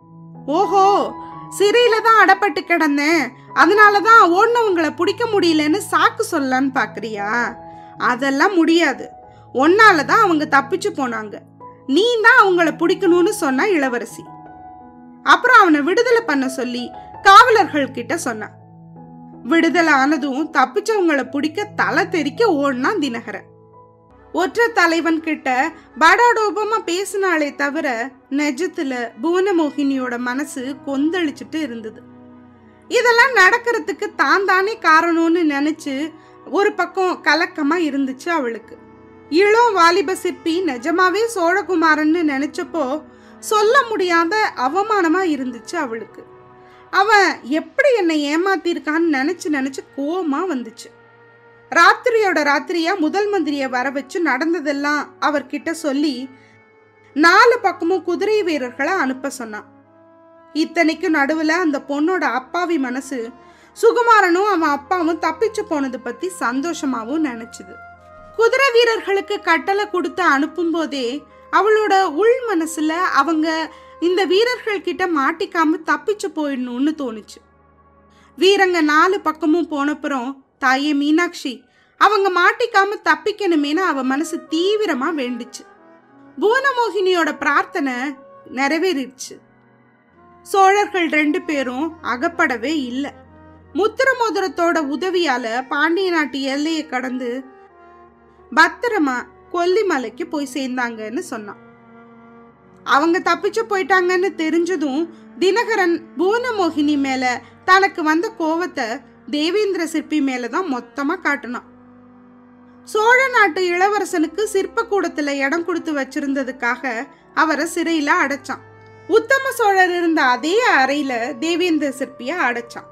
ஓஹோ சிறையில தான் அடப்பட்டு கிடந்தேன் அதனாலதான் ஓடினவங்களை பிடிக்க முடியலன்னு சாக்கு சொல்லலான்னு பாக்குறியா அதெல்லாம் முடியாது ஒன்னால தான் அவங்க தப்பிச்சு போனாங்க நீ தான் அவங்கள பிடிக்கணும்னு சொன்னா இளவரசி அப்புறம் அவனை விடுதலை பண்ண சொல்லி காவலர்கள் கிட்ட சொன்னான் விடுதலை ஆனதும் தப்பிச்சவங்கள பிடிக்க தலை தெறிக்க ஓடினான் தினகரன் ஒற்ற தலைவன் கிட்ட படாடோபமா பேசினாலே தவிர நெஜத்துல புவனமோகினியோட மனசு கொந்தளிச்சுட்டு இருந்தது இதெல்லாம் நடக்கிறதுக்கு தான் தானே காரணம்னு நினைச்சு ஒரு பக்கம் கலக்கமா இருந்துச்சு அவளுக்கு இளம் வாலிப சிற்பி நிஜமாவே சோழகுமாரன்னு நினைச்சப்போ சொல்ல முடியாத அவமானமா இருந்துச்சு அவளுக்கு அவன் எப்படி என்னை ஏமாத்திருக்கான்னு நினைச்சு நினைச்சு கோவமா வந்துச்சு ராத்திரியோட ராத்திரியா முதல் மந்திரிய வர வச்சு நடந்ததெல்லாம் அவர்கிட்ட சொல்லி நாலு பக்கமும் குதிரை வீரர்களை அனுப்ப சொன்னான் இத்தனைக்கும் நடுவுல அந்த பொண்ணோட அப்பாவி மனசு சுகுமாரனும் அவன் அப்பாவும் தப்பிச்சு போனது பத்தி சந்தோஷமாவும் நினைச்சுது குதிரை வீரர்களுக்கு கட்டளை கொடுத்து அனுப்பும் போதே அவளோட உள் மனசுல அவங்க இந்த வீரர்கள் கிட்ட மாட்டிக்காம தப்பிச்சு போயிடணும்னு தோணுச்சு வீரங்க நாலு பக்கமும் போனப்புறம் தாயே மீனாட்சி அவங்க மாட்டிக்காம தப்பிக்கணுமேனு அவ மனசு தீவிரமா வேண்டுச்சு புவனமோகினியோட பிரார்த்தனை நிறைவேறிடுச்சு சோழர்கள் ரெண்டு பேரும் அகப்படவே இல்லை முத்திர மோதிரத்தோட உதவியால பாண்டிய நாட்டு எல்லையை கடந்து பத்திரமா கொல்லிமலைக்கு போய் சேர்ந்தாங்கன்னு சொன்னான் அவங்க தப்பிச்சு போயிட்டாங்கன்னு தெரிஞ்சதும் தினகரன் புவனமோகினி மேல தனக்கு வந்த கோவத்தை தேவேந்திர சிற்பி மேலதான் மொத்தமா காட்டினான் சோழ நாட்டு இளவரசனுக்கு சிற்ப கூடத்துல இடம் கொடுத்து வச்சிருந்ததுக்காக அவரை சிறையில அடைச்சான் உத்தம சோழர் இருந்த அதே அறையில தேவேந்திர சிற்பிய அடைச்சான்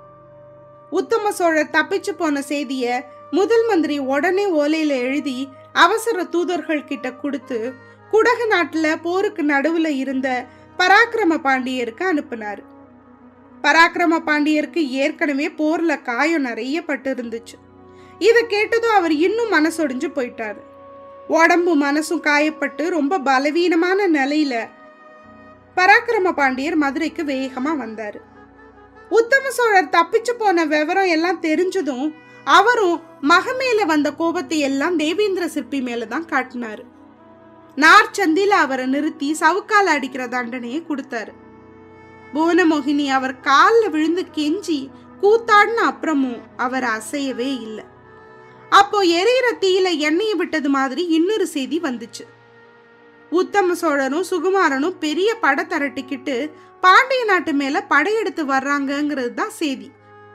உத்தம சோழர் தப்பிச்சு போன செய்திய முதல் மந்திரி உடனே ஓலையில எழுதி அவசர தூதர்கள் கிட்ட கொடுத்து குடகு நாட்டுல போருக்கு நடுவுல இருந்த பராக்கிரம பாண்டியருக்கு அனுப்புனாரு பராக்கிரம பாண்டியருக்கு ஏற்கனவே போர்ல காயம் நிறைய பட்டு இருந்துச்சு இதை கேட்டதும் அவர் இன்னும் மனசொடிஞ்சு போயிட்டாரு உடம்பு மனசும் காயப்பட்டு ரொம்ப பலவீனமான நிலையில பராக்கிரம பாண்டியர் மதுரைக்கு வேகமா வந்தாரு உத்தம சோழர் தப்பிச்சு போன விவரம் எல்லாம் தெரிஞ்சதும் அவரும் மகமேல வந்த கோபத்தை எல்லாம் தேவேந்திர சிற்பி மேலதான் காட்டினாரு நார்ச்சந்தில அவரை நிறுத்தி சவுக்கால அடிக்கிற தண்டனையை கொடுத்தாரு புவனமோகினி அவர் காலில் விழுந்து கெஞ்சி கூத்தாடின அப்புறமும் அவர் அசையவே இல்லை அப்போ எரியிற தீயில எண்ணெயை விட்டது மாதிரி இன்னொரு செய்தி வந்துச்சு உத்தம சோழரும் சுகுமாரனும் பெரிய படை திரட்டிக்கிட்டு பாண்டிய நாட்டு மேல படையெடுத்து வர்றாங்கங்கிறது தான் செய்தி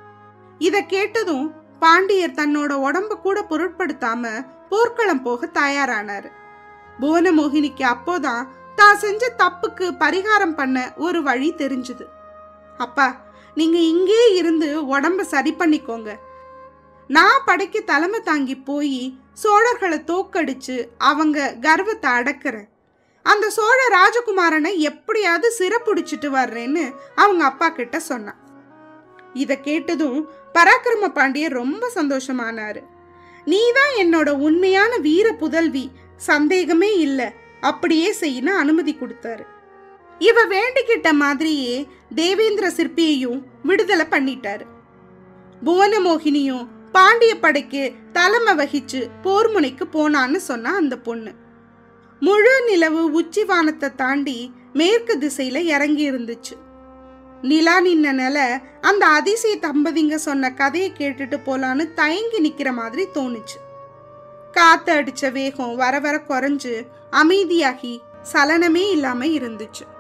இத கேட்டதும் பாண்டியர் தன்னோட உடம்ப கூட பொருட்படுத்தாம போர்க்களம் போக தயாரானாரு புவனமோகினிக்கு அப்போதான் தான் செஞ்ச தப்புக்கு பரிகாரம் பண்ண ஒரு வழி தெரிஞ்சுது அப்பா நீங்க இங்கே இருந்து உடம்ப சரி பண்ணிக்கோங்க நான் படைக்கு தலைமை தாங்கி போய் சோழர்களை தோக்கடிச்சு அவங்க கர்வத்தை அடக்குறேன் அந்த சோழ ராஜகுமாரனை எப்படியாவது சிறப்புடிச்சிட்டு வர்றேன்னு அவங்க அப்பா கிட்ட சொன்னான் இத கேட்டதும் பராக்கிரம பாண்டியர் ரொம்ப சந்தோஷமானாரு நீதான் என்னோட உண்மையான வீர புதல்வி சந்தேகமே இல்ல அப்படியே செய்யணும் அனுமதி கொடுத்தாரு இவ வேண்டிக்கிட்ட மாதிரியே தேவேந்திர சிற்பியையும் விடுதலை பண்ணிட்டாரு புவனமோகினியும் பாண்டிய படைக்கு தலைமை வகிச்சு போர்முனைக்கு போனான்னு சொன்னா அந்த பொண்ணு முழு நிலவு உச்சி வானத்தை தாண்டி மேற்கு திசையில இறங்கி இருந்துச்சு நிலா நின்ன நில அந்த அதிசய தம்பதிங்க சொன்ன கதையை கேட்டுட்டு போலான்னு தயங்கி நிக்கிற மாதிரி தோணுச்சு காத்து அடிச்ச வேகம் வர வர குறைஞ்சு அமைதியாகி சலனமே இல்லாம இருந்துச்சு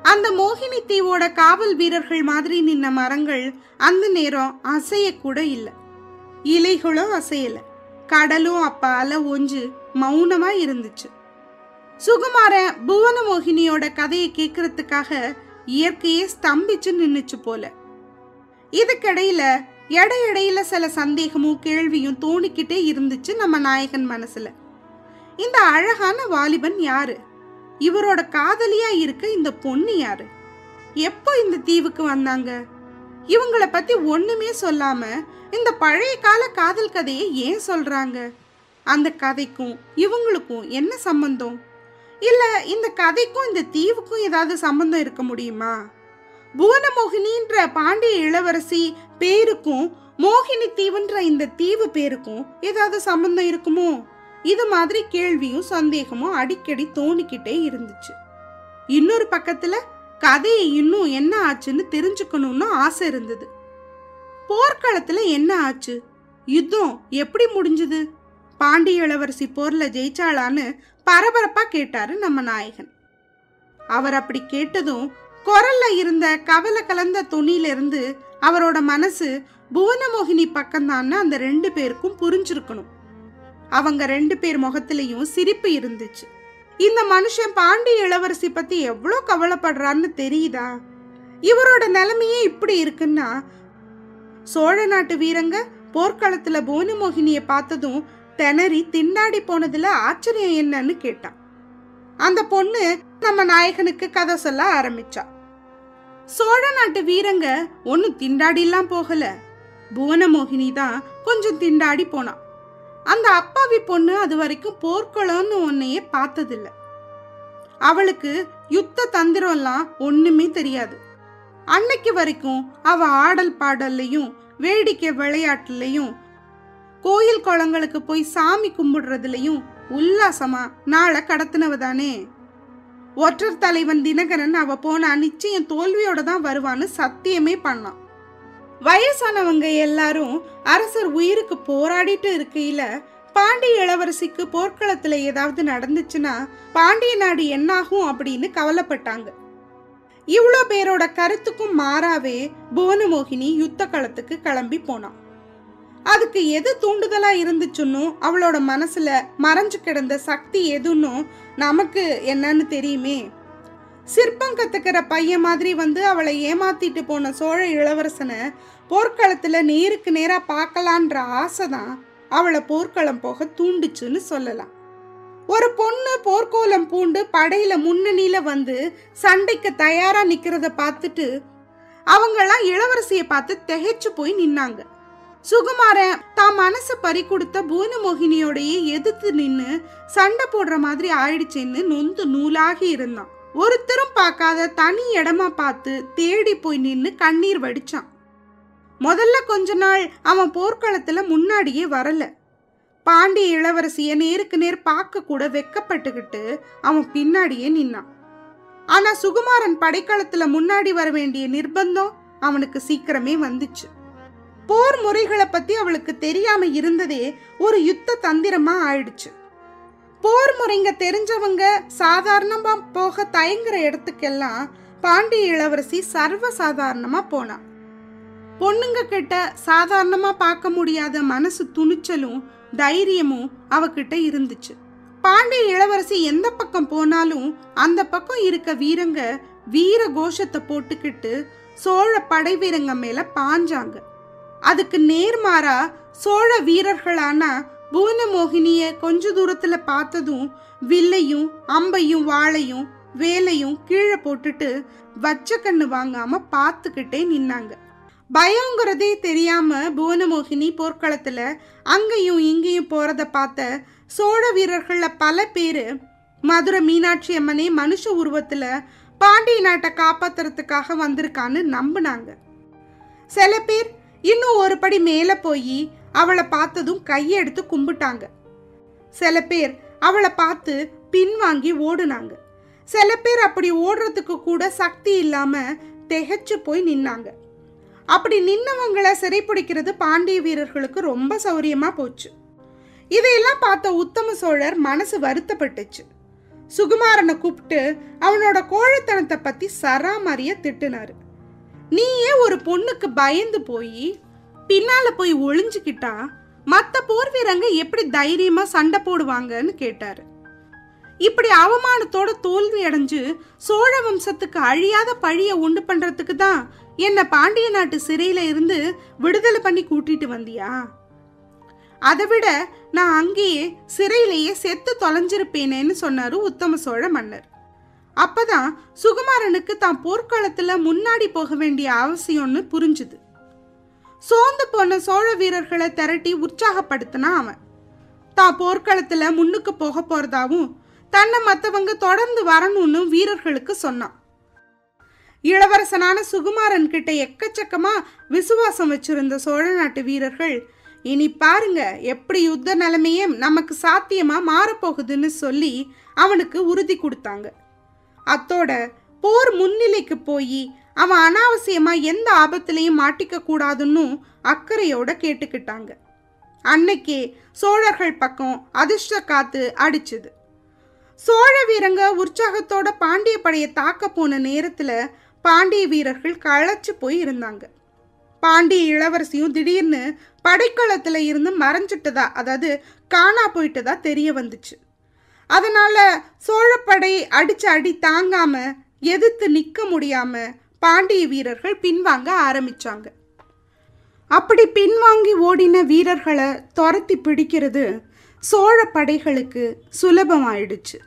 அந்த மோகினி தீவோட காவல் வீரர்கள் மாதிரி நின்ன மரங்கள் அந்த நேரம் அசைய கூட இல்லை இலைகளும் அசையல கடலும் அப்பால ஒஞ்சு மௌனமா இருந்துச்சு சுகுமாரன் புவன மோகினியோட கதையை கேட்கறதுக்காக இயற்கையே ஸ்தம்பிச்சு நின்னுச்சு போல இதுக்கிடையில எடையிடையில சில சந்தேகமும் கேள்வியும் தோணிக்கிட்டே இருந்துச்சு நம்ம நாயகன் மனசுல இந்த அழகான வாலிபன் யாரு இவரோட காதலியா இருக்க இந்த பொண்ணு யாரு எப்போ இந்த தீவுக்கு வந்தாங்க இவங்கள பத்தி ஒண்ணுமே சொல்லாம இந்த பழைய கால காதல் கதையை ஏன் சொல்றாங்க அந்த கதைக்கும் இவங்களுக்கும் என்ன சம்பந்தம் இல்ல இந்த கதைக்கும் இந்த தீவுக்கும் ஏதாவது சம்பந்தம் இருக்க முடியுமா புவனமோகினின்ற பாண்டிய இளவரசி பேருக்கும் மோகினி தீவுன்ற இந்த தீவு பேருக்கும் ஏதாவது சம்பந்தம் இருக்குமோ இது மாதிரி கேள்வியும் சந்தேகமும் அடிக்கடி தோணிக்கிட்டே இருந்துச்சு இன்னொரு பக்கத்துல கதையை இன்னும் என்ன ஆச்சுன்னு தெரிஞ்சுக்கணும்னு ஆசை இருந்தது போர்க்களத்துல என்ன ஆச்சு யுத்தம் எப்படி முடிஞ்சது பாண்டிய இளவரசி போர்ல ஜெயிச்சாளான்னு பரபரப்பா கேட்டாரு நம்ம நாயகன் அவர் அப்படி கேட்டதும் குரல்ல இருந்த கவலை கலந்த துணியில இருந்து அவரோட மனசு புவனமோகினி பக்கம்தான்னு அந்த ரெண்டு பேருக்கும் புரிஞ்சிருக்கணும் அவங்க ரெண்டு பேர் முகத்திலையும் சிரிப்பு இருந்துச்சு இந்த மனுஷன் பாண்டிய இளவரசி பத்தி எவ்வளோ கவலைப்படுறான்னு தெரியுதா இவரோட நிலைமையே இப்படி இருக்குன்னா சோழ நாட்டு வீரங்க போர்க்களத்துல புவனமோகினிய பார்த்ததும் திணறி திண்டாடி போனதுல ஆச்சரியம் என்னன்னு கேட்டான் அந்த பொண்ணு நம்ம நாயகனுக்கு கதை சொல்ல ஆரம்பிச்சா சோழ நாட்டு வீரங்க ஒன்னும் திண்டாடிலாம் போகல புவனமோகினி தான் கொஞ்சம் திண்டாடி போனான் அந்த அப்பாவி பொண்ணு அது வரைக்கும் போர்க்குளம்னு ஒன்னையே பார்த்ததில்ல அவளுக்கு யுத்த தந்திரம்லாம் ஒண்ணுமே தெரியாது அன்னைக்கு வரைக்கும் அவ ஆடல் பாடல்லையும் வேடிக்கை விளையாட்டுலையும் கோயில் குளங்களுக்கு போய் சாமி கும்பிடுறதுலயும் உல்லாசமா நாளை கடத்தினவ தானே ஒற்றர் தலைவன் தினகரன் அவ போனா நிச்சயம் தோல்வியோட தான் வருவான்னு சத்தியமே பண்ணான் வயசானவங்க எல்லாரும் அரசர் உயிருக்கு போராடிட்டு இருக்கையில பாண்டிய இளவரசிக்கு போர்க்களத்துல ஏதாவது நடந்துச்சுன்னா பாண்டிய நாடு என்னாகும் அப்படின்னு கவலைப்பட்டாங்க இவ்வளோ பேரோட கருத்துக்கும் மாறாவே புவனமோகினி யுத்த களத்துக்கு கிளம்பி போனான் அதுக்கு எது தூண்டுதலா இருந்துச்சுன்னு அவளோட மனசுல மறைஞ்சு கிடந்த சக்தி எதுன்னு நமக்கு என்னன்னு தெரியுமே சிற்பம் கத்துக்கிற பையன் மாதிரி வந்து அவளை ஏமாத்திட்டு போன சோழ இளவரசனை போர்க்களத்துல நேருக்கு நேரா பார்க்கலான்ற ஆசை தான் அவளை போர்க்களம் போக தூண்டுச்சுன்னு சொல்லலாம் ஒரு பொண்ணு போர்க்கோலம் பூண்டு படையில முன்னணியில வந்து சண்டைக்கு தயாரா நிக்கிறத பார்த்துட்டு அவங்கெல்லாம் இளவரசிய பார்த்து திகைச்சு போய் நின்னாங்க சுகுமாரன் தான் மனசை பறி கொடுத்த பூனமோகினியோடையே எதிர்த்து நின்னு சண்டை போடுற மாதிரி ஆயிடுச்சேன்னு நொந்து நூலாகி இருந்தான் ஒருத்தரும் பார்க்காத தனி இடமா பார்த்து தேடி போய் நின்னு கண்ணீர் வடிச்சான் முதல்ல கொஞ்ச நாள் அவன் போர்க்களத்துல முன்னாடியே வரல பாண்டிய இளவரசிய நேருக்கு நேர் பார்க்க கூட வெக்கப்பட்டுக்கிட்டு அவன் பின்னாடியே நின்னான் ஆனா சுகுமாரன் படைக்களத்துல முன்னாடி வர வேண்டிய நிர்பந்தம் அவனுக்கு சீக்கிரமே வந்துச்சு போர் முறைகளை பத்தி அவளுக்கு தெரியாம இருந்ததே ஒரு யுத்த தந்திரமா ஆயிடுச்சு போர் முறைங்க தெரிஞ்சவங்க சாதாரணமா போக தயங்குற இடத்துக்கெல்லாம் பாண்டிய இளவரசி சர்வ சாதாரணமா போனா பொண்ணுங்க கிட்ட சாதாரணமா பார்க்க முடியாத மனசு துணிச்சலும் தைரியமும் அவகிட்ட இருந்துச்சு பாண்டிய இளவரசி எந்த பக்கம் போனாலும் அந்த பக்கம் இருக்க வீரங்க வீர கோஷத்தை போட்டுக்கிட்டு சோழ படை வீரங்க மேல பாஞ்சாங்க அதுக்கு நேர்மாறா சோழ வீரர்களான புவனமோகினிய கொஞ்ச தூரத்துல பார்த்ததும் வில்லையும் அம்பையும் வாளையும் வேலையும் கீழே போட்டுட்டு வச்ச கண்ணு வாங்காம பார்த்துக்கிட்டே நின்னாங்க பயங்கிறதே தெரியாம புவனமோகினி போர்க்களத்துல அங்கேயும் இங்கேயும் போறத பார்த்த சோழ வீரர்கள்ல பல பேரு மதுரை மீனாட்சி அம்மனே மனுஷ உருவத்துல பாண்டிய நாட்டை காப்பாத்துறதுக்காக வந்திருக்கான்னு நம்பினாங்க சில பேர் இன்னும் ஒரு படி மேல போய் அவளை பார்த்ததும் கையெடுத்து கும்பிட்டாங்க சில பேர் அவளை பார்த்து பின்வாங்கி ஓடுனாங்க சில பேர் அப்படி ஓடுறதுக்கு கூட சக்தி இல்லாம திகைச்சு போய் நின்னாங்க அப்படி நின்னவங்களை சிறைப்பிடிக்கிறது பாண்டிய வீரர்களுக்கு ரொம்ப சௌரியமா போச்சு இதையெல்லாம் பார்த்த உத்தம சோழர் மனசு வருத்தப்பட்டுச்சு சுகுமாரனை கூப்பிட்டு அவனோட கோழைத்தனத்தை பத்தி சராமரியா திட்டுனாரு நீயே ஒரு பொண்ணுக்கு பயந்து போய் பின்னால போய் ஒளிஞ்சுக்கிட்டா மத்த போர் வீரங்க எப்படி தைரியமா சண்டை போடுவாங்கன்னு கேட்டாரு இப்படி அவமானத்தோட தோல்வி அடைஞ்சு சோழ வம்சத்துக்கு அழியாத பழிய உண்டு பண்றதுக்கு தான் என்ன பாண்டிய நாட்டு சிறையில இருந்து விடுதலை பண்ணி கூட்டிட்டு வந்தியா அதை விட நான் அங்கேயே சிறையிலேயே செத்து தொலைஞ்சிருப்பேனேன்னு சொன்னாரு உத்தம சோழ மன்னர் அப்பதான் சுகுமாரனுக்கு தான் போர்க்களத்துல முன்னாடி போக வேண்டிய அவசியம்னு புரிஞ்சுது சோர்ந்து போன சோழ வீரர்களை திரட்டி உற்சாகப்படுத்தினா அவன் தான் போர்க்களத்துல முன்னுக்கு போக போறதாவும் தன்னை மத்தவங்க தொடர்ந்து வரணும்னு வீரர்களுக்கு சொன்னான் இளவரசனான சுகுமாரன் கிட்ட எக்கச்சக்கமா விசுவாசம் வச்சிருந்த சோழ நாட்டு வீரர்கள் இனி பாருங்க எப்படி யுத்த நிலைமையே நமக்கு சாத்தியமா மாறப்போகுதுன்னு சொல்லி அவனுக்கு உறுதி கொடுத்தாங்க அத்தோட போர் முன்னிலைக்கு போய் அவன் அனாவசியமா எந்த ஆபத்திலையும் மாட்டிக்க கூடாதுன்னு அக்கறையோட கேட்டுக்கிட்டாங்க அன்னைக்கே சோழர்கள் பக்கம் அதிர்ஷ்ட காத்து அடிச்சுது சோழ வீரங்க உற்சாகத்தோட பாண்டிய படையை தாக்க போன நேரத்துல பாண்டிய வீரர்கள் களைச்சு போய் இருந்தாங்க பாண்டிய இளவரசியும் திடீர்னு படைக்களத்துல இருந்து மறைஞ்சிட்டதா அதாவது காணா போயிட்டதா தெரிய வந்துச்சு அதனால சோழப்படை அடிச்ச அடி தாங்காம எதிர்த்து நிக்க முடியாம பாண்டிய வீரர்கள் பின்வாங்க ஆரம்பிச்சாங்க அப்படி பின்வாங்கி ஓடின வீரர்களை துரத்தி பிடிக்கிறது சோழ படைகளுக்கு சுலபமாயிடுச்சு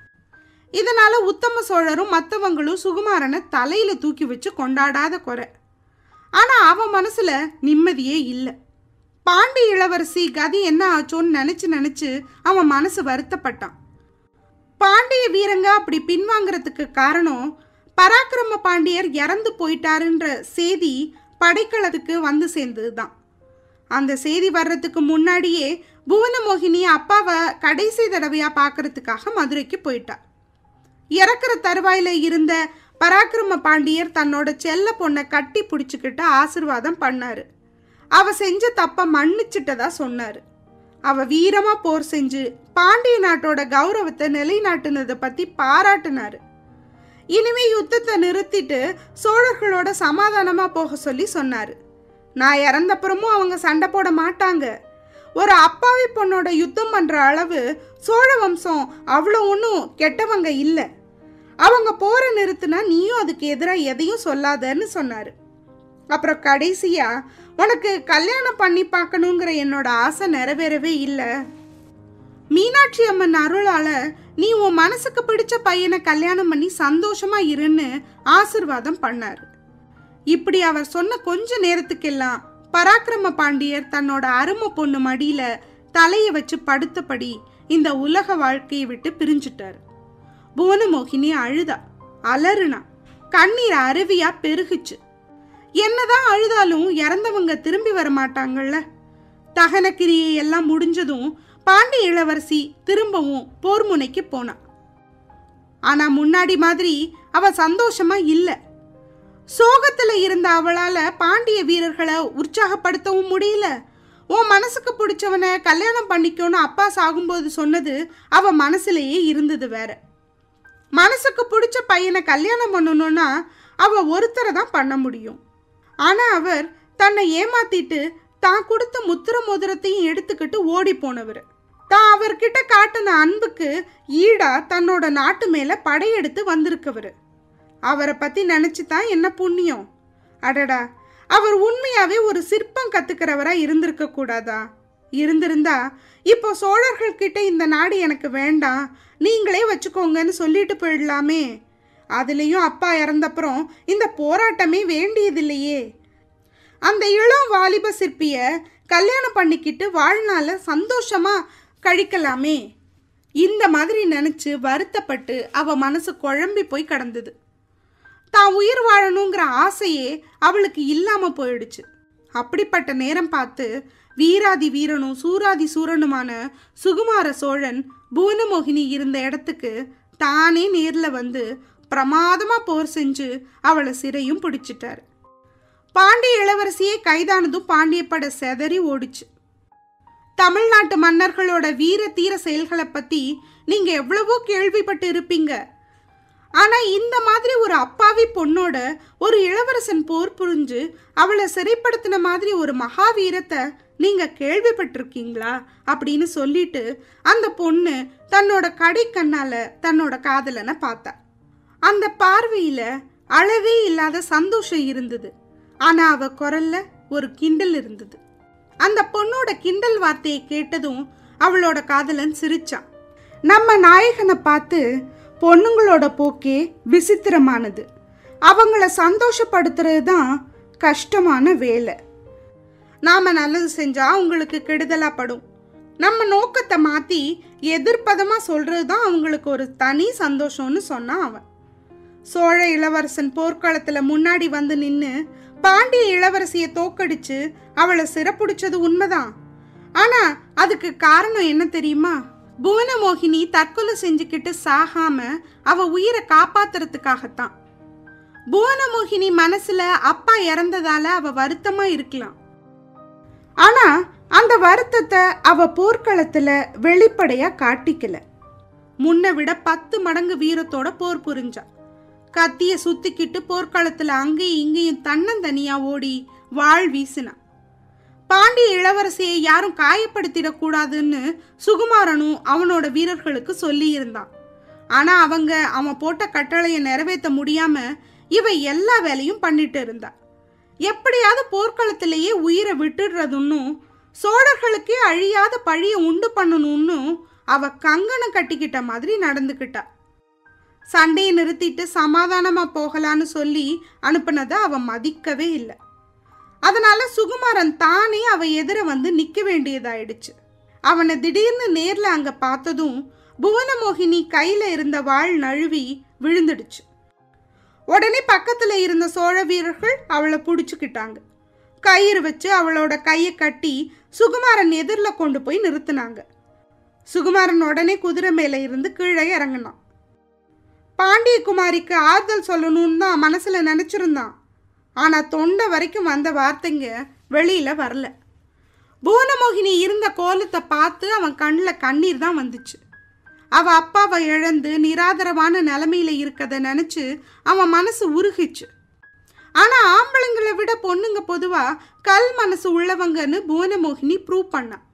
இதனால உத்தம சோழரும் மற்றவங்களும் சுகுமாரனை தலையில தூக்கி வச்சு கொண்டாடாத குறை ஆனா அவன் மனசுல நிம்மதியே இல்லை பாண்டி இளவரசி கதி என்ன ஆச்சோன்னு நினைச்சு நினைச்சு அவன் மனசு வருத்தப்பட்டான் பாண்டிய வீரங்க அப்படி பின்வாங்கறதுக்கு காரணம் பராக்கிரம பாண்டியர் இறந்து போயிட்டாருன்ற செய்தி படைக்களத்துக்கு வந்து சேர்ந்ததுதான் அந்த செய்தி வர்றதுக்கு முன்னாடியே புவனமோகினி அப்பாவை கடைசி தடவையா பார்க்கறதுக்காக மதுரைக்கு போயிட்டா இறக்குற தருவாயில இருந்த பராக்கிரம பாண்டியர் தன்னோட செல்ல பொண்ணை கட்டி பிடிச்சுக்கிட்டு ஆசிர்வாதம் பண்ணாரு அவ செஞ்ச தப்ப மன்னிச்சிட்டதா சொன்னாரு அவ வீரமா போர் செஞ்சு பாண்டிய நாட்டோட கௌரவத்தை நிலைநாட்டுனதை பத்தி பாராட்டுனாரு இனிமே யுத்தத்தை நிறுத்திட்டு சோழர்களோட சமாதானமா போக சொல்லி சொன்னாரு நான் இறந்தப்புறமும் அவங்க சண்டை போட மாட்டாங்க ஒரு அப்பாவி பொண்ணோட யுத்தம் பண்ற அளவு சோழ வம்சம் அவ்வளோ ஒன்றும் கெட்டவங்க இல்லை அவங்க போற நிறுத்தினா நீயும் அதுக்கு எதிராக எதையும் சொல்லாதன்னு சொன்னாரு அப்புறம் கடைசியா உனக்கு கல்யாணம் பண்ணி பார்க்கணுங்கிற என்னோட ஆசை நிறைவேறவே இல்லை மீனாட்சி அம்மன் அருளால நீ உன் மனசுக்கு பிடிச்ச பையனை கல்யாணம் பண்ணி சந்தோஷமா இருன்னு ஆசிர்வாதம் பண்ணாரு இப்படி அவர் சொன்ன கொஞ்ச நேரத்துக்கெல்லாம் பராக்கிரம பாண்டியர் தன்னோட அருமை பொண்ணு மடியில தலைய வச்சு படுத்தபடி இந்த உலக வாழ்க்கையை விட்டு பிரிஞ்சிட்டாரு புவனமோகினி அழுதா அலறுனா கண்ணீர் அருவியா பெருகுச்சு என்னதான் அழுதாலும் இறந்தவங்க திரும்பி வர மாட்டாங்கல்ல தகனக்கிரியை எல்லாம் முடிஞ்சதும் பாண்டி இளவரசி திரும்பவும் போர் முனைக்கு போனா ஆனா முன்னாடி மாதிரி அவ சந்தோஷமா இல்ல சோகத்துல இருந்த அவளால பாண்டிய வீரர்களை உற்சாகப்படுத்தவும் முடியல உன் மனசுக்கு பிடிச்சவனை கல்யாணம் பண்ணிக்கோன்னு அப்பா சாகும்போது சொன்னது அவ மனசுலயே இருந்தது வேற மனசுக்கு பிடிச்ச பையனை கல்யாணம் பண்ணணும்னா அவ ஒருத்தரை தான் பண்ண முடியும் ஆனா அவர் தன்னை ஏமாத்திட்டு தான் கொடுத்த முத்திர மோதிரத்தையும் எடுத்துக்கிட்டு ஓடி போனவர் தான் அவர்கிட்ட காட்டின அன்புக்கு ஈடா தன்னோட நாட்டு மேல படையெடுத்து வந்திருக்கவர் அவரை பத்தி நினைச்சு தான் என்ன புண்ணியம் அடடா அவர் உண்மையாவே ஒரு சிற்பம் கத்துக்கிறவரா இருந்திருக்க கூடாதா இருந்திருந்தா இப்போ சோழர்கள் கிட்ட இந்த நாடு எனக்கு வேண்டாம் நீங்களே வச்சுக்கோங்கன்னு சொல்லிட்டு போயிடலாமே அதுலேயும் அப்பா இறந்தப்புறம் இந்த போராட்டமே வேண்டியதில்லையே அந்த இளம் வாலிப சிற்பிய கல்யாணம் பண்ணிக்கிட்டு வாழ்நாள சந்தோஷமா கழிக்கலாமே இந்த மாதிரி நினைச்சு வருத்தப்பட்டு அவ மனசு குழம்பி போய் கடந்தது தான் உயிர் வாழணுங்கிற ஆசையே அவளுக்கு இல்லாம போயிடுச்சு அப்படிப்பட்ட நேரம் பார்த்து வீராதி வீரனும் சூராதி சூரனுமான சுகுமார சோழன் புவனமோகினி இருந்த இடத்துக்கு தானே நேர்ல வந்து பிரமாதமா போர் செஞ்சு அவளை சிறையும் பிடிச்சிட்டாரு பாண்டிய இளவரசியே கைதானதும் பாண்டிய படை செதறி ஓடிச்சு தமிழ்நாட்டு மன்னர்களோட வீர தீர செயல்களை பத்தி நீங்க எவ்வளவோ கேள்விப்பட்டு இருப்பீங்க ஆனா இந்த மாதிரி ஒரு அப்பாவி பொண்ணோட ஒரு இளவரசன் போர் புரிஞ்சு அவளை சிறைப்படுத்தின மாதிரி ஒரு மகாவீரத்தை நீங்க கேள்விப்பட்டிருக்கீங்களா அப்படின்னு சொல்லிட்டு அந்த பொண்ணு தன்னோட கடைக்கண்ணால தன்னோட காதலனை பார்த்தா அந்த பார்வையில அளவே இல்லாத சந்தோஷம் இருந்தது ஆனா அவ குரல்ல ஒரு கிண்டல் இருந்தது அந்த பொண்ணோட கிண்டல் வார்த்தையை கேட்டதும் அவளோட காதலன் சிரிச்சான் நம்ம நாயகனை பார்த்து பொண்ணுங்களோட போக்கே விசித்திரமானது அவங்கள சந்தோஷப்படுத்துறது தான் கஷ்டமான வேலை நாம நல்லது செஞ்சா அவங்களுக்கு கெடுதலா படும் நம்ம நோக்கத்தை மாத்தி எதிர்ப்பதமா சொல்றது தான் அவங்களுக்கு ஒரு தனி சந்தோஷம்னு சொன்னான் அவன் சோழ இளவரசன் போர்க்களத்துல முன்னாடி வந்து நின்னு பாண்டிய இளவரசிய தோக்கடிச்சு அவளை சிறப்புடிச்சது உண்மைதான் ஆனா அதுக்கு காரணம் என்ன தெரியுமா புவனமோகினி தற்கொலை செஞ்சுக்கிட்டு சாகாம அவ உயிரை காப்பாத்துறதுக்காகத்தான் புவனமோகினி மனசுல அப்பா இறந்ததால அவ வருத்தமா இருக்கலாம் ஆனா அந்த வருத்தத்தை அவ போர்க்களத்துல வெளிப்படையா காட்டிக்கல முன்ன விட பத்து மடங்கு வீரத்தோட போர் புரிஞ்சா கத்திய சுத்திக்கிட்டு போர்க்களத்துல அங்கேயும் இங்கேயும் தன்னந்தனியா ஓடி வாழ் வீசினா பாண்டிய இளவரசியை யாரும் காயப்படுத்திடக் கூடாதுன்னு சுகுமாரனும் அவனோட வீரர்களுக்கு சொல்லி இருந்தான் ஆனா அவங்க அவன் போட்ட கட்டளையை நிறைவேற்ற முடியாம இவ எல்லா வேலையும் பண்ணிட்டு இருந்தா எப்படியாவது போர்க்களத்திலேயே உயிரை விட்டுடுறதுன்னு சோழர்களுக்கே அழியாத பழிய உண்டு பண்ணணும்னு அவ கங்கணம் கட்டிக்கிட்ட மாதிரி நடந்துக்கிட்டா சண்டையை நிறுத்திட்டு சமாதானமா போகலான்னு சொல்லி அனுப்புனதை அவ மதிக்கவே இல்லை அதனால சுகுமாரன் தானே அவ எதிர வந்து நிக்க வேண்டியதாயிடுச்சு அவனை திடீர்னு நேர்ல அங்க பார்த்ததும் புவனமோகினி கையில இருந்த வாள் நழுவி விழுந்துடுச்சு உடனே பக்கத்துல இருந்த சோழ வீரர்கள் அவளை புடிச்சுக்கிட்டாங்க கயிறு வச்சு அவளோட கையை கட்டி சுகுமாரன் எதிரில் கொண்டு போய் நிறுத்தினாங்க சுகுமாரன் உடனே குதிரை மேல இருந்து கீழே இறங்கினான் பாண்டிய குமாரிக்கு ஆறுதல் சொல்லணும்னு தான் மனசுல நினைச்சிருந்தான் ஆனா தொண்டை வரைக்கும் வந்த வார்த்தைங்க வெளியில வரல புவனமோகினி இருந்த கோலத்தை பார்த்து அவன் கண்ணில் கண்ணீர் தான் வந்துச்சு அவ அப்பாவை இழந்து நிராதரவான நிலைமையில இருக்கத நினைச்சு அவன் மனசு உருகிச்சு ஆனா ஆம்பளைங்களை விட பொண்ணுங்க பொதுவா கல் மனசு உள்ளவங்கன்னு புவனமோகினி ப்ரூவ் பண்ணான்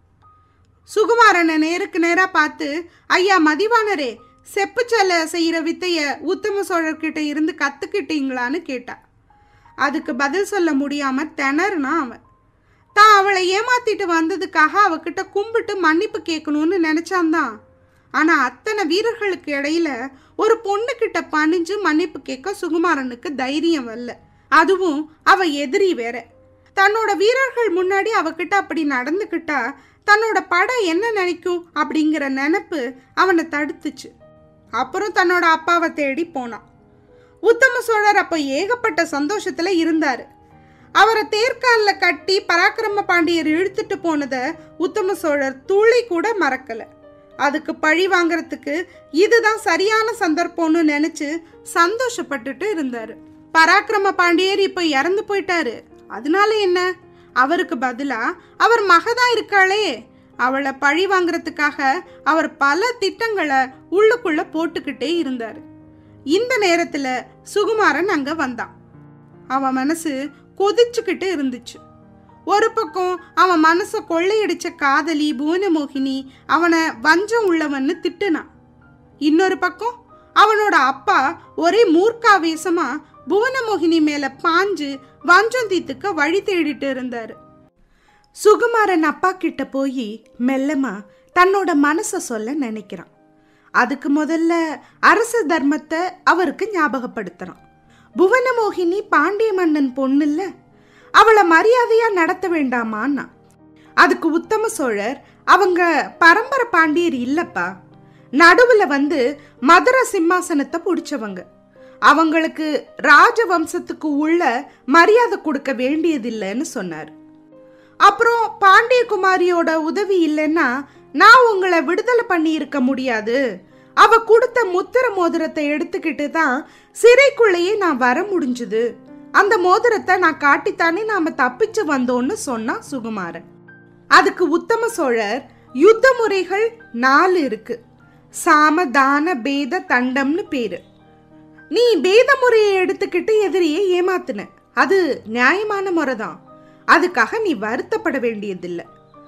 சுகுமாரனை நேருக்கு நேரா பார்த்து ஐயா மதிவானரே செப்புச்சலை செய்யற வித்தைய உத்தம சோழர்கிட்ட இருந்து கத்துக்கிட்டீங்களான்னு கேட்டா அதுக்கு பதில் சொல்ல முடியாம திணறுனா அவன் தான் அவளை ஏமாத்திட்டு வந்ததுக்காக அவகிட்ட கும்பிட்டு மன்னிப்பு கேட்கணும்னு நினைச்சான்தான் ஆனா அத்தனை வீரர்களுக்கு இடையில ஒரு பொண்ணு கிட்ட பணிஞ்சு மன்னிப்பு கேட்க சுகுமாரனுக்கு தைரியம் வரல அதுவும் அவ எதிரி வேற தன்னோட வீரர்கள் முன்னாடி அவகிட்ட அப்படி நடந்துக்கிட்டா தன்னோட படம் என்ன நினைக்கும் அப்படிங்கிற நினப்பு அவனை தடுத்துச்சு அப்புறம் தன்னோட அப்பாவை தேடி போனான் உத்தம சோழர் அப்ப ஏகப்பட்ட சந்தோஷத்துல இருந்தாரு அவரை தேர்கால்ல கட்டி பராக்கிரம பாண்டியர் இழுத்துட்டு போனதை உத்தம சோழர் துளி கூட மறக்கல அதுக்கு பழி வாங்குறதுக்கு இதுதான் சரியான சந்தர்ப்பம்னு நினைச்சு சந்தோஷப்பட்டுட்டு இருந்தாரு பராக்கிரம பாண்டியர் இப்ப இறந்து போயிட்டாரு அதனால என்ன அவருக்கு பதிலா அவர் மகதான் இருக்காளே அவளை பழி வாங்குறதுக்காக அவர் பல திட்டங்களை உள்ளுக்குள்ள போட்டுக்கிட்டே இருந்தாரு இந்த நேரத்துல சுகுமாரன் அங்க வந்தான் அவன் மனசு கொதிச்சுக்கிட்டு இருந்துச்சு ஒரு பக்கம் அவன் மனசை கொள்ளையடிச்ச காதலி புவனமோகினி அவனை வஞ்சம் உள்ளவன்னு திட்டுனான் இன்னொரு பக்கம் அவனோட அப்பா ஒரே மூர்க்காவேசமா புவனமோகினி மேல பாஞ்சு வஞ்சம் தீத்துக்க வழி தேடிட்டு இருந்தாரு சுகுமாரன் அப்பா கிட்ட போய் மெல்லமா தன்னோட மனசை சொல்ல நினைக்கிறான் அதுக்கு முதல்ல அரச தர்மத்தை அவருக்கு ஞாபகப்படுத்துறான் புவனமோகினி பாண்டிய மன்னன் பொண்ணுல்ல அவளை மரியாதையா நடத்த வேண்டாமான்னா அதுக்கு உத்தம சோழர் அவங்க பரம்பரை பாண்டியர் இல்லப்பா நடுவுல வந்து மதுர சிம்மாசனத்தை பிடிச்சவங்க அவங்களுக்கு ராஜவம்சத்துக்கு உள்ள மரியாதை கொடுக்க வேண்டியதில்லைன்னு சொன்னார் அப்புறம் பாண்டிய குமாரியோட உதவி இல்லைன்னா நான் உங்களை விடுதலை பண்ணி இருக்க முடியாது அவ கொடுத்த முத்திர மோதிரத்தை எடுத்துக்கிட்டு தான் சிறைக்குள்ளேயே நான் வர முடிஞ்சுது அந்த மோதிரத்தை நான் காட்டித்தானே நாம தப்பிச்சு வந்தோன்னு சொன்னா சுகுமாரன் அதுக்கு உத்தம சோழர் யுத்த முறைகள் நாலு இருக்கு சாம தான பேத தண்டம்னு பேரு நீ பேத முறையை எடுத்துக்கிட்டு எதிரியை ஏமாத்துன அது நியாயமான முறைதான் அதுக்காக நீ வருத்தப்பட வேண்டியதில்லை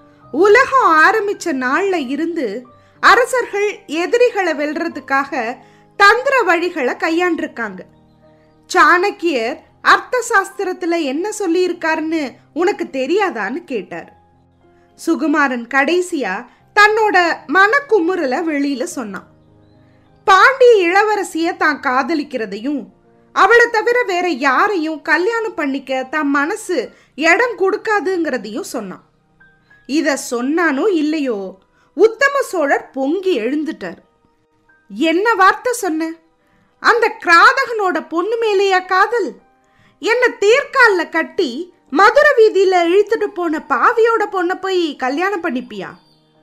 உலகம் ஆரம்பிச்ச நாள்ல இருந்து அரசர்கள் எதிரிகளை வெல்றதுக்காக தந்திர வழிகளை கையாண்டிருக்காங்க சாணக்கியர் அர்த்த சாஸ்திரத்துல என்ன சொல்லியிருக்காருன்னு உனக்கு தெரியாதான்னு கேட்டார் சுகுமாரன் கடைசியா தன்னோட மனக்குமுறல வெளியில சொன்னான் பாண்டிய இளவரசிய தான் காதலிக்கிறதையும் அவளை தவிர வேற யாரையும் கல்யாணம் பண்ணிக்க தன் மனசு இடம் கொடுக்காதுங்கிறதையும் சொன்னான் இத சொன்னானோ இல்லையோ உத்தம சோழர் பொங்கி எழுந்துட்டார் என்ன வார்த்தை சொன்ன அந்த கிராதகனோட பொண்ணு மேலேயா காதல் என்ன தேர்கால்ல கட்டி மதுர வீதியில இழுத்துட்டு போன பாவியோட பொண்ணை போய் கல்யாணம் பண்ணிப்பியா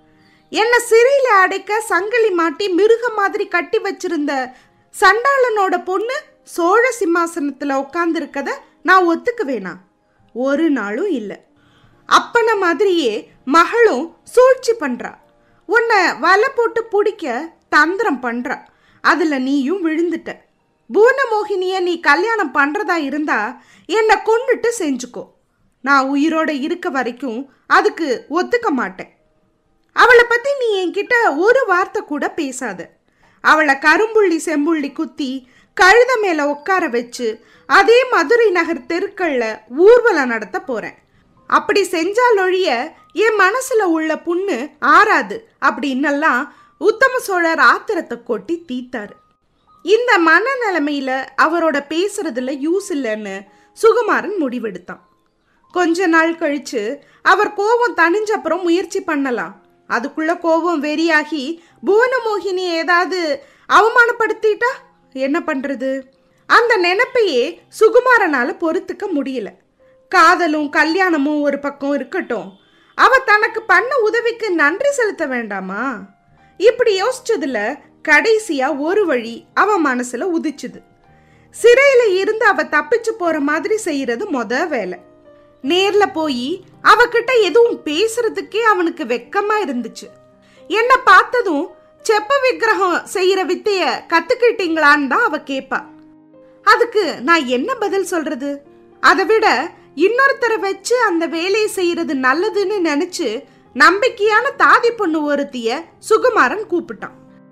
என்ன சிறையில அடைக்க சங்கிலி மாட்டி மிருகம் மாதிரி கட்டி வச்சிருந்த சண்டாளனோட பொண்ணு சோழ சிம்மாசனத்துல உட்கார்ந்துருக்கத நான் ஒத்துக்க வேணாம் ஒரு நாளும் இல்லை அப்பன மாதிரியே மகளும் சூழ்ச்சி பண்றா உன்னை வலை போட்டு பிடிக்க தந்திரம் பண்றா அதுல நீயும் விழுந்துட்ட பூனமோகினிய நீ கல்யாணம் பண்றதா இருந்தா என்னை கொண்டுட்டு செஞ்சுக்கோ நான் உயிரோட இருக்க வரைக்கும் அதுக்கு ஒத்துக்க மாட்டேன் அவளை பத்தி நீ என்கிட்ட ஒரு வார்த்தை கூட பேசாத அவளை கரும்புள்ளி செம்புள்ளி குத்தி கழுத மேல உட்கார வச்சு அதே மதுரை நகர் தெருக்கள்ல ஊர்வலம் நடத்த போறேன் அப்படி செஞ்சால் ஒழிய என் மனசுல உள்ள புண்ணு ஆறாது அப்படின்னெல்லாம் உத்தம சோழர் ஆத்திரத்தை கொட்டி தீத்தாரு இந்த மனநிலைமையில அவரோட பேசுறதுல யூஸ் இல்லைன்னு சுகுமாரன் முடிவெடுத்தான் கொஞ்ச நாள் கழிச்சு அவர் கோபம் தணிஞ்ச அப்புறம் முயற்சி பண்ணலாம் அதுக்குள்ள கோபம் வெறியாகி புவனமோகினி ஏதாவது அவமானப்படுத்திட்டா என்ன பண்றது அந்த நினைப்பையே சுகுமாரனால பொறுத்துக்க முடியல காதலும் கல்யாணமும் ஒரு பக்கம் இருக்கட்டும் அவ தனக்கு பண்ண உதவிக்கு நன்றி செலுத்த வேண்டாமா இப்படி யோசிச்சதுல கடைசியா ஒரு வழி அவ மனசுல உதிச்சுது சிறையில இருந்து அவ தப்பிச்சு போற மாதிரி செய்யறது மொத வேலை நேர்ல போய் அவகிட்ட எதுவும் பேசுறதுக்கே அவனுக்கு வெக்கமா இருந்துச்சு என்ன பார்த்ததும் செப்ப விக்கிரகம் செய்யற வித்தைய கத்துக்கிட்டீங்களான்னு தான் அவ கேப்பா அதுக்கு நான் என்ன பதில் சொல்றது அதை விட இன்னொருத்தரை வச்சு அந்த வேலையை செய்யறது நல்லதுன்னு நினைச்சு நம்பிக்கையான தாதி பொண்ணு ஒருத்திய சுகுமாரன் கூப்பிட்டான்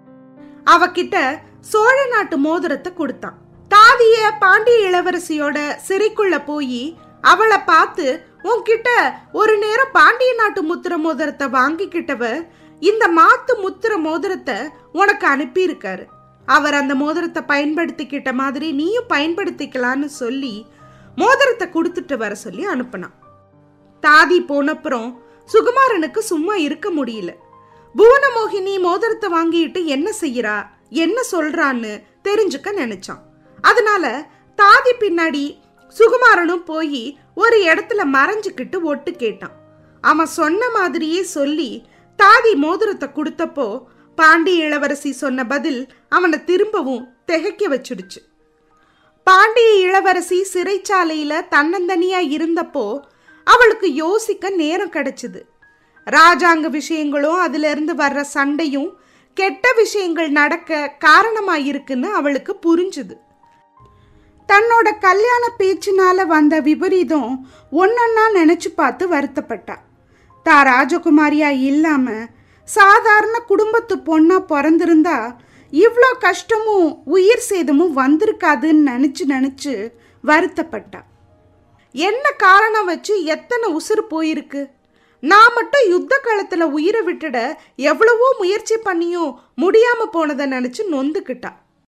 அவகிட்ட சோழ நாட்டு மோதிரத்தை கொடுத்தான் தாதிய பாண்டிய இளவரசியோட சிறைக்குள்ள போய் அவளை பார்த்து உன்கிட்ட ஒரு நேரம் பாண்டிய நாட்டு முத்திர மோதிரத்தை வாங்கிக்கிட்டவர் இந்த மாத்து முத்திர மோதிரத்தை உனக்கு அனுப்பியிருக்காரு அவர் அந்த மோதிரத்தை பயன்படுத்திக்கிட்ட மாதிரி நீயும் பயன்படுத்திக்கலான்னு சொல்லி மோதிரத்தை கொடுத்துட்டு வர சொல்லி அனுப்பினான் தாதி போனப்புறம் சுகுமாரனுக்கு சும்மா இருக்க முடியல புவனமோகினி மோதிரத்தை வாங்கிட்டு என்ன செய்யறா என்ன சொல்றான்னு தெரிஞ்சுக்க நினைச்சான் அதனால தாதி பின்னாடி சுகுமாரனும் போய் ஒரு இடத்துல மறைஞ்சுக்கிட்டு ஒட்டு கேட்டான் அவன் சொன்ன மாதிரியே சொல்லி தாதி மோதிரத்தை கொடுத்தப்போ பாண்டிய இளவரசி சொன்ன பதில் அவனை திரும்பவும் திகைக்க வச்சிடுச்சு பாண்டிய இளவரசி சிறைச்சாலையில தன்னந்தனியா இருந்தப்போ அவளுக்கு யோசிக்க நேரம் கிடைச்சது ராஜாங்க விஷயங்களும் அதுல இருந்து வர்ற சண்டையும் கெட்ட விஷயங்கள் நடக்க காரணமா இருக்குன்னு அவளுக்கு புரிஞ்சுது தன்னோட கல்யாண பேச்சினால வந்த விபரீதம் ஒன்னொன்னா நினைச்சு பார்த்து வருத்தப்பட்டா தா ராஜகுமாரியா இல்லாம சாதாரண குடும்பத்து பொண்ணா பிறந்திருந்தா இவ்வளோ கஷ்டமும் உயிர் சேதமும் வந்திருக்காதுன்னு நினச்சி நினச்சி வருத்தப்பட்டா என்ன காரணம் வச்சு எத்தனை உசுறு போயிருக்கு நான் மட்டும் யுத்த காலத்துல உயிரை விட்டுட எவ்வளவோ முயற்சி பண்ணியும் முடியாம போனதை நினைச்சு நொந்துக்கிட்டா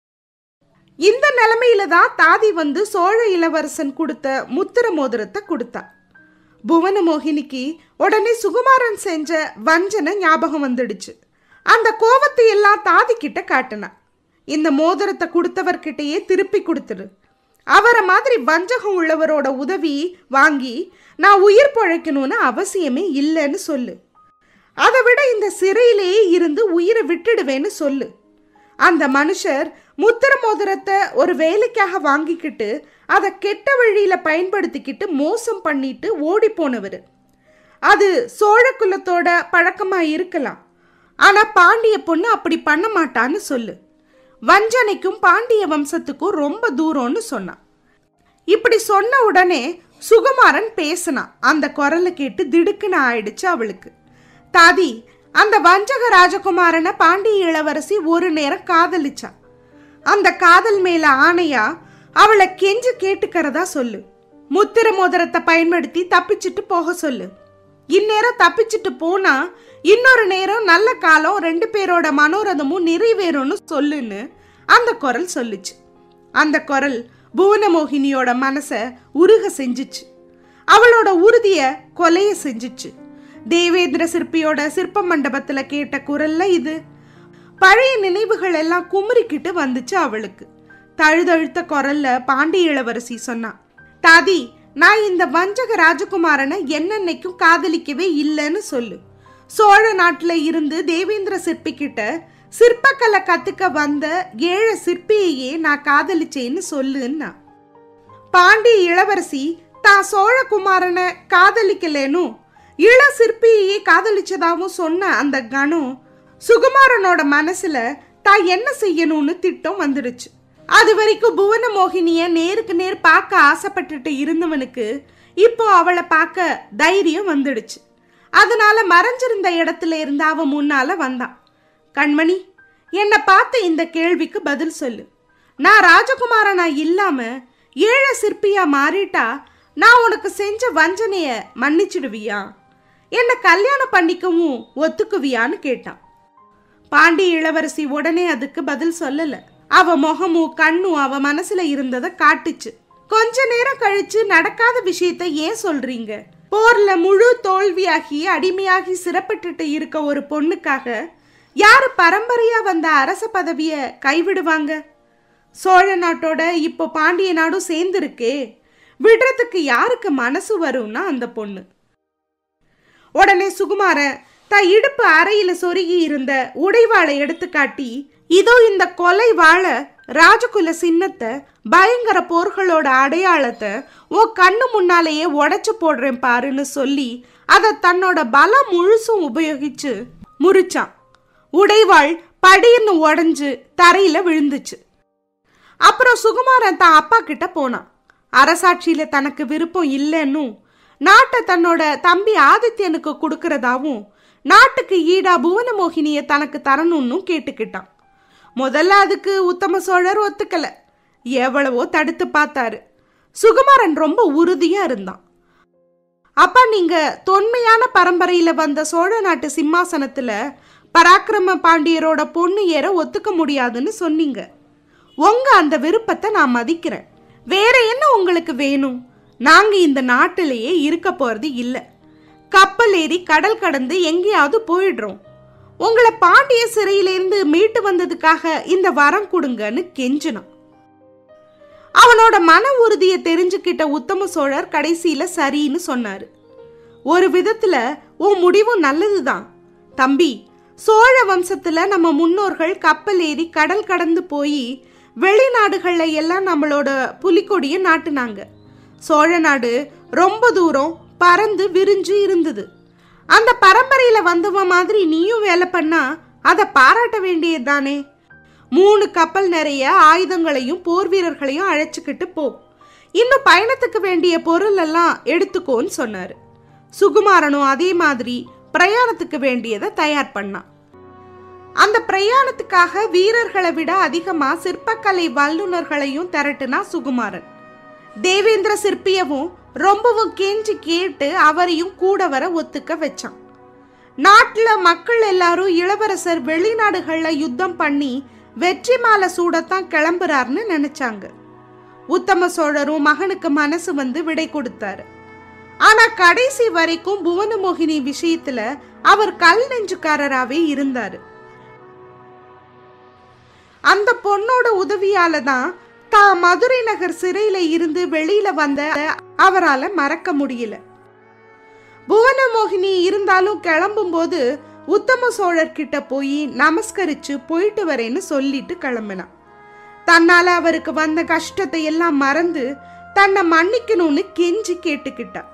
இந்த நிலைமையில தான் தாதி வந்து சோழ இளவரசன் கொடுத்த முத்திர மோதிரத்தை கொடுத்தா புவன மோகினிக்கு உடனே சுகுமாரன் செஞ்ச வஞ்சனை ஞாபகம் வந்துடுச்சு அந்த கோவத்தை எல்லாம் தாதி கிட்ட காட்டினா இந்த மோதிரத்தை கொடுத்தவர்கிட்டயே திருப்பி கொடுத்துரு அவரை மாதிரி வஞ்சகம் உள்ளவரோட உதவி வாங்கி நான் உயிர் பழைக்கணும்னு அவசியமே இல்லைன்னு சொல்லு அதை விட இந்த சிறையிலேயே இருந்து உயிரை விட்டுடுவேன்னு சொல்லு அந்த மனுஷர் முத்திர மோதிரத்தை ஒரு வேலைக்காக வாங்கிக்கிட்டு அதை கெட்ட வழியில பயன்படுத்திக்கிட்டு மோசம் பண்ணிட்டு ஓடி போனவர் அது சோழ குலத்தோட பழக்கமா இருக்கலாம் ஆனா பாண்டிய பொண்ணு அப்படி பண்ண மாட்டான்னு சொல்லு வஞ்சனைக்கும் பாண்டிய வம்சத்துக்கும் ரொம்ப தூரம்னு சொன்னான் இப்படி சொன்ன உடனே சுகுமாரன் பேசினான் அந்த குரலை கேட்டு திடுக்குன்னு ஆயிடுச்சு அவளுக்கு தாதி அந்த வஞ்சக ராஜகுமாரனை பாண்டிய இளவரசி ஒரு நேரம் காதலிச்சா அந்த காதல் மேல ஆணையா அவளை கெஞ்சு கேட்டுக்கிறதா சொல்லு முத்திர மோதிரத்தை பயன்படுத்தி தப்பிச்சிட்டு போக சொல்லு இந்நேரம் தப்பிச்சிட்டு போனா இன்னொரு நேரம் நல்ல காலம் ரெண்டு பேரோட மனோரதமும் நிறைவேறும்னு சொல்லுன்னு அந்த குரல் சொல்லுச்சு அந்த குரல் புவனமோகினியோட மனச உருக செஞ்சுச்சு அவளோட உறுதிய கொலைய செஞ்சுச்சு தேவேந்திர சிற்பியோட சிற்ப மண்டபத்துல கேட்ட குரல்ல இது பழைய நினைவுகள் எல்லாம் குமுறிக்கிட்டு வந்துச்சு அவளுக்கு தழுதழுத்த குரல்ல பாண்டிய இளவரசி சொன்னா தாதி நான் இந்த வஞ்சக ராஜகுமாரனை என்னன்னைக்கும் காதலிக்கவே இல்லைன்னு சொல்லு சோழ நாட்டுல இருந்து தேவேந்திர சிற்பி கிட்ட சிற்பக்கலை கத்துக்க வந்த ஏழை சிற்பியையே நான் காதலிச்சேன்னு சொல்லுன்னா பாண்டிய இளவரசி தான் சோழகுமாரனை காதலிக்கலேனும் இள சிற்பியையே காதலிச்சதாவும் சொன்ன அந்த கணம் சுகுமாரனோட மனசுல தான் என்ன செய்யணும்னு திட்டம் வந்துடுச்சு அது வரைக்கும் புவன மோகினிய நேருக்கு நேர் பார்க்க ஆசைப்பட்டுட்டு இருந்தவனுக்கு இப்போ அவளை பார்க்க தைரியம் வந்துடுச்சு அதனால மறைஞ்சிருந்த இடத்துல இருந்து அவன் முன்னால வந்தான் கண்மணி என்னை பார்த்து இந்த கேள்விக்கு பதில் சொல்லு நான் ராஜகுமாரனா இல்லாம ஏழை சிற்பியா மாறிட்டா நான் உனக்கு செஞ்ச வஞ்சனைய மன்னிச்சிடுவியா என்னை கல்யாணம் பண்ணிக்கவும் ஒத்துக்குவியான்னு கேட்டான் பாண்டி இளவரசி உடனே அதுக்கு பதில் சொல்லல அவ முகமும் கண்ணும் அவ மனசுல இருந்தத காட்டுச்சு கொஞ்ச நேரம் கழிச்சு நடக்காத விஷயத்த ஏன் சொல்றீங்க போர்ல முழு தோல்வியாகி அடிமையாகி சிறப்பிட்டுட்டு இருக்க ஒரு பொண்ணுக்காக யாரு பரம்பரையா வந்த அரச பதவிய கைவிடுவாங்க சோழ நாட்டோட இப்போ பாண்டிய நாடும் சேர்ந்துருக்கே விடுறதுக்கு யாருக்கு மனசு வரும்னா அந்த பொண்ணு உடனே சுகுமாரன் தன் இடுப்பு அறையில சொருகி இருந்த உடைவாளை எடுத்து காட்டி இதோ இந்த கொலை வாழ ராஜகுல சின்னத்தை பயங்கர போர்களோட அடையாளத்தை உன் கண்ணு முன்னாலேயே உடைச்சு போடுறேன் பாருன்னு சொல்லி அதை தன்னோட பலம் முழுசும் உபயோகிச்சு முறிச்சான் உடைவாள் படின்னு உடைஞ்சு தரையில விழுந்துச்சு அப்புறம் சுகுமாரன் தான் அப்பா கிட்ட போனான் அரசாட்சியில தனக்கு விருப்பம் இல்லைன்னும் நாட்டை தன்னோட தம்பி ஆதித்யனுக்கு கொடுக்கறதாவும் நாட்டுக்கு ஈடா புவனமோகினிய தனக்கு தரணும்னு கேட்டுக்கிட்டான் முதல்ல அதுக்கு உத்தம சோழர் ஒத்துக்கல எவ்வளவோ தடுத்து பார்த்தாரு சுகுமாரன் ரொம்ப உறுதியா இருந்தான் அப்பா நீங்க தொன்மையான பரம்பரையில வந்த சோழ நாட்டு சிம்மாசனத்துல பராக்கிரம பாண்டியரோட பொண்ணு ஏற ஒத்துக்க முடியாதுன்னு சொன்னீங்க உங்க அந்த விருப்பத்தை நான் மதிக்கிறேன் வேற என்ன உங்களுக்கு வேணும் நாங்க இந்த நாட்டிலேயே இருக்க போறது இல்ல கப்பல் ஏறி கடல் கடந்து எங்கேயாவது போயிடுறோம் உங்களை பாண்டிய சிறையிலேருந்து மீட்டு வந்ததுக்காக இந்த வரம் கொடுங்கன்னு கெஞ்சினான் அவனோட மன உறுதியை தெரிஞ்சுக்கிட்ட உத்தம சோழர் கடைசியில சரின்னு சொன்னாரு ஒரு விதத்துல உன் முடிவும் நல்லதுதான் தம்பி சோழ வம்சத்துல நம்ம முன்னோர்கள் கப்பல் ஏறி கடல் கடந்து போய் வெளிநாடுகள்ல எல்லாம் நம்மளோட புலிக்கொடியை நாட்டுனாங்க சோழ நாடு ரொம்ப தூரம் பறந்து விரிஞ்சு இருந்தது அந்த பரம்பரையில வந்தவன் மாதிரி நீயும் வேலை பண்ணா அதை பாராட்ட வேண்டியது தானே மூணு கப்பல் நிறைய ஆயுதங்களையும் போர் வீரர்களையும் அழைச்சிக்கிட்டு போ இன்னும் பயணத்துக்கு வேண்டிய பொருள் எல்லாம் எடுத்துக்கோன்னு சொன்னாரு சுகுமாரனும் அதே மாதிரி பிரயாணத்துக்கு வேண்டியதை தயார் பண்ணான் அந்த பிரயாணத்துக்காக வீரர்களை விட அதிகமா சிற்பக்கலை வல்லுநர்களையும் திரட்டுனா சுகுமாரன் தேவேந்திர சிற்பியவும் ரொம்பவும் கெஞ்சி கேட்டு அவரையும் கூட வர ஒத்துக்க வச்சான் நாட்டுல மக்கள் எல்லாரும் இளவரசர் வெளிநாடுகள்ல யுத்தம் பண்ணி வெற்றி மாலை சூடத்தான் கிளம்புறாருன்னு நினைச்சாங்க உத்தம சோழரும் மகனுக்கு மனசு வந்து விடை கொடுத்தாரு ஆனா கடைசி வரைக்கும் புவனமோகினி விஷயத்துல அவர் கல் நெஞ்சுக்காரராவே இருந்தாரு அந்த பொண்ணோட உதவியால தான் தான் மதுரை நகர் சிறையில இருந்து வெளியில வந்த அவரால மறக்க முடியல புவனமோகினி இருந்தாலும் கிளம்பும்போது உத்தம சோழர் கிட்ட போய் நமஸ்கரிச்சு போயிட்டு வரேன்னு சொல்லிட்டு கிளம்பினான் தன்னால அவருக்கு வந்த கஷ்டத்தை எல்லாம் மறந்து தன்னை மன்னிக்கணும்னு கெஞ்சி கேட்டுக்கிட்டா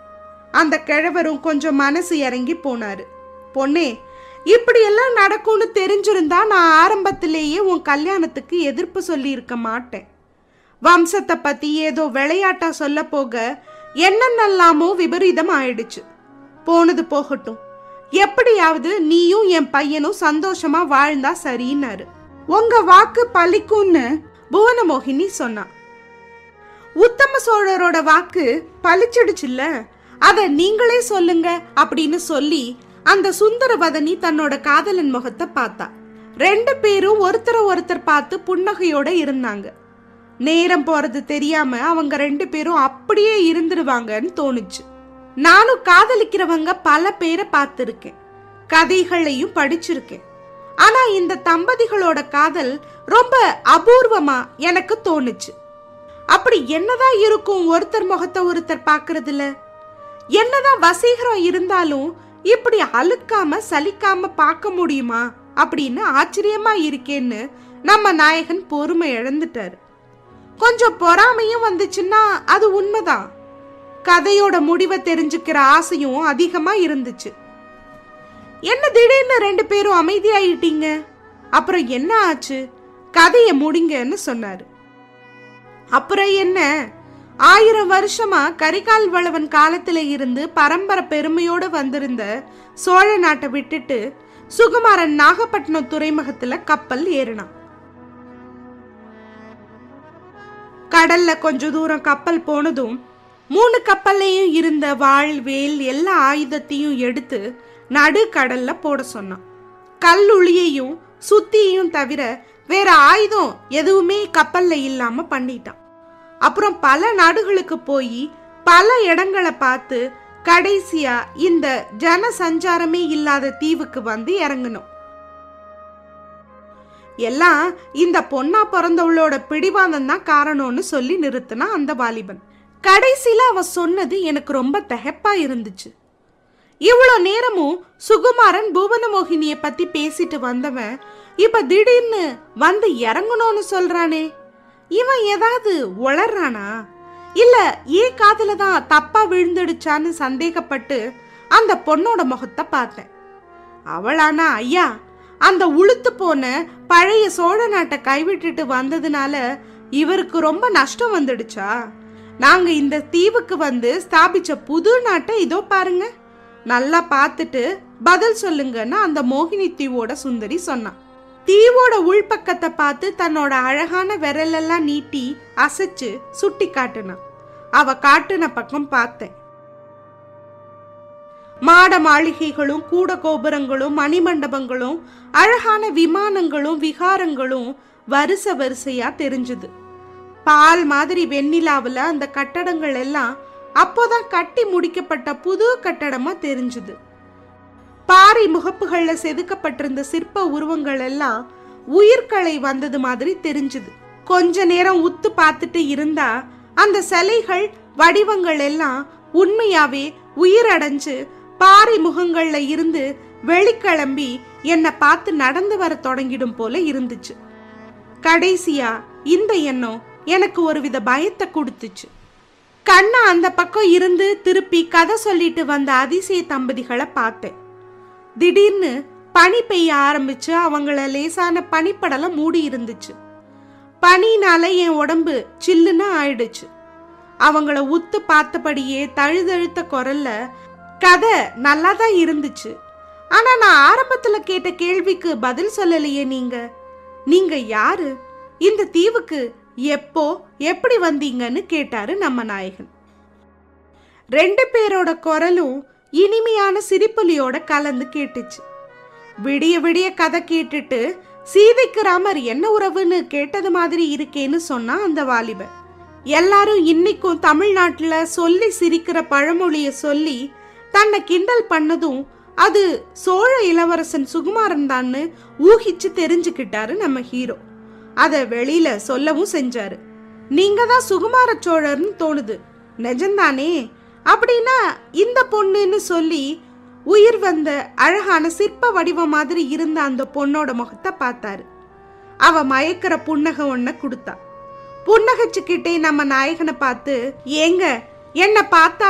அந்த கிழவரும் கொஞ்சம் மனசு இறங்கி போனாரு பொண்ணே இப்படி எல்லாம் நடக்கும்னு தெரிஞ்சிருந்தா நான் ஆரம்பத்திலேயே உன் கல்யாணத்துக்கு எதிர்ப்பு சொல்லி இருக்க மாட்டேன் வம்சத்தை பத்தி ஏதோ விளையாட்டா சொல்ல போக என்னென்னலாமோ விபரீதம் ஆயிடுச்சு போனது போகட்டும் எப்படியாவது நீயும் என் பையனும் சந்தோஷமா வாழ்ந்தா சரின்னாரு உங்க வாக்கு பலிக்கும்னு புவனமோகினி சொன்னா உத்தம சோழரோட வாக்கு பலிச்சிடுச்சுல்ல அத நீங்களே சொல்லுங்க அப்படின்னு சொல்லி அந்த சுந்தரவதனி தன்னோட காதலன் முகத்தை பார்த்தா ரெண்டு பேரும் ஒருத்தரை ஒருத்தர் பார்த்து புன்னகையோட இருந்தாங்க நேரம் போறது தெரியாம அவங்க ரெண்டு பேரும் அப்படியே இருந்துருவாங்கன்னு தோணுச்சு நானும் காதலிக்கிறவங்க பல பேரை பார்த்திருக்கேன் கதைகளையும் படிச்சிருக்கேன் ஆனா இந்த தம்பதிகளோட காதல் ரொம்ப அபூர்வமா எனக்கு தோணுச்சு அப்படி என்னதான் இருக்கும் ஒருத்தர் முகத்தை ஒருத்தர் பார்க்கறதுல என்னதான் வசீகரம் இருந்தாலும் இப்படி அழுக்காம சலிக்காம பார்க்க முடியுமா அப்படின்னு ஆச்சரியமா இருக்கேன்னு நம்ம நாயகன் பொறுமை இழந்துட்டாரு கொஞ்சம் பொறாமையும் வந்துச்சுன்னா அது உண்மைதான் கதையோட முடிவை தெரிஞ்சுக்கிற ஆசையும் அதிகமா இருந்துச்சு என்ன திடீர்னு ரெண்டு பேரும் அமைதியாயிட்டீங்க அப்புறம் என்ன ஆச்சு கதையை முடிங்கன்னு சொன்னாரு அப்புறம் என்ன ஆயிரம் வருஷமா கரிகால் வளவன் காலத்துல இருந்து பரம்பரை பெருமையோடு வந்திருந்த சோழ நாட்டை விட்டுட்டு சுகுமாரன் நாகப்பட்டினம் துறைமுகத்துல கப்பல் ஏறினான் கடல்ல கொஞ்ச தூரம் கப்பல் போனதும் மூணு கப்பல்லையும் இருந்த வாள் வேல் எல்லா ஆயுதத்தையும் எடுத்து நடு கடல்ல போட சொன்னான் கல்லுளியையும் சுத்தியையும் தவிர வேற ஆயுதம் எதுவுமே கப்பல்ல இல்லாம பண்ணிட்டான் அப்புறம் பல நாடுகளுக்கு போய் பல இடங்களை பார்த்து கடைசியா இந்த ஜன சஞ்சாரமே இல்லாத தீவுக்கு வந்து இறங்கணும் எல்லாம் இந்த பொண்ணா பிறந்தவளோட பிடிவாதம் தான் காரணம்னு சொல்லி நிறுத்தினா அந்த வாலிபன் கடைசியில அவ சொன்னது எனக்கு ரொம்ப திகைப்பா இருந்துச்சு இவ்வளோ நேரமும் சுகுமாரன் புவனமோகினிய பத்தி பேசிட்டு வந்தவன் இப்ப திடீர்னு வந்து இறங்கணும்னு சொல்றானே இவன் ஏதாவது உளறானா இல்ல ஏன் காதுல தான் தப்பா விழுந்துடுச்சான்னு சந்தேகப்பட்டு அந்த பொண்ணோட முகத்தை பார்த்தேன் அவளானா ஐயா அந்த உளுத்து போன பழைய சோழ நாட்டை கைவிட்டுட்டு வந்ததுனால இவருக்கு ரொம்ப நஷ்டம் வந்துடுச்சா நாங்க இந்த தீவுக்கு வந்து ஸ்தாபிச்ச புது நாட்டை இதோ பாருங்க நல்லா பார்த்துட்டு பதில் சொல்லுங்கன்னு அந்த மோகினி தீவோட சுந்தரி சொன்னான் தீவோட உள்பக்கத்தை பார்த்து தன்னோட அழகான விரலெல்லாம் நீட்டி அசைச்சு சுட்டி காட்டுனான் அவ காட்டுன பக்கம் பார்த்தேன் மாட மாளிகைகளும் கூட கோபுரங்களும் மணிமண்டபங்களும் அழகான விமானங்களும் விகாரங்களும் வரிச வரிசையா தெரிஞ்சுது பால் மாதிரி வெண்ணிலாவுல அந்த கட்டடங்கள் எல்லாம் அப்போதான் கட்டி முடிக்கப்பட்ட புது கட்டடமா தெரிஞ்சுது பாறை முகப்புகள்ல செதுக்கப்பட்டிருந்த சிற்ப உருவங்கள் எல்லாம் உயிர்களை வந்தது மாதிரி தெரிஞ்சுது கொஞ்ச நேரம் உத்து பார்த்துட்டு இருந்தா அந்த சிலைகள் வடிவங்கள் எல்லாம் உண்மையாவே உயிரடைஞ்சு பாறை முகங்கள்ல இருந்து வெளிக்கிளம்பி என்னை பார்த்து நடந்து வர தொடங்கிடும் போல இருந்துச்சு கடைசியா இந்த எண்ணம் எனக்கு ஒருவித பயத்தை கொடுத்துச்சு கண்ணா அந்த பக்கம் இருந்து திருப்பி கதை சொல்லிட்டு வந்த அதிசய தம்பதிகளை பார்த்தேன் திடீர்னு பனி பெய்ய ஆரம்பிச்சு அவங்கள லேசான பனிப்படலம் மூடி இருந்துச்சு பனினால என் உடம்பு சில்லுன்னு ஆயிடுச்சு அவங்கள உத்து பார்த்தபடியே தழுதழுத்த குரல்ல கதை நல்லா தான் இருந்துச்சு ஆனா நான் ஆரம்பத்துல கேட்ட கேள்விக்கு பதில் சொல்லலையே நீங்க நீங்க யாரு இந்த தீவுக்கு எப்போ எப்படி வந்தீங்கன்னு கேட்டாரு நம்ம நாயகன் ரெண்டு பேரோட குரலும் இனிமையான சிரிப்புலியோட கலந்து கேட்டுச்சு விடிய விடிய கதை கேட்டுட்டு சீதைக்கு ராமர் என்ன உறவுன்னு கேட்டது மாதிரி இருக்கேன்னு சொன்னா அந்த வாலிபன் எல்லாரும் இன்னைக்கும் தமிழ்நாட்டுல சொல்லி சிரிக்கிற பழமொழிய சொல்லி தன்னை கிண்டல் பண்ணதும் அது சோழ இளவரசன் சுகுமாரன் தான்னு ஊகிச்சு தெரிஞ்சுக்கிட்டாரு நம்ம ஹீரோ அத வெளியில சொல்லவும் செஞ்சாரு நீங்க தான் சுகுமார சோழர்னு தோணுது நிஜம்தானே அப்படின்னா இந்த பொண்ணுன்னு சொல்லி உயிர் வந்த அழகான சிற்ப வடிவம் மாதிரி இருந்த அந்த பொண்ணோட முகத்தை பார்த்தாரு அவ மயக்கிற புன்னகை ஒன்ன கொடுத்தா புன்னகைச்சுக்கிட்டே நம்ம நாயகனை பார்த்து ஏங்க என்ன பார்த்தா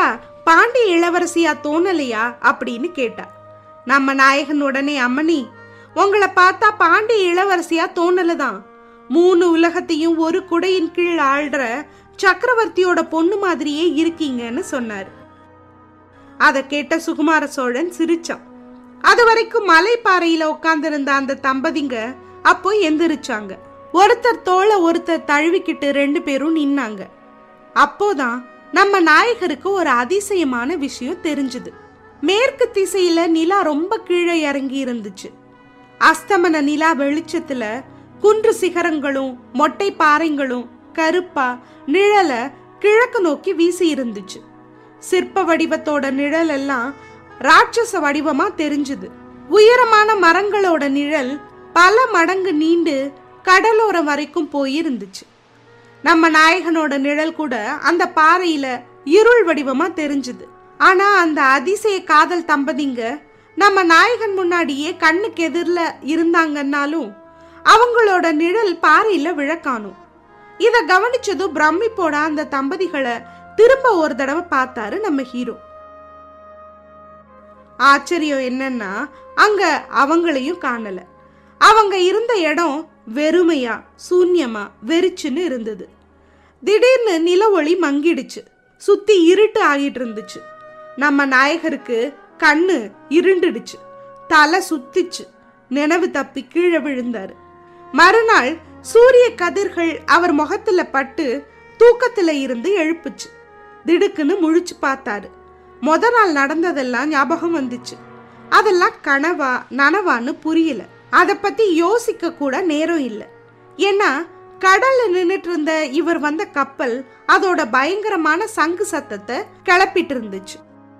பாண்டிய இளவரசியா தோணலையா அப்படின்னு கேட்டா நம்ம நாயகன் உடனே அம்மணி உங்களை பார்த்தா பாண்டிய இளவரசியா தோணலதான் மூணு உலகத்தையும் ஒரு குடையின் கீழ் ஆள்ற சக்கரவர்த்தியோட பொண்ணு மாதிரியே இருக்கீங்கன்னு சொன்னார் அதை கேட்ட சுகுமார சோழன் சிரிச்சான் அது வரைக்கும் மலைப்பாறையில உட்கார்ந்திருந்த அந்த தம்பதிங்க அப்போ எந்திரிச்சாங்க ஒருத்தர் தோள ஒருத்தர் தழுவிக்கிட்டு ரெண்டு பேரும் நின்னாங்க அப்போதான் நம்ம நாயகருக்கு ஒரு அதிசயமான விஷயம் தெரிஞ்சுது மேற்கு திசையில நிலா ரொம்ப கீழே இறங்கி இருந்துச்சு அஸ்தமன நிலா வெளிச்சத்துல குன்று சிகரங்களும் மொட்டை பாறைங்களும் கருப்பா நிழல கிழக்கு நோக்கி வீசி இருந்துச்சு சிற்ப வடிவத்தோட நிழல் எல்லாம் ராட்சச வடிவமா தெரிஞ்சுது உயரமான மரங்களோட நிழல் பல மடங்கு நீண்டு கடலோரம் வரைக்கும் போயிருந்துச்சு நம்ம நாயகனோட நிழல் கூட அந்த பாறையில இருள் வடிவமா தெரிஞ்சுது ஆனா அந்த அதிசய காதல் தம்பதிங்க நம்ம நாயகன் முன்னாடியே கண்ணுக்கு எதிரில் இருந்தாங்கன்னாலும் அவங்களோட நிழல் பாறையில விழக்காணும் இத கவனிச்சதும் பிரமிப்போட அந்த தம்பதிகளை திரும்ப ஒரு தடவை பார்த்தாரு நம்ம ஹீரோ ஆச்சரியம் என்னன்னா அங்க அவங்களையும் காணல அவங்க இருந்த இடம் வெறுமையா சூன்யமா வெறிச்சுன்னு இருந்தது திடீர்னு நில ஒளி மங்கிடுச்சு சுத்தி இருட்டு ஆகிட்டு இருந்துச்சு நம்ம நாயகருக்கு கண்ணு இருண்டுடுச்சு தலை சுத்திச்சு நினைவு தப்பி கீழே விழுந்தாரு மறுநாள் சூரிய கதிர்கள் அவர் முகத்துல பட்டு தூக்கத்துல இருந்து எழுப்புச்சு திடுக்குன்னு முழிச்சு பார்த்தாரு முத நாள் நடந்ததெல்லாம் ஞாபகம் வந்துச்சு அதெல்லாம் கனவா நனவான்னு புரியல அத பத்தி யோசிக்க கூட நேரம் இல்லை ஏன்னா கடல்ல நின்னுட்டு இருந்த இவர் வந்த கப்பல் அதோட பயங்கரமான சங்கு சத்தத்தை கிளப்பிட்டு இருந்துச்சு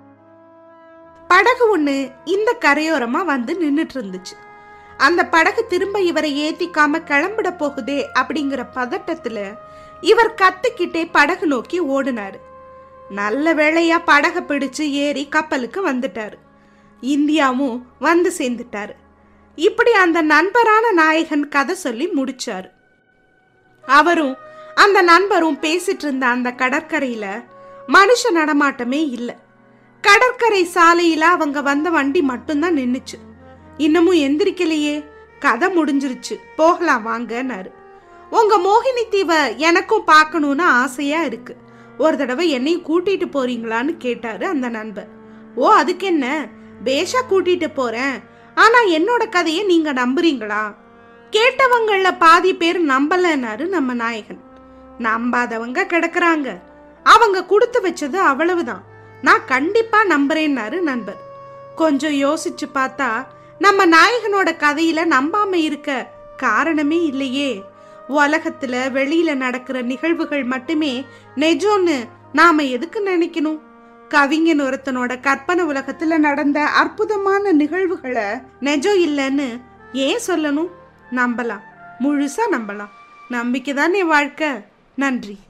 படகு ஒண்ணு இந்த கரையோரமா வந்து நின்னுட்டு இருந்துச்சு அந்த படகு திரும்ப இவரை ஏத்திக்காம கிளம்பிட போகுதே அப்படிங்கிற பதட்டத்துல இவர் கத்துக்கிட்டே படகு நோக்கி ஓடினாரு நல்ல வேளையா படகை பிடிச்சு ஏறி கப்பலுக்கு வந்துட்டாரு இந்தியாவும் வந்து சேர்ந்துட்டாரு இப்படி அந்த நண்பரான நாயகன் கதை சொல்லி முடிச்சாரு அவரும் அந்த நண்பரும் பேசிட்டு இருந்த அந்த கடற்கரையில மனுஷ நடமாட்டமே இல்லை கடற்கரை சாலையில அவங்க வந்த வண்டி மட்டும்தான் நின்னுச்சு இன்னமும் எந்திரிக்கலையே கதை முடிஞ்சிருச்சு போகலாம் வாங்கன்னாரு உங்க மோகினி தீவை எனக்கும் பார்க்கணும்னு ஆசையா இருக்கு ஒரு தடவை என்னையும் கூட்டிட்டு போறீங்களான்னு கேட்டாரு அந்த நண்பர் ஓ அதுக்கு என்ன பேஷா கூட்டிட்டு போறேன் ஆனா என்னோட கதையை நீங்க நம்புறீங்களா கேட்டவங்கள பாதி பேர் நம்பலன்னாரு நம்ம நாயகன் நம்பாதவங்க கிடக்குறாங்க அவங்க கொடுத்து வச்சது அவ்வளவுதான் நான் கண்டிப்பா நம்புறேன்னாரு நண்பர் கொஞ்சம் யோசிச்சு பார்த்தா நம்ம நாயகனோட கதையில நம்பாம இருக்க காரணமே இல்லையே உலகத்துல வெளியில நடக்கிற நிகழ்வுகள் மட்டுமே நெஜோன்னு நாம எதுக்கு நினைக்கணும் கவிஞன் ஒருத்தனோட கற்பனை உலகத்துல நடந்த அற்புதமான நிகழ்வுகளை நெஜம் இல்லைன்னு ஏன் சொல்லணும் நம்பலாம் முழுசா நம்பலாம் நம்பிக்கை தானே வாழ்க்கை நன்றி